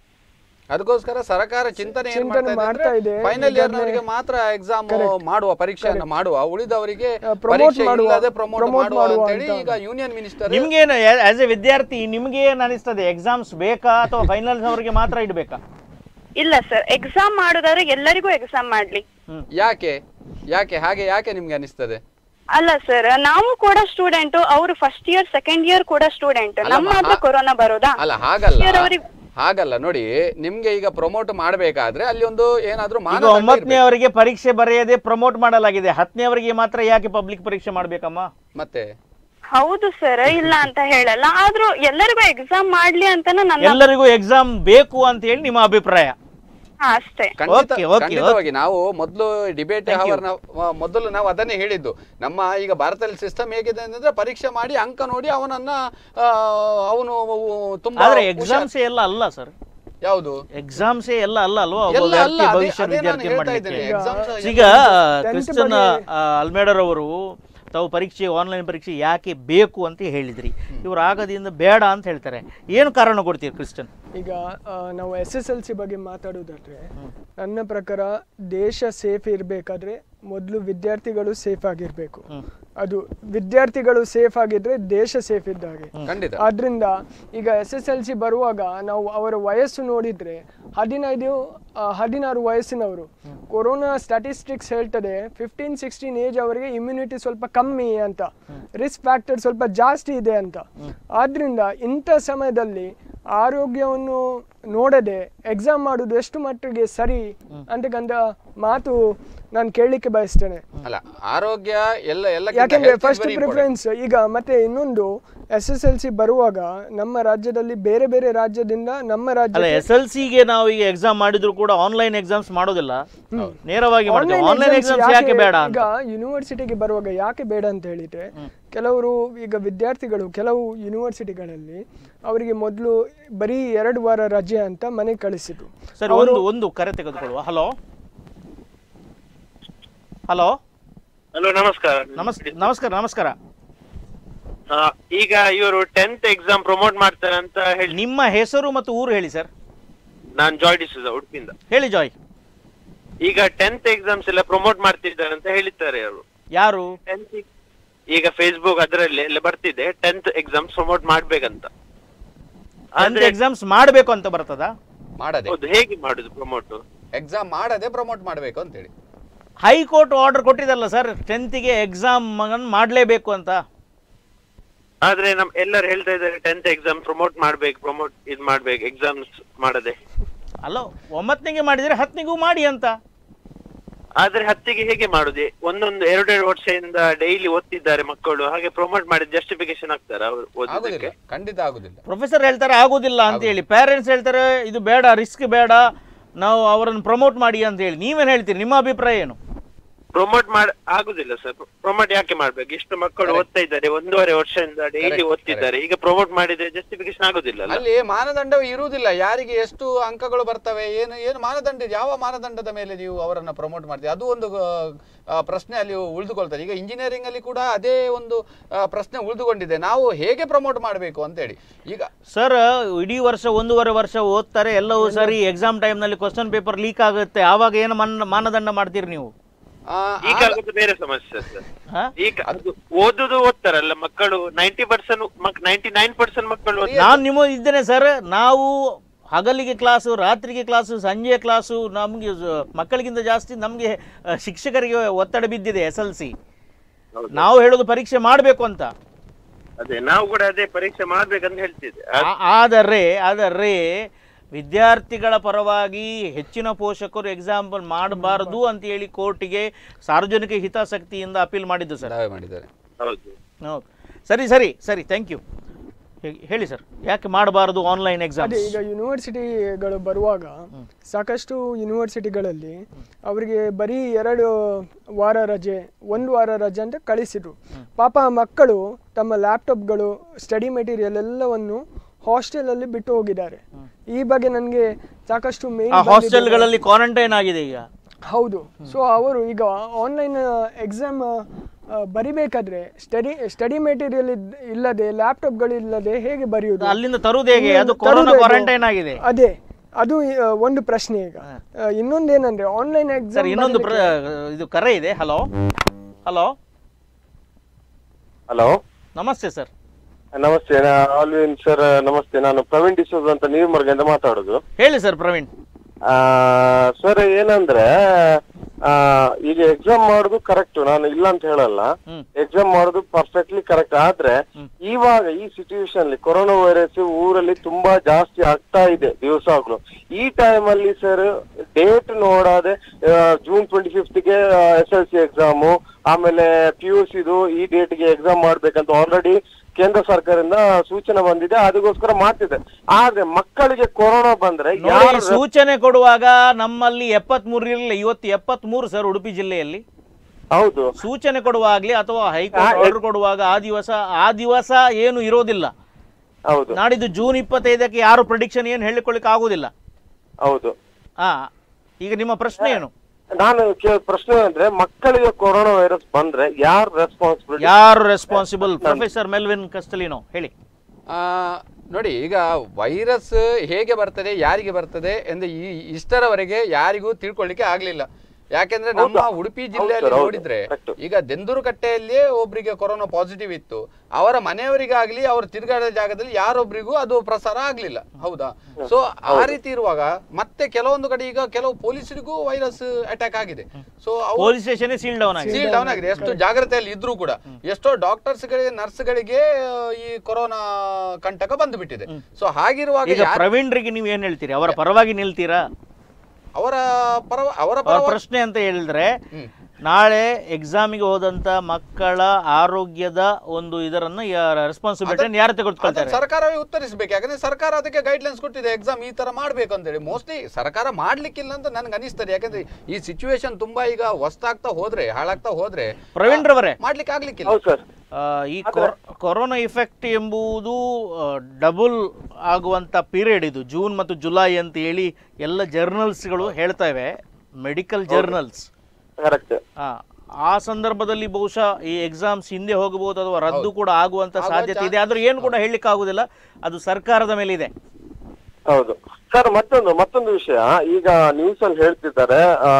ಅದಕ್ಕೋಸ್ಕರ ಸರ್ಕಾರ ಚಿಂತನೆ ಏನ್ ಚಿಂತನೆ ಮಾಡ್ತಾ ಮಾಡ್ತಾ ಇದೆ ಇದೆ. ಫೈನಲ್ ಇಯರ್ ನವರಿಗೆ ಈಗಾಗ್ಲೇ- ಮಾತ್ರ ಎಕ್ಸಾಮ್ Correct. ಮಾಡುವ ಪರೀಕ್ಷೆಯನ್ನು ಮಾಡುವ ಉಳಿದವರಿಗೆ promote ಪರೀಕ್ಷೆ ಮಾಡುವ, ಇಲ್ಲದೆ ಪ್ರಮೋಟ್ promote ಮಾಡುವ ಮಾಡುವ ಅಂತೇಳಿ ಅಂತ. ಈಗ ಯೂನಿಯನ್ ಮಿನಿಸ್ಟರ್ ನಿಮ್ಗೇನು ಆಸ್ ಎ ವಿದ್ಯಾರ್ಥಿ ನಿಮ್ಗೆ ಏನು ಅನಿಸ್ತದೆ ಎಕ್ಸಾಮ್ಸ್ ಬೇಕಾ ಅಥವಾ ಫೈನಲ್ಸ್ ಅವರಿಗೆ ಮಾತ್ರ ಇಡಬೇಕಾ ಇಲ್ಲ ಸರ್ ಎಕ್ಸಾಮ್ ಮಾಡೋದಾದ್ರೆ ಎಲ್ಲರಿಗೂ ಎಕ್ಸಾಮ್ ಮಾಡ್ಲಿ ಯಾಕೆ ಯಾಕೆ ಹಾಗೆ ಯಾಕೆ ನಿಮ್ಗೆ ಅನಿಸ್ತದೆ ಅಲ್ಲ ಸರ್ ನಾವು ಕೂಡ ಸ್ಟೂಡೆಂಟ್ ಅವರು ಫಸ್ಟ್ ಇಯರ್ ಸೆಕೆಂಡ್ ಇಯರ್ ಕೂಡ ಸ್ಟೂಡೆಂಟ್ ನಮ್ಮ ಅಲ್ಲಮ್ಮ, ಮಾತ್ರ ಹಾ- ಕೊರೋನಾ ಬರೋದಾ ಅಲ್ಲ ಹಾಗಲ್ಲ Year ಅವ್ರಿಗೆ- ಹಾಗಲ್ಲ ನೋಡಿ ನಿಮ್ಗೆ ಈಗ ಪ್ರಮೋಟ್ ಮಾಡಬೇಕಾದ್ರೆ ಅಲ್ಲಿ ಒಂದು ಏನಾದ್ರೂ ಈಗ ಮಾನದಂಡ ಒಂಬತ್ತನೇ ಇರ್ಬೇಕು. ಅವರಿಗೆ ಪರೀಕ್ಷೆ ಬರೆಯದೆ ಪ್ರಮೋಟ್ ಮಾಡಲಾಗಿದೆ ಹತ್ತನೇ ಅವರಿಗೆ ಮಾತ್ರ ಯಾಕೆ ಪಬ್ಲಿಕ್ ಪರೀಕ್ಷೆ ಮಾಡ್ಬೇಕಮ್ಮ ಮತ್ತೆ ಹೌದು ಸರ್ ಇಲ್ಲ ಅಂತ ಹೇಳಲ್ಲ ಆದ್ರೂ ಎಲ್ಲರಿಗೂ ಎಕ್ಸಾಮ್ ಮಾಡ್ಲಿ ಅಂತಾನೆ ನನ್ನ ಎಲ್ಲರಿಗೂ ಎಕ್ಸಾಮ್ ಬೇಕು ಅಂತ ಹೇಳಿ ನಿಮ್ಮ ಅಭಿಪ್ರಾಯ ಹಾ, ಅಷ್ಟೇ ಖಂಡಿತ Okay, okay, ಖಂಡಿತವಾಗಿ ನಾವು ಮೊದಲು ಡಿಬೇಟ್ Thank you. ಅವರ್ ಮೊದಲು ನಾವು ಅದನ್ನೇ ಹೇಳಿದ್ದು ನಮ್ಮ ಈಗ ಭಾರತದಲ್ಲಿ ಸಿಸ್ಟಮ್ ಹೇಗಿದೆ ಅಂತಂದ್ರೆ ಪರೀಕ್ಷೆ ಮಾಡಿ ಅಂಕ ನೋಡಿ ಅವನನ್ನ ಆ, ಅವನು ತುಂಬಾ ಆದ್ರೆ ಹುಷಾರ್- ಎಕ್ಸಾಮ್ಸ್ ಎಲ್ಲ ಅಲ್ಲ ಸರ್ ಯಾವುದು ಎಕ್ಸಾಮ್ಸೇ ಎಲ್ಲ ಅಲ್ಲ ಅಲ್ವಾ ಒಬ್ಬ ಎಲ್ಲ ಅಲ್ಲ, ವ್ಯಕ್ತಿ ಅದೇ- ಭವಿಷ್ಯ ಅದೇ ನಾನು ವಿದ್ಯಾರ್ಥಿ ಹೇಳ್ತಾ ಮಾಡ್ಲಿಕ್ಕೆ ಇದ್ದೇನೆ. Exams ಈಗ tenth ಕ್ರಿಶ್ಚನ್ ಬಗ್ಗೆ- ಅಲ್ಮೇಡರ್ ಅವರು ತಾವು ಪರೀಕ್ಷೆ ಆನ್ಲೈನ್ ಪರೀಕ್ಷೆ ಯಾಕೆ ಬೇಕು ಅಂತ ಹೇಳಿದ್ರಿ ಇವರು ಆಗದಿಂದ ಬೇಡ ಅಂತ ಹೇಳ್ತಾರೆ ಏನು ಕಾರಣ ಕೊಡ್ತೀರಿ ಕ್ರಿಶ್ಚನ್ ಈಗ ಆ, ನಾವು ಎಸ್ ಎಸ್ ಎಲ್ ಸಿ ಬಗ್ಗೆ ಮಾತಾಡೋದಾದ್ರೆ ನನ್ನ ಪ್ರಕಾರ ದೇಶ ಸೇಫ್ ಇರಬೇಕಾದ್ರೆ ಮೊದಲು ವಿದ್ಯಾರ್ಥಿಗಳು ಸೇಫ್ ಆಗಿರಬೇಕು ಅದು ವಿದ್ಯಾರ್ಥಿಗಳು ಸೇಫ್ ಆಗಿದ್ರೆ ದೇಶ ಸೇಫ್ ಇದ್ದ ಹಾಗೆ ಖಂಡಿತ ಆದ್ರಿಂದ ಈಗ ಎಸ್ ಎಸ್ ಎಲ್ ಸಿ ಬರುವಾಗ ನಾವು ಅವರ ವಯಸ್ಸು ನೋಡಿದ್ರೆ ಹದಿನೈದು ಆ, ಹದಿನಾರು ವಯಸ್ಸಿನವರು ಕೊರೋನಾ ಸ್ಟಾಟಿಸ್ಟಿಕ್ಸ್ ಹೇಳ್ತದೆ ಫಿಫ್ಟೀನ್ ಸಿಕ್ಸ್ಟೀನ್ ಏಜ್ ಅವರಿಗೆ ಇಮ್ಯುನಿಟಿ ಸ್ವಲ್ಪ ಕಮ್ಮಿ ಅಂತ ರಿಸ್ಕ್ ಫ್ಯಾಕ್ಟರ್ ಸ್ವಲ್ಪ ಜಾಸ್ತಿ ಇದೆ ಅಂತ ಆದ್ರಿಂದ ಇಂಥ ಸಮಯದಲ್ಲಿ ಆರೋಗ್ಯವನ್ನು ನೋಡದೆ ಎಕ್ಸಾಮ್ ಮಾಡುದು ಎಷ್ಟು ಮಟ್ಟಿಗೆ ಸರಿ ಅಂತಕ್ಕಂಥ ಮಾತು ನಾನು ಕೇಳಲಿಕ್ಕೆ ಬಯಸ್ತೇನೆ ಅಲ್ಲ ಆರೋಗ್ಯ ಎಲ್ಲ ಎಲ್ಲ ಯಾಕೆಂದ್ರೆ ಫಸ್ಟ್ ಪ್ರಿಫರೆನ್ಸ್ ಈಗ ಮತ್ತೆ ಇನ್ನೊಂದು ಎಸ್ ಎಸ್ ಎಲ್ ಸಿ ಬರುವಾಗ ನಮ್ಮ ರಾಜ್ಯದಲ್ಲಿ ಬೇರೆ ಬೇರೆ ರಾಜ್ಯದಿಂದ ನಮ್ಮ ಅಲ್ಲ ರಾಜ್ಯ ಎಸ್ ಎಲ್ ಸಿಗೆ ನಾವು ಈಗ ಎಕ್ಸಾಮ್ ಮಾಡಿದ್ರು ಕೂಡ ಆನ್ಲೈನ್ ಎಕ್ಸಾಮ್ಸ್ ಮಾಡೋದಿಲ್ಲ ನೇರವಾಗಿ ಮಾಡ್ತೇವೆ ಆನ್ಲೈನ್ ಎಕ್ಸಾಮ್ಸ್ ಯಾಕೆ ಬೇಡ ಅಂತ ಈಗ ಯೂನಿವರ್ಸಿಟಿಗೆ ಬರುವಾಗ ಯಾಕೆ ಬೇಡ ಅಂತ ಹೇಳಿದ್ರೆ ಕೆಲವರು ಈಗ ವಿದ್ಯಾರ್ಥಿಗಳು ಕೆಲವು ಯೂನಿವರ್ಸಿಟಿಗಳಲ್ಲಿ ಅವರಿಗೆ ಮೊದಲು ಬರೀ ಎರಡು ವಾರ ರಜೆ ಅಂತ ಮನೆ ಕಳಿಸಿದ್ರು ಸರಿ ಒಂದು ಒಂದು ಕರೆ ತೆಗೆದುಕೊಳ್ಳುವ ಹಲೋ ಹಲೋ ಹಲೋ ನಮಸ್ಕಾರ ನಮಸ್ ನಮಸ್ಕಾರ ನಮಸ್ಕಾರ ಆ, ಈಗ ಇವರು ಟೆಂತ್ ಎಕ್ಸಾಮ್ ಪ್ರಮೋಟ್ ಮಾಡ್ತಾರೆ ಅಂತ ಹೇಳಿ ನಿಮ್ಮ ಹೆಸರು ಮತ್ತು ಊರು ಹೇಳಿ ಸರ್ ನಾನ್ ಜಾಯ್ ಡಿಸೂಜ ಉಡುಪಿಯಿಂದ ಹೇಳಿ ಜಾಯ್ ಈಗ ಟೆಂತ್ ಎಕ್ಸಾಮ್ಸ್ ಎಲ್ಲ ಪ್ರಮೋಟ್ ಮಾಡ್ತಿದ್ದಾರೆ ಅಂತ ಹೇಳಿದ್ದಾರೆ ಅವರು ಯಾರು ಟೆಂತ್ ಈಗ ಫೇಸ್ಬುಕ್ ಅದರಲ್ಲಿ ಎಲ್ಲ ಬರ್ತಿದೆ ಟೆಂತ್ ಎಕ್ಸಾಮ್ಸ್ ಪ್ರಮೋಟ್ ಮಾಡ್ಬೇಕಂತ ಆದ್ರೆ ಎಕ್ಸಾಮ್ಸ್ ಮಾಡಬೇಕು ಅಂತ ಬರ್ತದಾ ಮಾಡದೆ ಹೌದು ಹೇಗೆ ಮಾಡುದು ಪ್ರಮೋಟ್ ಎಕ್ಸಾಮ್ ಮಾಡದೆ ಪ್ರಮೋಟ್ ಮಾಡಬೇಕು ಅಂತೇಳಿ ಹೈಕೋರ್ಟ್ ಆರ್ಡರ್ ಕೊಟ್ಟಿದಲ್ಲ ಸರ್ ಟೆಂತ್ಗೆ ಎಕ್ಸಾಮ್ ಮಗನ್ ಮಾಡಲೇಬೇಕು ಅಂತ ಆದ್ರೆ ನಮ್ ಎಲ್ಲರೂ ಹೇಳ್ತಾ ಇದ್ದಾರೆ ಟೆಂತ್ ಎಕ್ಸಾಮ್ ಪ್ರಮೋಟ್ ಮಾಡ್ಬೇಕು ಪ್ರಮೋಟ್ ಇದ್ ಮಾಡ್ಬೇಕು ಎಕ್ಸಾಮ್ಸ್ ಮಾಡದೆ ಅಲ್ಲ ಒಂಬತ್ತನಿಗೆ ಮಾಡಿದ್ರೆ ಹತ್ತನಿಗೂ ಮಾಡಿ ಅಂತ ಆದ್ರೆ ಹತ್ತಿಗೆ ಹೇಗೆ ಮಾಡುದು ಒಂದೊಂದು ಎರಡೆರಡು ವರ್ಷದಿಂದ ಡೈಲಿ ಓದ್ತಿದ್ದಾರೆ ಮಕ್ಕಳು ಹಾಗೆ ಪ್ರಮೋಟ್ ಮಾಡಿದ ಜಸ್ಟಿಫಿಕೇಶನ್ ಆಗ್ತಾರ ಅವ್ರು ಓದೋದಕ್ಕೆ ಆಗುದಿಲ್ಲ ಖಂಡಿತ ಆಗುದಿಲ್ಲ ಪ್ರೊಫೆಸರ್ ಹೇಳ್ತಾರೆ ಆಗೋದಿಲ್ಲ ಅಂತ ಹೇಳಿ ಪೇರೆಂಟ್ಸ್ ಹೇಳ್ತಾರೆ ಇದು ಬೇಡ ರಿಸ್ಕ್ ಬೇಡ ನಾವು ಅವರನ್ನು ಪ್ರಮೋಟ್ ಮಾಡಿ ಅಂತ ಹೇಳಿ ನೀವೇನು ಹೇಳ್ತೀರಿ ನಿಮ್ಮ ಅಭಿಪ್ರಾಯ ಏನು ಪ್ರೊಮೋಟ್ ಮಾಡ ಆಗುದಿಲ್ಲ ಸರ್ ಪ್ರೊಮೋಟ್ ಯಾಕೆ ಮಾಡ್ಬೇಕು ಇಷ್ಟು ಮಕ್ಕಳು ಓದ್ತಾ ಇದ್ದಾರೆ ಒಂದೂವರೆ ವರ್ಷದಿಂದ ಡೈಲಿ Correct, ಓದ್ತಿದ್ದಾರೆ ಈಗ ಪ್ರೊಮೋಟ್ ಮಾಡಿದ್ರೆ ಜಸ್ಟಿಫಿಕೇಶನ್ ಆಗುದಿಲ್ಲ ಅಲ್ಲ ಅಲ್ಲಿ ಮಾನದಂಡವೇ ಇರುವುದಿಲ್ಲ ಯಾರಿಗೆ ಎಷ್ಟು ಅಂಕಗಳು ಬರ್ತವೆ ಏನು ಏನು ಮಾನದಂಡ ಇದೆ? ಯಾವ ಮಾನದಂಡದ ಮೇಲೆ ನೀವು ಅವರನ್ನ ಪ್ರಮೋಟ್ ಮಾಡ್ತೀವಿ ಅದು ಒಂದು ಆ, ಪ್ರಶ್ನೆ ಅಲ್ಲಿ ಉಳಿದುಕೊಳ್ತಾರೆ ಈಗ ಇಂಜಿನಿಯರಿಂಗ್ ಅಲ್ಲಿ ಕೂಡ ಅದೇ ಒಂದು ಆ, ಪ್ರಶ್ನೆ ಉಳಿದುಕೊಂಡಿದೆ ನಾವು ಹೇಗೆ ಪ್ರಮೋಟ್ ಮಾಡಬೇಕು ಅಂತೇಳಿ ಈಗ ಸರ್ ಇಡೀ ವರ್ಷ ಒಂದೂವರೆ ವರ್ಷ ಓದ್ತಾರೆ ಎಲ್ಲವೂ ಸರಿ ಎಕ್ಸಾಮ್ ಟೈಮ್ನಲ್ಲಿ ಕ್ವಶನ್ ಪೇಪರ್ ಲೀಕ್ ಆಗುತ್ತೆ ಆವಾಗ ಏನು ಮನ್ ಮಾನದಂಡ ಮಾಡ್ತೀರಿ ನೀವು ಆ, ಈಗ ಆಗ- ಆಗುದು ಬೇರೆ ಸಮಸ್ಯೆ ಸರ್ ಹಾ? ಈಗ ಅದು ಓದುದು ಓದ್ತಾರಲ್ಲ ಮಕ್ಕಳು ninety percent ninety nine percent ಮಕ್ಕಳು ಓದ್ತಾರೆ. ನಾನು ನಿಮ್ಮ ಇದ್ದೇನೆ ಸರ್ ನಾವು ಹಗಲಿಗೆ ಕ್ಲಾಸು ರಾತ್ರಿಗೆ ಕ್ಲಾಸು ಸಂಜೆ ಕ್ಲಾಸು ನಮಗೆ ಮಕ್ಕಳಿಗಿಂತ ಜಾಸ್ತಿ ನಮಗೆ ಶಿಕ್ಷಕರಿಗೆ ಒತ್ತಡ ಬಿದ್ದಿದೆ ಎಸ್ ಎಲ್ ಸಿ ಹೌದು. ನಾವು ಹೇಳೋದು ಪರೀಕ್ಷೆ ಮಾಡಬೇಕು ಅಂತ ಅದೇ ನಾವು ಕೂಡ ಅದೇ ಪರೀಕ್ಷೆ ಮಾಡ್ಬೇಕಂತ ಹೇಳ್ತಿದ್ದೆ ಆ- ಆದರೆ ಆದರೆ ವಿದ್ಯಾರ್ಥಿಗಳ ಪರವಾಗಿ ಹೆಚ್ಚಿನ ಪೋಷಕರು ಎಕ್ಸಾಂಪಲ್ ಮಾಡಬಾರದು ಅಂತ ಹೇಳಿ ಕೋರ್ಟಿಗೆ ಸಾರ್ವಜನಿಕ ಹಿತಾಸಕ್ತಿಯಿಂದ ಅಪೀಲ್ ಮಾಡಿದ್ದು ಸರ್ ದಾವೆ ಮಾಡಿದ್ದಾರೆ ಹೌದು ಹೌದು ಸರಿ ಸರಿ ಸರಿ ಥ್ಯಾಂಕ್ ಯು ಹೇಳಿ ಸರ್ ಯಾಕೆ ಮಾಡಬಾರದು ಆನ್ಲೈನ್ ಎಕ್ಸಾಮ್ ಅದೇ ಈಗ ಯೂನಿವರ್ಸಿಟಿಗಳು ಬರುವಾಗ ಸಾಕಷ್ಟು ಯೂನಿವರ್ಸಿಟಿಗಳಲ್ಲಿ ಅವರಿಗೆ ಬರೀ ಎರಡು ವಾರ ರಜೆ ಒಂದು ವಾರ ರಜೆ ಅಂತ ಕಳಿಸಿದ್ರು ಪಾಪ ಆ ಮಕ್ಕಳು ತಮ್ಮ ಲ್ಯಾಪ್ಟಾಪ್ಗಳು ಸ್ಟಡಿ ಮೆಟೀರಿಯಲ್ ಎಲ್ಲವನ್ನು ಹಾಸ್ಟೆಲಲ್ಲಿ ಬಿಟ್ಟು ಹೋಗಿದ್ದಾರೆ ಈ ಬಗ್ಗೆ ನನಗೆ ಸಾಕಷ್ಟು ಆ ಮೇಲ್ ಹಾಸ್ಟೆಲ್ಗಳಲ್ಲಿ ಕ್ವಾರಂಟೈನ್ ಆಗಿದೆ ಈಗ ಹೌದು ಸೊ ಅವರು ಈಗ ಆನ್ಲೈನ್ ಎಕ್ಸಾಮ್ ಬರಿಬೇಕಾದ್ರೆ ಸ್ಟಡಿ ಸ್ಟಡಿ ಮೆಟೀರಿಯಲ್ ಇಲ್ಲದೆ ಲ್ಯಾಪ್ಟಾಪ್ಗಳು ಇಲ್ಲದೆ ಹೇಗೆ ಬರೆಯುವುದು ಅಲ್ಲಿಂದ ತರುವುದು ಹೇಗೆ ಅದು ಇನ್ನು ಕೊರೋನಾ ತರುವುದು ಹೇಗೆ? ಕ್ವಾರಂಟೈನ್ ಆಗಿದೆ ಅದೇ ಅದು ಆ, ಒಂದು ಪ್ರಶ್ನೆ ಈಗ ಆ, ಇನ್ನೊಂದೇನಂದ್ರೆ ಆನ್ಲೈನ್ ಸರ್ ಎಕ್ಸಾಮ್ ಇನ್ನೊಂದು ಪ್ರ ಇದು ಕರೆ ಇದೆ ಹಲೋ ಹಲೋ ಹಲೋ ನಮಸ್ತೆ ಸರ್ ನಮಸ್ತೆ ಆಲ್ವಿನ್ ಸರ್ ನಮಸ್ತೆ ನಾನು ಪ್ರವೀಣ್ ಡಿಸೋಸ್ ಅಂತ ನೀರ್ಮರ್ಗಿಂದ ಮಾತಾಡೋದು ಹೇಳಿ ಸರ್ ಪ್ರವೀಣ್ ಸರ್ ಏನಂದ್ರೆ ಆ, ಈಗ ಎಕ್ಸಾಮ್ ಮಾಡೋದು ಕರೆಕ್ಟ್ ನಾನು ಇಲ್ಲ ಅಂತ ಹೇಳಲ್ಲ ಹ್ಮ್. ಎಕ್ಸಾಮ್ ಮಾಡೋದು ಪರ್ಫೆಕ್ಟ್ಲಿ ಕರೆಕ್ಟ್ ಆದ್ರೆ ಇವಾಗ ಈ ಸಿಚುವೇಶನ್ ಅಲ್ಲಿ ಕೊರೋನಾ ವೈರಸ್ ಊರಲ್ಲಿ ತುಂಬಾ ಜಾಸ್ತಿ ಆಗ್ತಾ ಇದೆ ದಿವಸಗಳು ಈ ಟೈಮ್ ಅಲ್ಲಿ ಸರ್ ಡೇಟ್ ನೋಡಾದೆ ಜೂನ್ ಟ್ವೆಂಟಿ ಫಿಫ್ತ್ಗೆ ಎಸ್ ಎಲ್ ಸಿ ಎಕ್ಸಾಮು ಆಮೇಲೆ ಪಿ ಯು ಸಿದು ಈ ಡೇಟ್ಗೆ ಎಕ್ಸಾಮ್ ಮಾಡ್ಬೇಕಂತ ಆಲ್ರೆಡಿ ಕೇಂದ್ರ ಸರ್ಕಾರದಿಂದ ಸೂಚನೆ ಬಂದಿದೆ ಅದಕ್ಕೋಸ್ಕರ ಮಾಡ್ತಿದೆ ಆದ್ರೆ ಮಕ್ಕಳಿಗೆ ಕೊರೋನಾ ಬಂದ್ರೆ ನೋಡಿ ಯಾರು ಸೂಚನೆ ಕೊಡುವಾಗ ನಮ್ಮಲ್ಲಿ ಎಪ್ಪತ್ತ್ ಇರಲಿಲ್ಲ ಇವತ್ತು ಎಪ್ಪತ್ತ್ ಮೂರು ಸರ್ ಉಡುಪಿ ಜಿಲ್ಲೆಯಲ್ಲಿ ಹೌದು ಸೂಚನೆ ಕೊಡುವಾಗ್ಲಿ ಅಥವಾ ಹೈಕೋರ್ಟ್ ಆ, ಆರ್ಡರ್ ಕೊಡುವಾಗ ಆ ದಿವಸ ಆ ದಿವಸ ಏನು ಇರೋದಿಲ್ಲ ಹೌದು ನಾಡಿದ್ದು ಜೂನ್ ಇಪ್ಪತ್ತೈದಕ್ಕೆ ಯಾರು ಪ್ರೊಡಿಕ್ಷನ್ ಏನು ಹೇಳಿಕೊಳ್ಳಿಕ್ಕೆ ಆಗುದಿಲ್ಲ ಹೌದು ಆ ಈಗ ನಿಮ್ಮ ಪ್ರಶ್ನೆ ಏನು ನಾನು ಕೇ- ಪ್ರಶ್ನೆ ಅಂದ್ರೆ ಮಕ್ಕಳಿಗೆ ಕೊರೋನಾ ವೈರಸ್ ಬಂದ್ರೆ ಯಾರು ರೆಸ್ಪಾನ್ಸಿಬಿಲಿಟಿ ಯಾರು ರೆಸ್ಪಾನ್ಸಿಬಲ್ ಪ್ರೊಫೆಸರ್ ಮೆಲ್ವಿನ್ ಕಸ್ತಲಿನೋ ಹೇಳಿ ಆ, ನೋಡಿ ಈಗ ವೈರಸ್ ಹೇಗೆ ಬರ್ತದೆ ಯಾರಿಗೆ ಬರ್ತದೆ ಎಂದು ಈ ಇಷ್ಟರವರೆಗೆ ಯಾರಿಗೂ ತಿಳ್ಕೊಳ್ಳಿಕ್ಕೆ ಆಗ್ಲಿಲ್ಲ ಯಾಕೆಂದ್ರೆ ನಮ್ಮ ಹೌದು. ಉಡುಪಿ ಹೌದು ಜಿಲ್ಲೆಯಲ್ಲಿ sir, ಹೌದು. ನೋಡಿದ್ರೆ Correct. ಈಗ ದೆಂದೂರು ಕಟ್ಟೆಯಲ್ಲಿಯೇ ಒಬ್ರಿಗೆ ಕೊರೋನಾ ಪಾಸಿಟಿವ್ ಇತ್ತು ಅವರ ಮನೆಯವರಿಗಾಗ್ಲಿ ಅವ್ರ ತಿರುಗಾಡೋ ಜಾಗದಲ್ಲಿ ಯಾರೊಬ್ರಿಗೂ ಅದು ಪ್ರಸಾರ ಆಗ್ಲಿಲ್ಲ ಹೌದಾ ಸೊ ಆ ರೀತಿ ಇರುವಾಗ ಮತ್ತೆ ಕೆಲವೊಂದು ಕಡೆ ಈಗ ಕೆಲವು ಪೊಲೀಸರಿಗೂ ವೈರಸ್ ಅಟ್ಯಾಕ್ ಆಗಿದೆ so police station seal down ಆಗಿದೆ ಸೀಲ್ ಡೌನ್ ಆಗಿದೆ ಎಷ್ಟು ಜಾಗ್ರತೆಯಲ್ಲಿ ಇದ್ರೂ ಕೂಡ ಎಷ್ಟೋ ಡಾಕ್ಟರ್ಸ್ ಗಳಿಗೆ ನರ್ಸ್ ಗಳಿಗೆ ಆ, ಈ ಕೊರೋನಾ ಕಂಟಕ ಬಂದು ಬಿಟ್ಟಿದೆ ಸೊ ಹಾಗಿರುವಾಗ ಈಗ ಯಾರ್- ಪ್ರವೀಣ್ರಿಗೆ ನೀವು ಏನ್ ಹೇಳ್ತೀರಿ ಅವರ ಪರವಾಗಿ ನಿಲ್ತೀರಾ ಅವರ ಪರವ ಅವರ ಅವರ ಪರವ ಪ್ರಶ್ನೆ ಅಂತ ಹೇಳಿದ್ರೆ ನಾಳೆ ಎಕ್ಸಾಮಿಗೆ ಹೋದಂತ ಮಕ್ಕಳ ಆರೋಗ್ಯದ ಒಂದು ಇದರನ್ನ ರೆಸ್ಪಾನ್ಸಿಬಿಲಿಟಿ ಯಾರು ಅದನ್ನ ತೆಗೆದುಕೊಳ್ತಾರೆ ಸರ್ಕಾರವೇ ಉತ್ತರಿಸಬೇಕು ಯಾಕಂದ್ರೆ ಸರ್ಕಾರ ಅದಕ್ಕೆ ಗೈಡ್ಲೈನ್ಸ್ ಕೊಟ್ಟಿದೆ ಎಕ್ಸಾಮ್ ಈ ತರ ಮಾಡ್ಬೇಕು ಅಂತ ಹೇಳಿ ಮೋಸ್ಟ್ಲಿ ಸರ್ಕಾರ ಮಾಡ್ಲಿಕ್ಕಿಲ್ಲ ಅಂತ ನನ್ಗೆ ಅನಿಸ್ತದೆ ಯಾಕಂದ್ರೆ ಈ ಸಿಚುವೇಶನ್ ತುಂಬಾ ಈಗ ಹೊಸ್ತಾಗ್ತಾ ಹೋದ್ರೆ ಹಾಳಾಗ್ತಾ ಹೋದ್ರೆ ಪ್ರವೀಣ್ ರವರೇ ಮಾಡ್ಲಿಕ್ಕೆ ಆಗ್ಲಿಕ್ಕಿಲ್ಲ ಹೌದು ಸರ್ ಆ, ಈ ಕೊರ್- ಕೊರೋನಾ ಇಫೆಕ್ಟ್ ಎಂಬುದು ಡಬಲ್ ಆಗುವಂತ ಪೀರಿಯಡ್ ಇದು ಜೂನ್ ಮತ್ತು ಜುಲೈ ಅಂತ ಹೇಳಿ ಎಲ್ಲ ಜರ್ನಲ್ಸ್ಗಳು ಹೇಳ್ತವೆ ಮೆಡಿಕಲ್ ಜರ್ನಲ್ಸ್ ಕರೆಕ್ಟ್ ಆ ಸಂದರ್ಭದಲ್ಲಿ ಬಹುಶಃ ಈ ಎಕ್ಸಾಮ್ಸ್ ಹಿಂದೆ ಹೋಗಬಹುದು ಅಥವಾ ರದ್ದು ಕೂಡ ಆಗುವಂತ ಆಗುವ ಸಾಧ್ಯತೆ ಇದೆ ಆದ್ರೂ ಏನು ಕೂಡ ಹೇಳಲಿಕ್ಕೆ ಆಗುದಿಲ್ಲ ಅದು ಸರ್ಕಾರದ ಮೇಲೆ ಇದೆ ಹೌದು ಸರ್ ಮತ್ತೊಂದು ಮತ್ತೊಂದು ವಿಷಯ ಈಗ ನ್ಯೂಸ್ ಅಲ್ಲಿ ಹೇಳ್ತಿದ್ದಾರೆ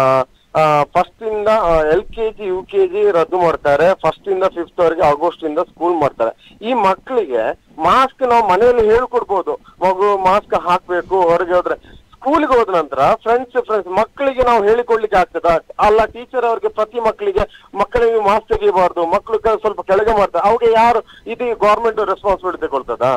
ಫಸ್ಟ್ ಇಂದ L K G U K G ರದ್ದು ಮಾಡ್ತಾರೆ ಫಸ್ಟ್ ಇಂದ ಫಿಫ್ತ್ ವರೆಗೆ ಆಗಸ್ಟ್ ಇಂದ ಸ್ಕೂಲ್ ಮಾಡ್ತಾರೆ ಈ ಮಕ್ಕಳಿಗೆ ಮಾಸ್ಕ್ ನಾವು ಮನೆಯಲ್ಲಿ ಹೇಳ್ಕೊಡ್ಬೋದು ಮಗು ಮಾಸ್ಕ್ ಹಾಕ್ಬೇಕು ಹೊರಗೆ ಹೋದ್ರೆ ಸ್ಕೂಲ್ಗೆ ಹೋದ ನಂತರ ಫ್ರೆಂಡ್ಸ್ ಫ್ರೆಂಡ್ಸ್ ಮಕ್ಕಳಿಗೆ ನಾವು ಹೇಳಿಕೊಡ್ಲಿಕ್ಕೆ ಆಗ್ತದ ಅಲ್ಲ ಟೀಚರ್ ಅವ್ರಿಗೆ ಪ್ರತಿ ಮಕ್ಕಳಿಗೆ ಮಕ್ಕಳಿಗೆ ಮಾಸ್ಕ್ ತೆಗಿಬಾರ್ದು ಮಕ್ಕಳು ಕೆ- ಸ್ವಲ್ಪ ಕೆಳಗೆ ಮಾಡ್ತಾರೆ ಅವಾಗ ಯಾರು ಇದು ಗೌರ್ಮೆಂಟ್ ರೆಸ್ಪಾನ್ಸಿಬಿಲಿಟಿ ಕೊಡ್ತದಾ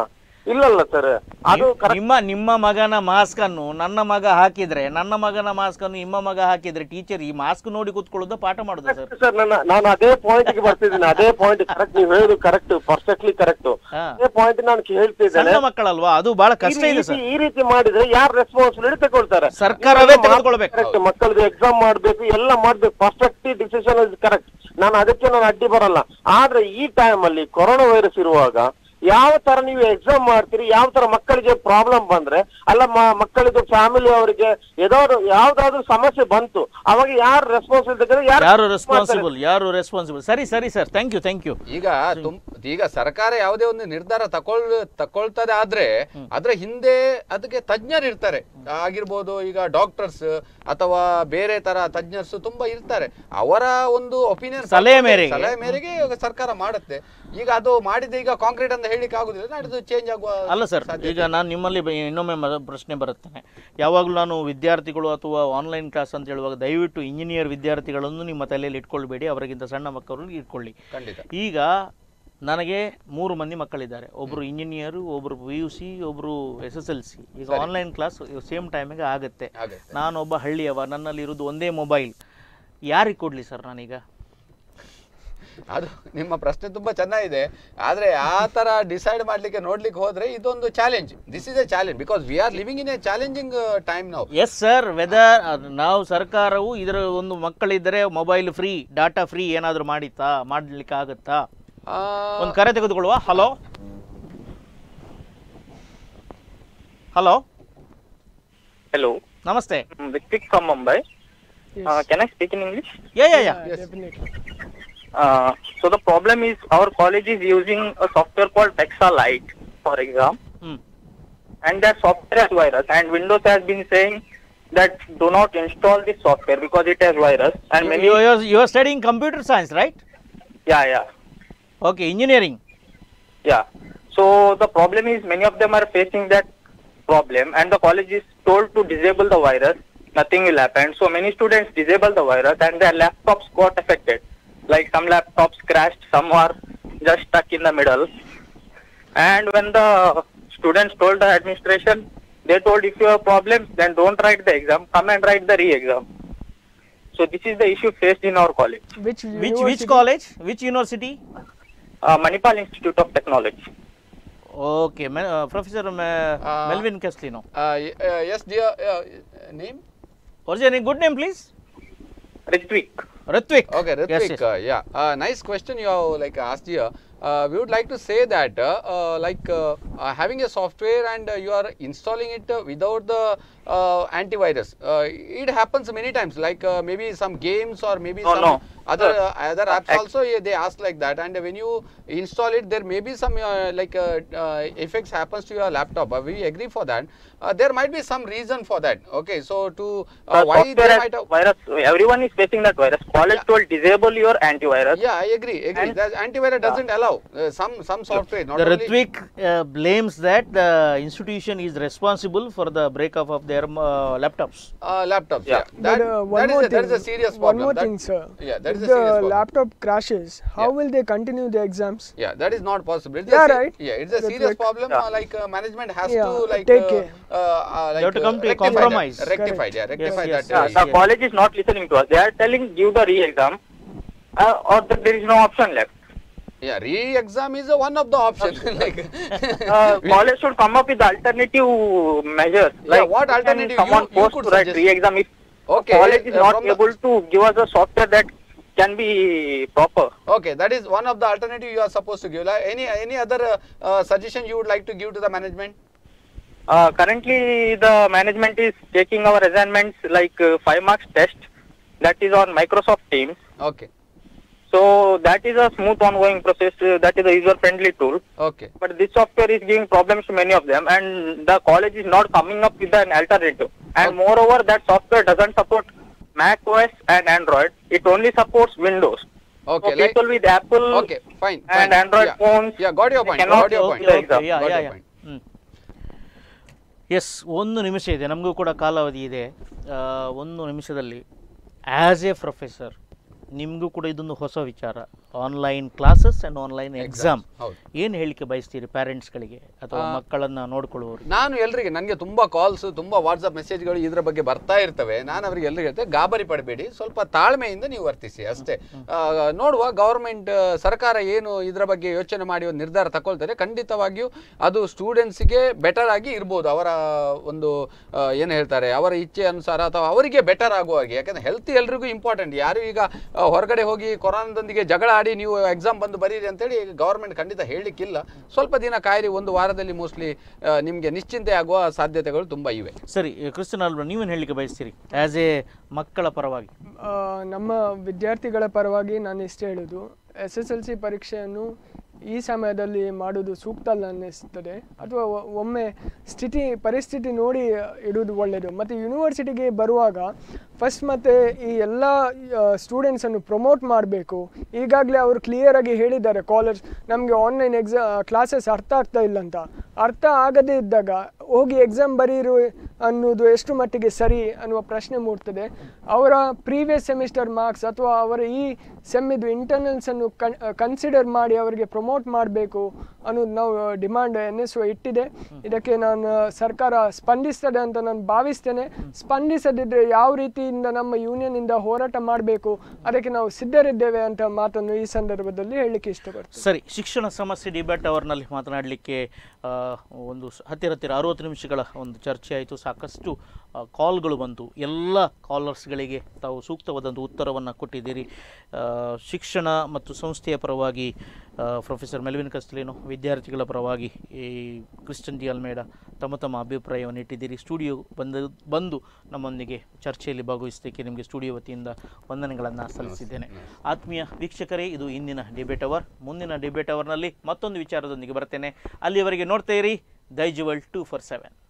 ಇಲ್ಲಲ್ಲ ಸರ್ ಅದು ನಿಮ್ಮ ನಿಮ್ಮ ಮಗನ ಮಾಸ್ಕ್ ಅನ್ನು ನನ್ನ ಮಗ ಹಾಕಿದ್ರೆ ನನ್ನ ಮಗನ ಮಾಸ್ಕ್ ಅನ್ನು ನಿಮ್ಮ ಮಗ ಹಾಕಿದ್ರೆ ಟೀಚರ್ ಈ ಮಾಸ್ಕ್ ನೋಡಿ ಕೂತ್ಕೊಳ್ಳೋದು ಪಾಠ ಮಾಡುದು ಸರ್ ಸರ್ ನನ್ನ ನಾನು ಅದೇ ಪಾಯಿಂಟ್ ಗೆ ಬರ್ತಿದ್ದೀನಿ ಅದೇ ಪಾಯಿಂಟ್ ಕರೆಕ್ಟ್ ನೀವು ಹೇಳುದು ಕರೆಕ್ಟ್ ಪರ್ಫೆಕ್ಟ್ಲಿ ಕರೆಕ್ಟ್ ಹಾ. ಅದೇ ಪಾಯಿಂಟ್ ನಾನು ಹೇಳ್ತಿದ್ದೇನೆ ಸಣ್ಣ ಮಕ್ಕಳಲ್ವಾ ಅದು ಬಹಳ ಕಷ್ಟ ಈ ಇದೆ ರೀತಿ- ಸರ್ ಈ ರೀತಿ ಮಾಡಿದ್ರೆ ಯಾರು ರೆಸ್ಪಾನ್ಸಿಬಿಲಿಟಿ ತಗೊಳ್ತಾರೆ ಸರ್ಕಾರವೇ ತೆಗೆದುಕೊಳ್ಬೇಕು. ಕರೆಕ್ಟ್ ಮಕ್ಕಳದು ಎಕ್ಸಾಮ್ ಮಾಡ್ಬೇಕು ಎಲ್ಲ ಮಾಡ್ಬೇಕು ಪರ್ಫೆಕ್ಟ್ ಡಿಸಿಷನ್ ಇಸ್ ಕರೆಕ್ಟ್ ನಾನು ಅದಕ್ಕೆ ನಾನು ಅಡ್ಡಿ ಬರಲ್ಲ ಆದ್ರೆ ಈ ಟೈಮ್ ಅಲ್ಲಿ ಕೊರೋನಾ ವೈರಸ್ ಇರುವಾಗ ಯಾವ ತರ ನೀವು ಎಕ್ಸಾಮ್ ಮಾಡ್ತೀರಿ ಯಾವ ತರ ಮಕ್ಕಳಿಗೆ ಪ್ರಾಬ್ಲಮ್ ಬಂದ್ರೆ ಅಲ್ಲ ಮ- ಮಕ್ಕಳಿಗೆ ಫ್ಯಾಮಿಲಿ ಅವರಿಗೆ ಏದಾದ್ರು ಯಾವ್ದಾದ್ರು ಸಮಸ್ಯೆ ಬಂತು ಅವಾಗ ಯಾರು ರೆಸ್ಪಾನ್ಸಿಬಿಲಿಟಿ ಯಾರು ರೆಸ್ಪಾನ್ಸಿಬಲ್ ಯಾರು ರೆಸ್ಪಾನ್ಸಿಬಲ್ ಸರಿ ಸರಿ sir thank you thank you ಈಗ ತುಂ ಈಗ ಸರ್ಕಾರ ಯಾವುದೇ ಒಂದು ನಿರ್ಧಾರ ತಗೊಳ್ ತಕೊಳ್ತದೆ ಆದ್ರೆ ಅದ್ರ ಹಿಂದೆ ಅದಕ್ಕೆ ತಜ್ಞರು ಇರ್ತಾರೆ ಆಗಿರ್ಬೋದು ಈಗ ಡಾಕ್ಟರ್ಸ್ ಅಥವಾ ಬೇರೆ ತರ ತಜ್ಞರ್ಸ್ ತುಂಬಾ ಇರ್ತಾರೆ ಅವರ ಒಂದು ಒಪಿನಿಯನ್ ಸಲಹೆ ಮೇರೆಗೆ. ಸಲಹೆ ಮೇರೆಗೆ ಇವಾಗ ಸರ್ಕಾರ ಮಾಡುತ್ತೆ ಈಗ ಅದು ಮಾಡಿದ್ರೆ ಈಗ ಕಾಂಕ್ರೀಟ್ ಅಂತ ಹೇಳಿಕ್ಕೆ ಆಗುದಿಲ್ಲ ನಾಡಿದ್ದು ಚೇಂಜ್ ಆಗುವ ಅಲ್ಲ ಸರ್ ಈಗ ನಾನು ನಿಮ್ಮಲ್ಲಿ ಬ- ಇನ್ನೊಮ್ಮೆ ಮ- ಪ್ರಶ್ನೆ ಬರುತ್ತೇನೆ ಯಾವಾಗಲೂ ನಾನು ವಿದ್ಯಾರ್ಥಿಗಳು ಅಥವಾ ಆನ್ಲೈನ್ ಕ್ಲಾಸ್ ಅಂತ ಹೇಳುವಾಗ ದಯವಿಟ್ಟು ಇಂಜಿನಿಯರ್ ವಿದ್ಯಾರ್ಥಿಗಳನ್ನು ನಿಮ್ಮ ತಲೆಯಲ್ಲಿ ಇಟ್ಕೊಳ್ಬೇಡಿ ಅವರಿಗಿಂತ ಸಣ್ಣ ಮಕ್ಕಳು ಇಟ್ಕೊಳ್ಳಿ ಖಂಡಿತ ಈಗ ನನಗೆ ಮೂರು ಮಂದಿ ಮಕ್ಕಳಿದ್ದಾರೆ ಒಬ್ಬರು ಇಂಜಿನಿಯರು ಒಬ್ಬರು ಪಿ ಯು ಸಿ ಒಬ್ಬರು ಎಸ್ ಎಸ್ ಎಲ್ ಸಿ ಈಗ ಸರಿ. ಆನ್ಲೈನ್ ಕ್ಲಾಸ್ ಸೇಮ್ ಟೈಮಿಗೆ ಆಗುತ್ತೆ ಆಗುತ್ತೆ. ನಾನೊಬ್ಬ ಹಳ್ಳಿಯವ ನನ್ನಲ್ಲಿ ಇರೋದು ಒಂದೇ ಮೊಬೈಲ್ ಯಾರಿಗೆ ಕೊಡಲಿ ಸರ್ ನಾನೀಗ ಅದು ನಿಮ್ಮ ಪ್ರಶ್ನೆ ತುಂಬಾ ಚೆನ್ನಾಗಿದೆ ಆದ್ರೆ ಆ ತರ ಡಿಸೈಡ್ ಮಾಡ್ಲಿಕ್ಕೆ ನೋಡ್ಲಿಕ್ಕೆ ಹೋದ್ರೆ ಇದೊಂದು challenge this is a challenge because we are living in a challenging time ನಾವು ಎಸ್ ಸರ್ ವೆದರ್ ನಾವು ಸರ್ಕಾರವು ಇದರ ಒಂದು ಮಕ್ಕಳಿದ್ದರೆ ಮೊಬೈಲ್ ಫ್ರೀ ಡಾಟಾ ಫ್ರೀ ಏನಾದರೂ ಮಾಡಿತ್ತಾ ಮಾಡ್ಲಿಕ್ಕೆ ಆಗುತ್ತಾ ಒಂದು ಕರೆ ತೆಗೆದುಕೊಳ್ಳುವ ಹಲೋ ಹಲೋ Hello, ನಮಸ್ತೆ I'm Vitik from Mumbai. Uh, can I speak in English? Yeah, yeah, yeah. definitely. Uh, so the problem is our college is using a software called Dexa Lite for exam. Hmm. And that software has virus and Windows has been saying that do not install this software because it has virus and many You, you, are- you are studying computer science, right? yeah yeah Okay, engineering. yeah. So the problem is many of them are facing that problem and the college is told to disable the virus nothing will happen so many students disable the virus and their laptops got affected like some laptops crashed some are just stuck in the middle and when the students told the administration they told if you have problems then don't write the exam come and write the re-exam so this is the issue faced in our college Which Which which university? college? Which university? uh, manipal institute of technology Okay, me- uh, Professor Me- Melvin Castellino. Yes dear name What's your name? Good name, please. Ritvik. Ritvik. Okay, Yes, Ritvik, yes. uh, yeah, uh, nice question you have like asked here. Uh, we would like to say that uh, uh, like uh, uh, having a software and uh, you are installing it uh, without the uh, antivirus, uh, it happens many times. Like uh, maybe some games or maybe No, some no. other Sir, uh, other apps ac- also yeah, they ask like that. And when you install it, there may be some uh, like uh, uh, effects happens to your laptop. Uh, we agree for that. Uh, there might be some reason for that. Okay, so to uh, The why software they has might have virus. Everyone is facing that virus. College told disable your antivirus. Yeah, I agree. Agree. And- the antivirus doesn't allow uh, some some software. Not the only Ritvik uh, blames that the institution is responsible for the breakup of their uh, laptops. uh, laptops. Yeah, But that, uh, one that is more a, that is a thing- serious One problem. more That- thing, sir. Yeah, that if is a the serious problem. laptop crashes, how will they continue the exams? Yeah, that is not possible. It's Yeah, a se- right. Yeah, it's a Ritvik. serious problem. Yeah. Uh, like uh, management has Yeah, to like take uh, care. uh, uh, like have to uh, come to a rectify that. compromise. Rectify, yeah, rectify yes, that. Yeah, uh, the issue. college is not listening to us. They are telling give the re-exam, uh, or that there is no option left. Yeah, re-exam is uh, one of the options. like Uh, college should come up with alternative measures. Yeah, Like what can alternative Someone you- you forced could to write suggest? re-exam if Okay, college is uh, not from the- able to give us a software that can be proper. Okay, that is one of the alternative you are supposed to give. Like any any other uh, uh, suggestion you would like to give to the management? Uh, currently, the management is taking our assignments like uh, five marks test that is on Microsoft Teams. Okay. So that is a smooth ongoing process. Uh, that is a user friendly tool. Okay. But this software is giving problems to many of them, and the college is not coming up with an alternative. And moreover, that software doesn't support Mac OS and Android. It only supports Windows. Okay, So like- people with Apple Okay, fine. and fine. Android Yeah. phones, Yeah, got your they point. cannot Got your go point. to the exam. Yeah Got yeah your yeah point. Hmm yes ಒಂದು ನಿಮಿಷ ಇದೆ ನಮಗೂ ಕೂಡ ಕಾಲಾವಧಿ ಇದೆ ಆ, ಒಂದು ನಿಮಿಷದಲ್ಲಿ ಆ್ಯಸ್ ಎ ಪ್ರೊಫೆಸರ್ ನಿಮಗೂ ಕೂಡ ಇದೊಂದು ಹೊಸ ವಿಚಾರ online classes and online exam ಹೌದು. ಏನು ಹೇಳಿಕೆ ಬಯಸ್ತೀರಿ ಪ್ಯಾರೆಂಟ್ಸ್ಗಳಿಗೆ ಅಥವಾ ಆ, ಮಕ್ಕಳನ್ನು ನೋಡ್ಕೊಳ್ಳುವವರಿಗೆ ನಾನು ಎಲ್ರಿಗೆ ನನಗೆ ತುಂಬಾ ಕಾಲ್ಸ್ ತುಂಬಾ ವಾಟ್ಸಪ್ ಮೆಸೇಜ್ಗಳು ಇದ್ರ ಬಗ್ಗೆ ಬರ್ತಾ ಇರ್ತವೆ ನಾನು ಅವರಿಗೆ ಎಲ್ರಿಗೆ ಹೇಳ್ತೇನೆ ಗಾಬರಿ ಪಡಬೇಡಿ ಸ್ವಲ್ಪ ತಾಳ್ಮೆಯಿಂದ ನೀವು ವರ್ತಿಸಿ ಅಷ್ಟೇ ಆ, ನೋಡುವ ಗವರ್ಮೆಂಟ್ ಸರ್ಕಾರ ಏನು ಇದರ ಬಗ್ಗೆ ಯೋಚನೆ ಮಾಡಿ ಒಂದು ನಿರ್ಧಾರ ತಗೊಳ್ತಾರೆ ಖಂಡಿತವಾಗಿಯೂ ಅದು ಸ್ಟೂಡೆಂಟ್ಸ್ಗೆ ಬೆಟರ್ ಆಗಿ ಇರ್ಬೋದು ಅವರ ಒಂದು ಆ, ಏನು ಹೇಳ್ತಾರೆ ಅವರ ಇಚ್ಛೆ ಅನುಸಾರ ಅಥವಾ ಅವರಿಗೆ ಬೆಟರ್ ಆಗುವ ಹಾಗೆ ಯಾಕಂದ್ರೆ ಹೆಲ್ತ್ ಎಲ್ರಿಗೂ ಇಂಪಾರ್ಟೆಂಟ್ ಯಾರು ಈಗ ಆ, ಹೊರಗಡೆ ಹೋಗಿ ಕೊರೋನಾದೊಂದಿಗೆ ಜಗಳ ಆಡಿ ನೀವು ಎಕ್ಸಾಮ್ ಬಂದು ಬರೀರಿ ಅಂತೇಳಿ ಗವರ್ಮೆಂಟ್ ಖಂಡಿತ ಹೇಳಲಿಕ್ಕಿಲ್ಲ ಸ್ವಲ್ಪ ದಿನ ಕಾಯಿರಿ ಒಂದು ವಾರದಲ್ಲಿ ಮೋಸ್ಟ್ಲಿ ನಿಮಗೆ ನಿಶ್ಚಿಂತೆ ಆಗುವ ಸಾಧ್ಯತೆಗಳು ತುಂಬ ಇವೆ ಸರಿ ಕ್ರಿಸ್ತನ್ ಅಲ್ವಾ ನೀವೇನು ಹೇಳಲಿಕ್ಕೆ ಬಯಸ್ತೀರಿ ಆ್ಯಸ್ ಎ ಮಕ್ಕಳ ಪರವಾಗಿ ಆ, ನಮ್ಮ ವಿದ್ಯಾರ್ಥಿಗಳ ಪರವಾಗಿ ನಾನು ಇಷ್ಟೇ ಹೇಳೋದು ಎಸ್ ಎಸ್ ಎಲ್ ಸಿ ಪರೀಕ್ಷೆಯನ್ನು ಈ ಸಮಯದಲ್ಲಿ ಮಾಡೋದು ಸೂಕ್ತ ಅಲ್ಲ ಅನ್ನಿಸ್ತದೆ ಅಥವಾ ಒ- ಒಮ್ಮೆ ಸ್ಥಿತಿ ಪರಿಸ್ಥಿತಿ ನೋಡಿ ಇಡುವುದು ಒಳ್ಳೆಯದು ಮತ್ತು ಯೂನಿವರ್ಸಿಟಿಗೆ ಬರುವಾಗ ಫಸ್ಟ್ ಮತ್ತು ಈ ಎಲ್ಲ ಸ್ಟೂಡೆಂಟ್ಸನ್ನು ಪ್ರಮೋಟ್ ಮಾಡಬೇಕು ಈಗಾಗಲೇ ಅವರು ಕ್ಲಿಯರಾಗಿ ಹೇಳಿದ್ದಾರೆ ಕಾಲೇಜ್ ನಮಗೆ ಆನ್ಲೈನ್ ಎಕ್ಸಾ ಕ್ಲಾಸಸ್ ಅರ್ಥ ಆಗ್ತಾ ಇಲ್ಲ ಅಂತ ಅರ್ಥ ಆಗದೇ ಇದ್ದಾಗ ಹೋಗಿ ಎಕ್ಸಾಮ್ ಬರೀರು ಅನ್ನೋದು ಎಷ್ಟು ಮಟ್ಟಿಗೆ ಸರಿ ಅನ್ನುವ ಪ್ರಶ್ನೆ ಮೂಡ್ತದೆ ಅವರ ಪ್ರೀವಿಯಸ್ ಸೆಮಿಸ್ಟರ್ ಮಾರ್ಕ್ಸ್ ಅಥವಾ ಅವರ ಈ ಸೆಮ್ಮಿದು ಇಂಟರ್ನಲ್ಸನ್ನು ಕನ್ ಕನ್ಸಿಡರ್ ಮಾಡಿ ಅವರಿಗೆ ಪ್ರಮೋಟ್ ಮಾಡಬೇಕು ಅನ್ನೋದು ನಾವು ಡಿಮಾಂಡ್ ಎನ್ ಎಸ್ ಇಟ್ಟಿದೆ ಇದಕ್ಕೆ ನಾನು ಸರ್ಕಾರ ಸ್ಪಂದಿಸ್ತದೆ ಅಂತ ನಾನು ಭಾವಿಸ್ತೇನೆ ಸ್ಪಂದಿಸದಿದ್ದರೆ ಯಾವ ರೀತಿಯಿಂದ ನಮ್ಮ ಯೂನಿಯನ್ನಿಂದ ಹೋರಾಟ ಮಾಡಬೇಕು ಅದಕ್ಕೆ ನಾವು ಸಿದ್ಧರಿದ್ದೇವೆ ಅಂತ ಮಾತನ್ನು ಈ ಸಂದರ್ಭದಲ್ಲಿ ಹೇಳಲಿಕ್ಕೆ ಇಷ್ಟಪಡ್ತೀನಿ ಸರಿ ಶಿಕ್ಷಣ ಸಮಸ್ಯೆ ಡಿಬೇಟ್ ಅವರ್ನಲ್ಲಿ ಮಾತನಾಡಲಿಕ್ಕೆ ಆ, ಒಂದು ಸ- ಹತ್ತಿರ ಹತ್ತಿರ ಅರುವತ್ತು ನಿಮಿಷಗಳ ಒಂದು ಚರ್ಚೆ ಆಯಿತು ಸಾಕಷ್ಟು ಆ, ಕಾಲ್ಗಳು ಬಂತು ಎಲ್ಲ ಕಾಲರ್ಸ್ಗಳಿಗೆ ತಾವು ಸೂಕ್ತವಾದಂಥ ಉತ್ತರವನ್ನು ಕೊಟ್ಟಿದ್ದೀರಿ ಆ, ಶಿಕ್ಷಣ ಮತ್ತು ಸಂಸ್ಥೆಯ ಪರವಾಗಿ ಆ, ಪ್ರೊಫೆಸರ್ ಮೆಲ್ವಿನ್ ಕಸ್ತಲೇನು ವಿದ್ಯಾರ್ಥಿಗಳ ಪರವಾಗಿ ಈ ಕ್ರಿಶ್ಚನ್ ಡಿ ಅಲ್ಮೇಡ ತಮ್ಮ ತಮ್ಮ ಅಭಿಪ್ರಾಯವನ್ನು ಇಟ್ಟಿದ್ದೀರಿ ಸ್ಟುಡಿಯೋ ಬಂದು ಬಂದು ನಮ್ಮೊಂದಿಗೆ ಚರ್ಚೆಯಲ್ಲಿ ಭಾಗವಹಿಸಲಿಕ್ಕೆ ನಿಮಗೆ ಸ್ಟುಡಿಯೋ ವತಿಯಿಂದ ವಂದನೆಗಳನ್ನು ಸಲ್ಲಿಸಿದ್ದೇನೆ ಆತ್ಮೀಯ ವೀಕ್ಷಕರೇ ಇದು ಇಂದಿನ ಡಿಬೇಟ್ ಅವರ್ ಮುಂದಿನ ಡಿಬೇಟ್ ಅವರ್ನಲ್ಲಿ ಮತ್ತೊಂದು ವಿಚಾರದೊಂದಿಗೆ ಬರ್ತೇನೆ ಅಲ್ಲಿಯವರೆಗೆ ನೋಡ್ತಾ ಇರಿ ದೈಜುವಲ್ ಟೂ ಫೋರ್ ಸೆವೆನ್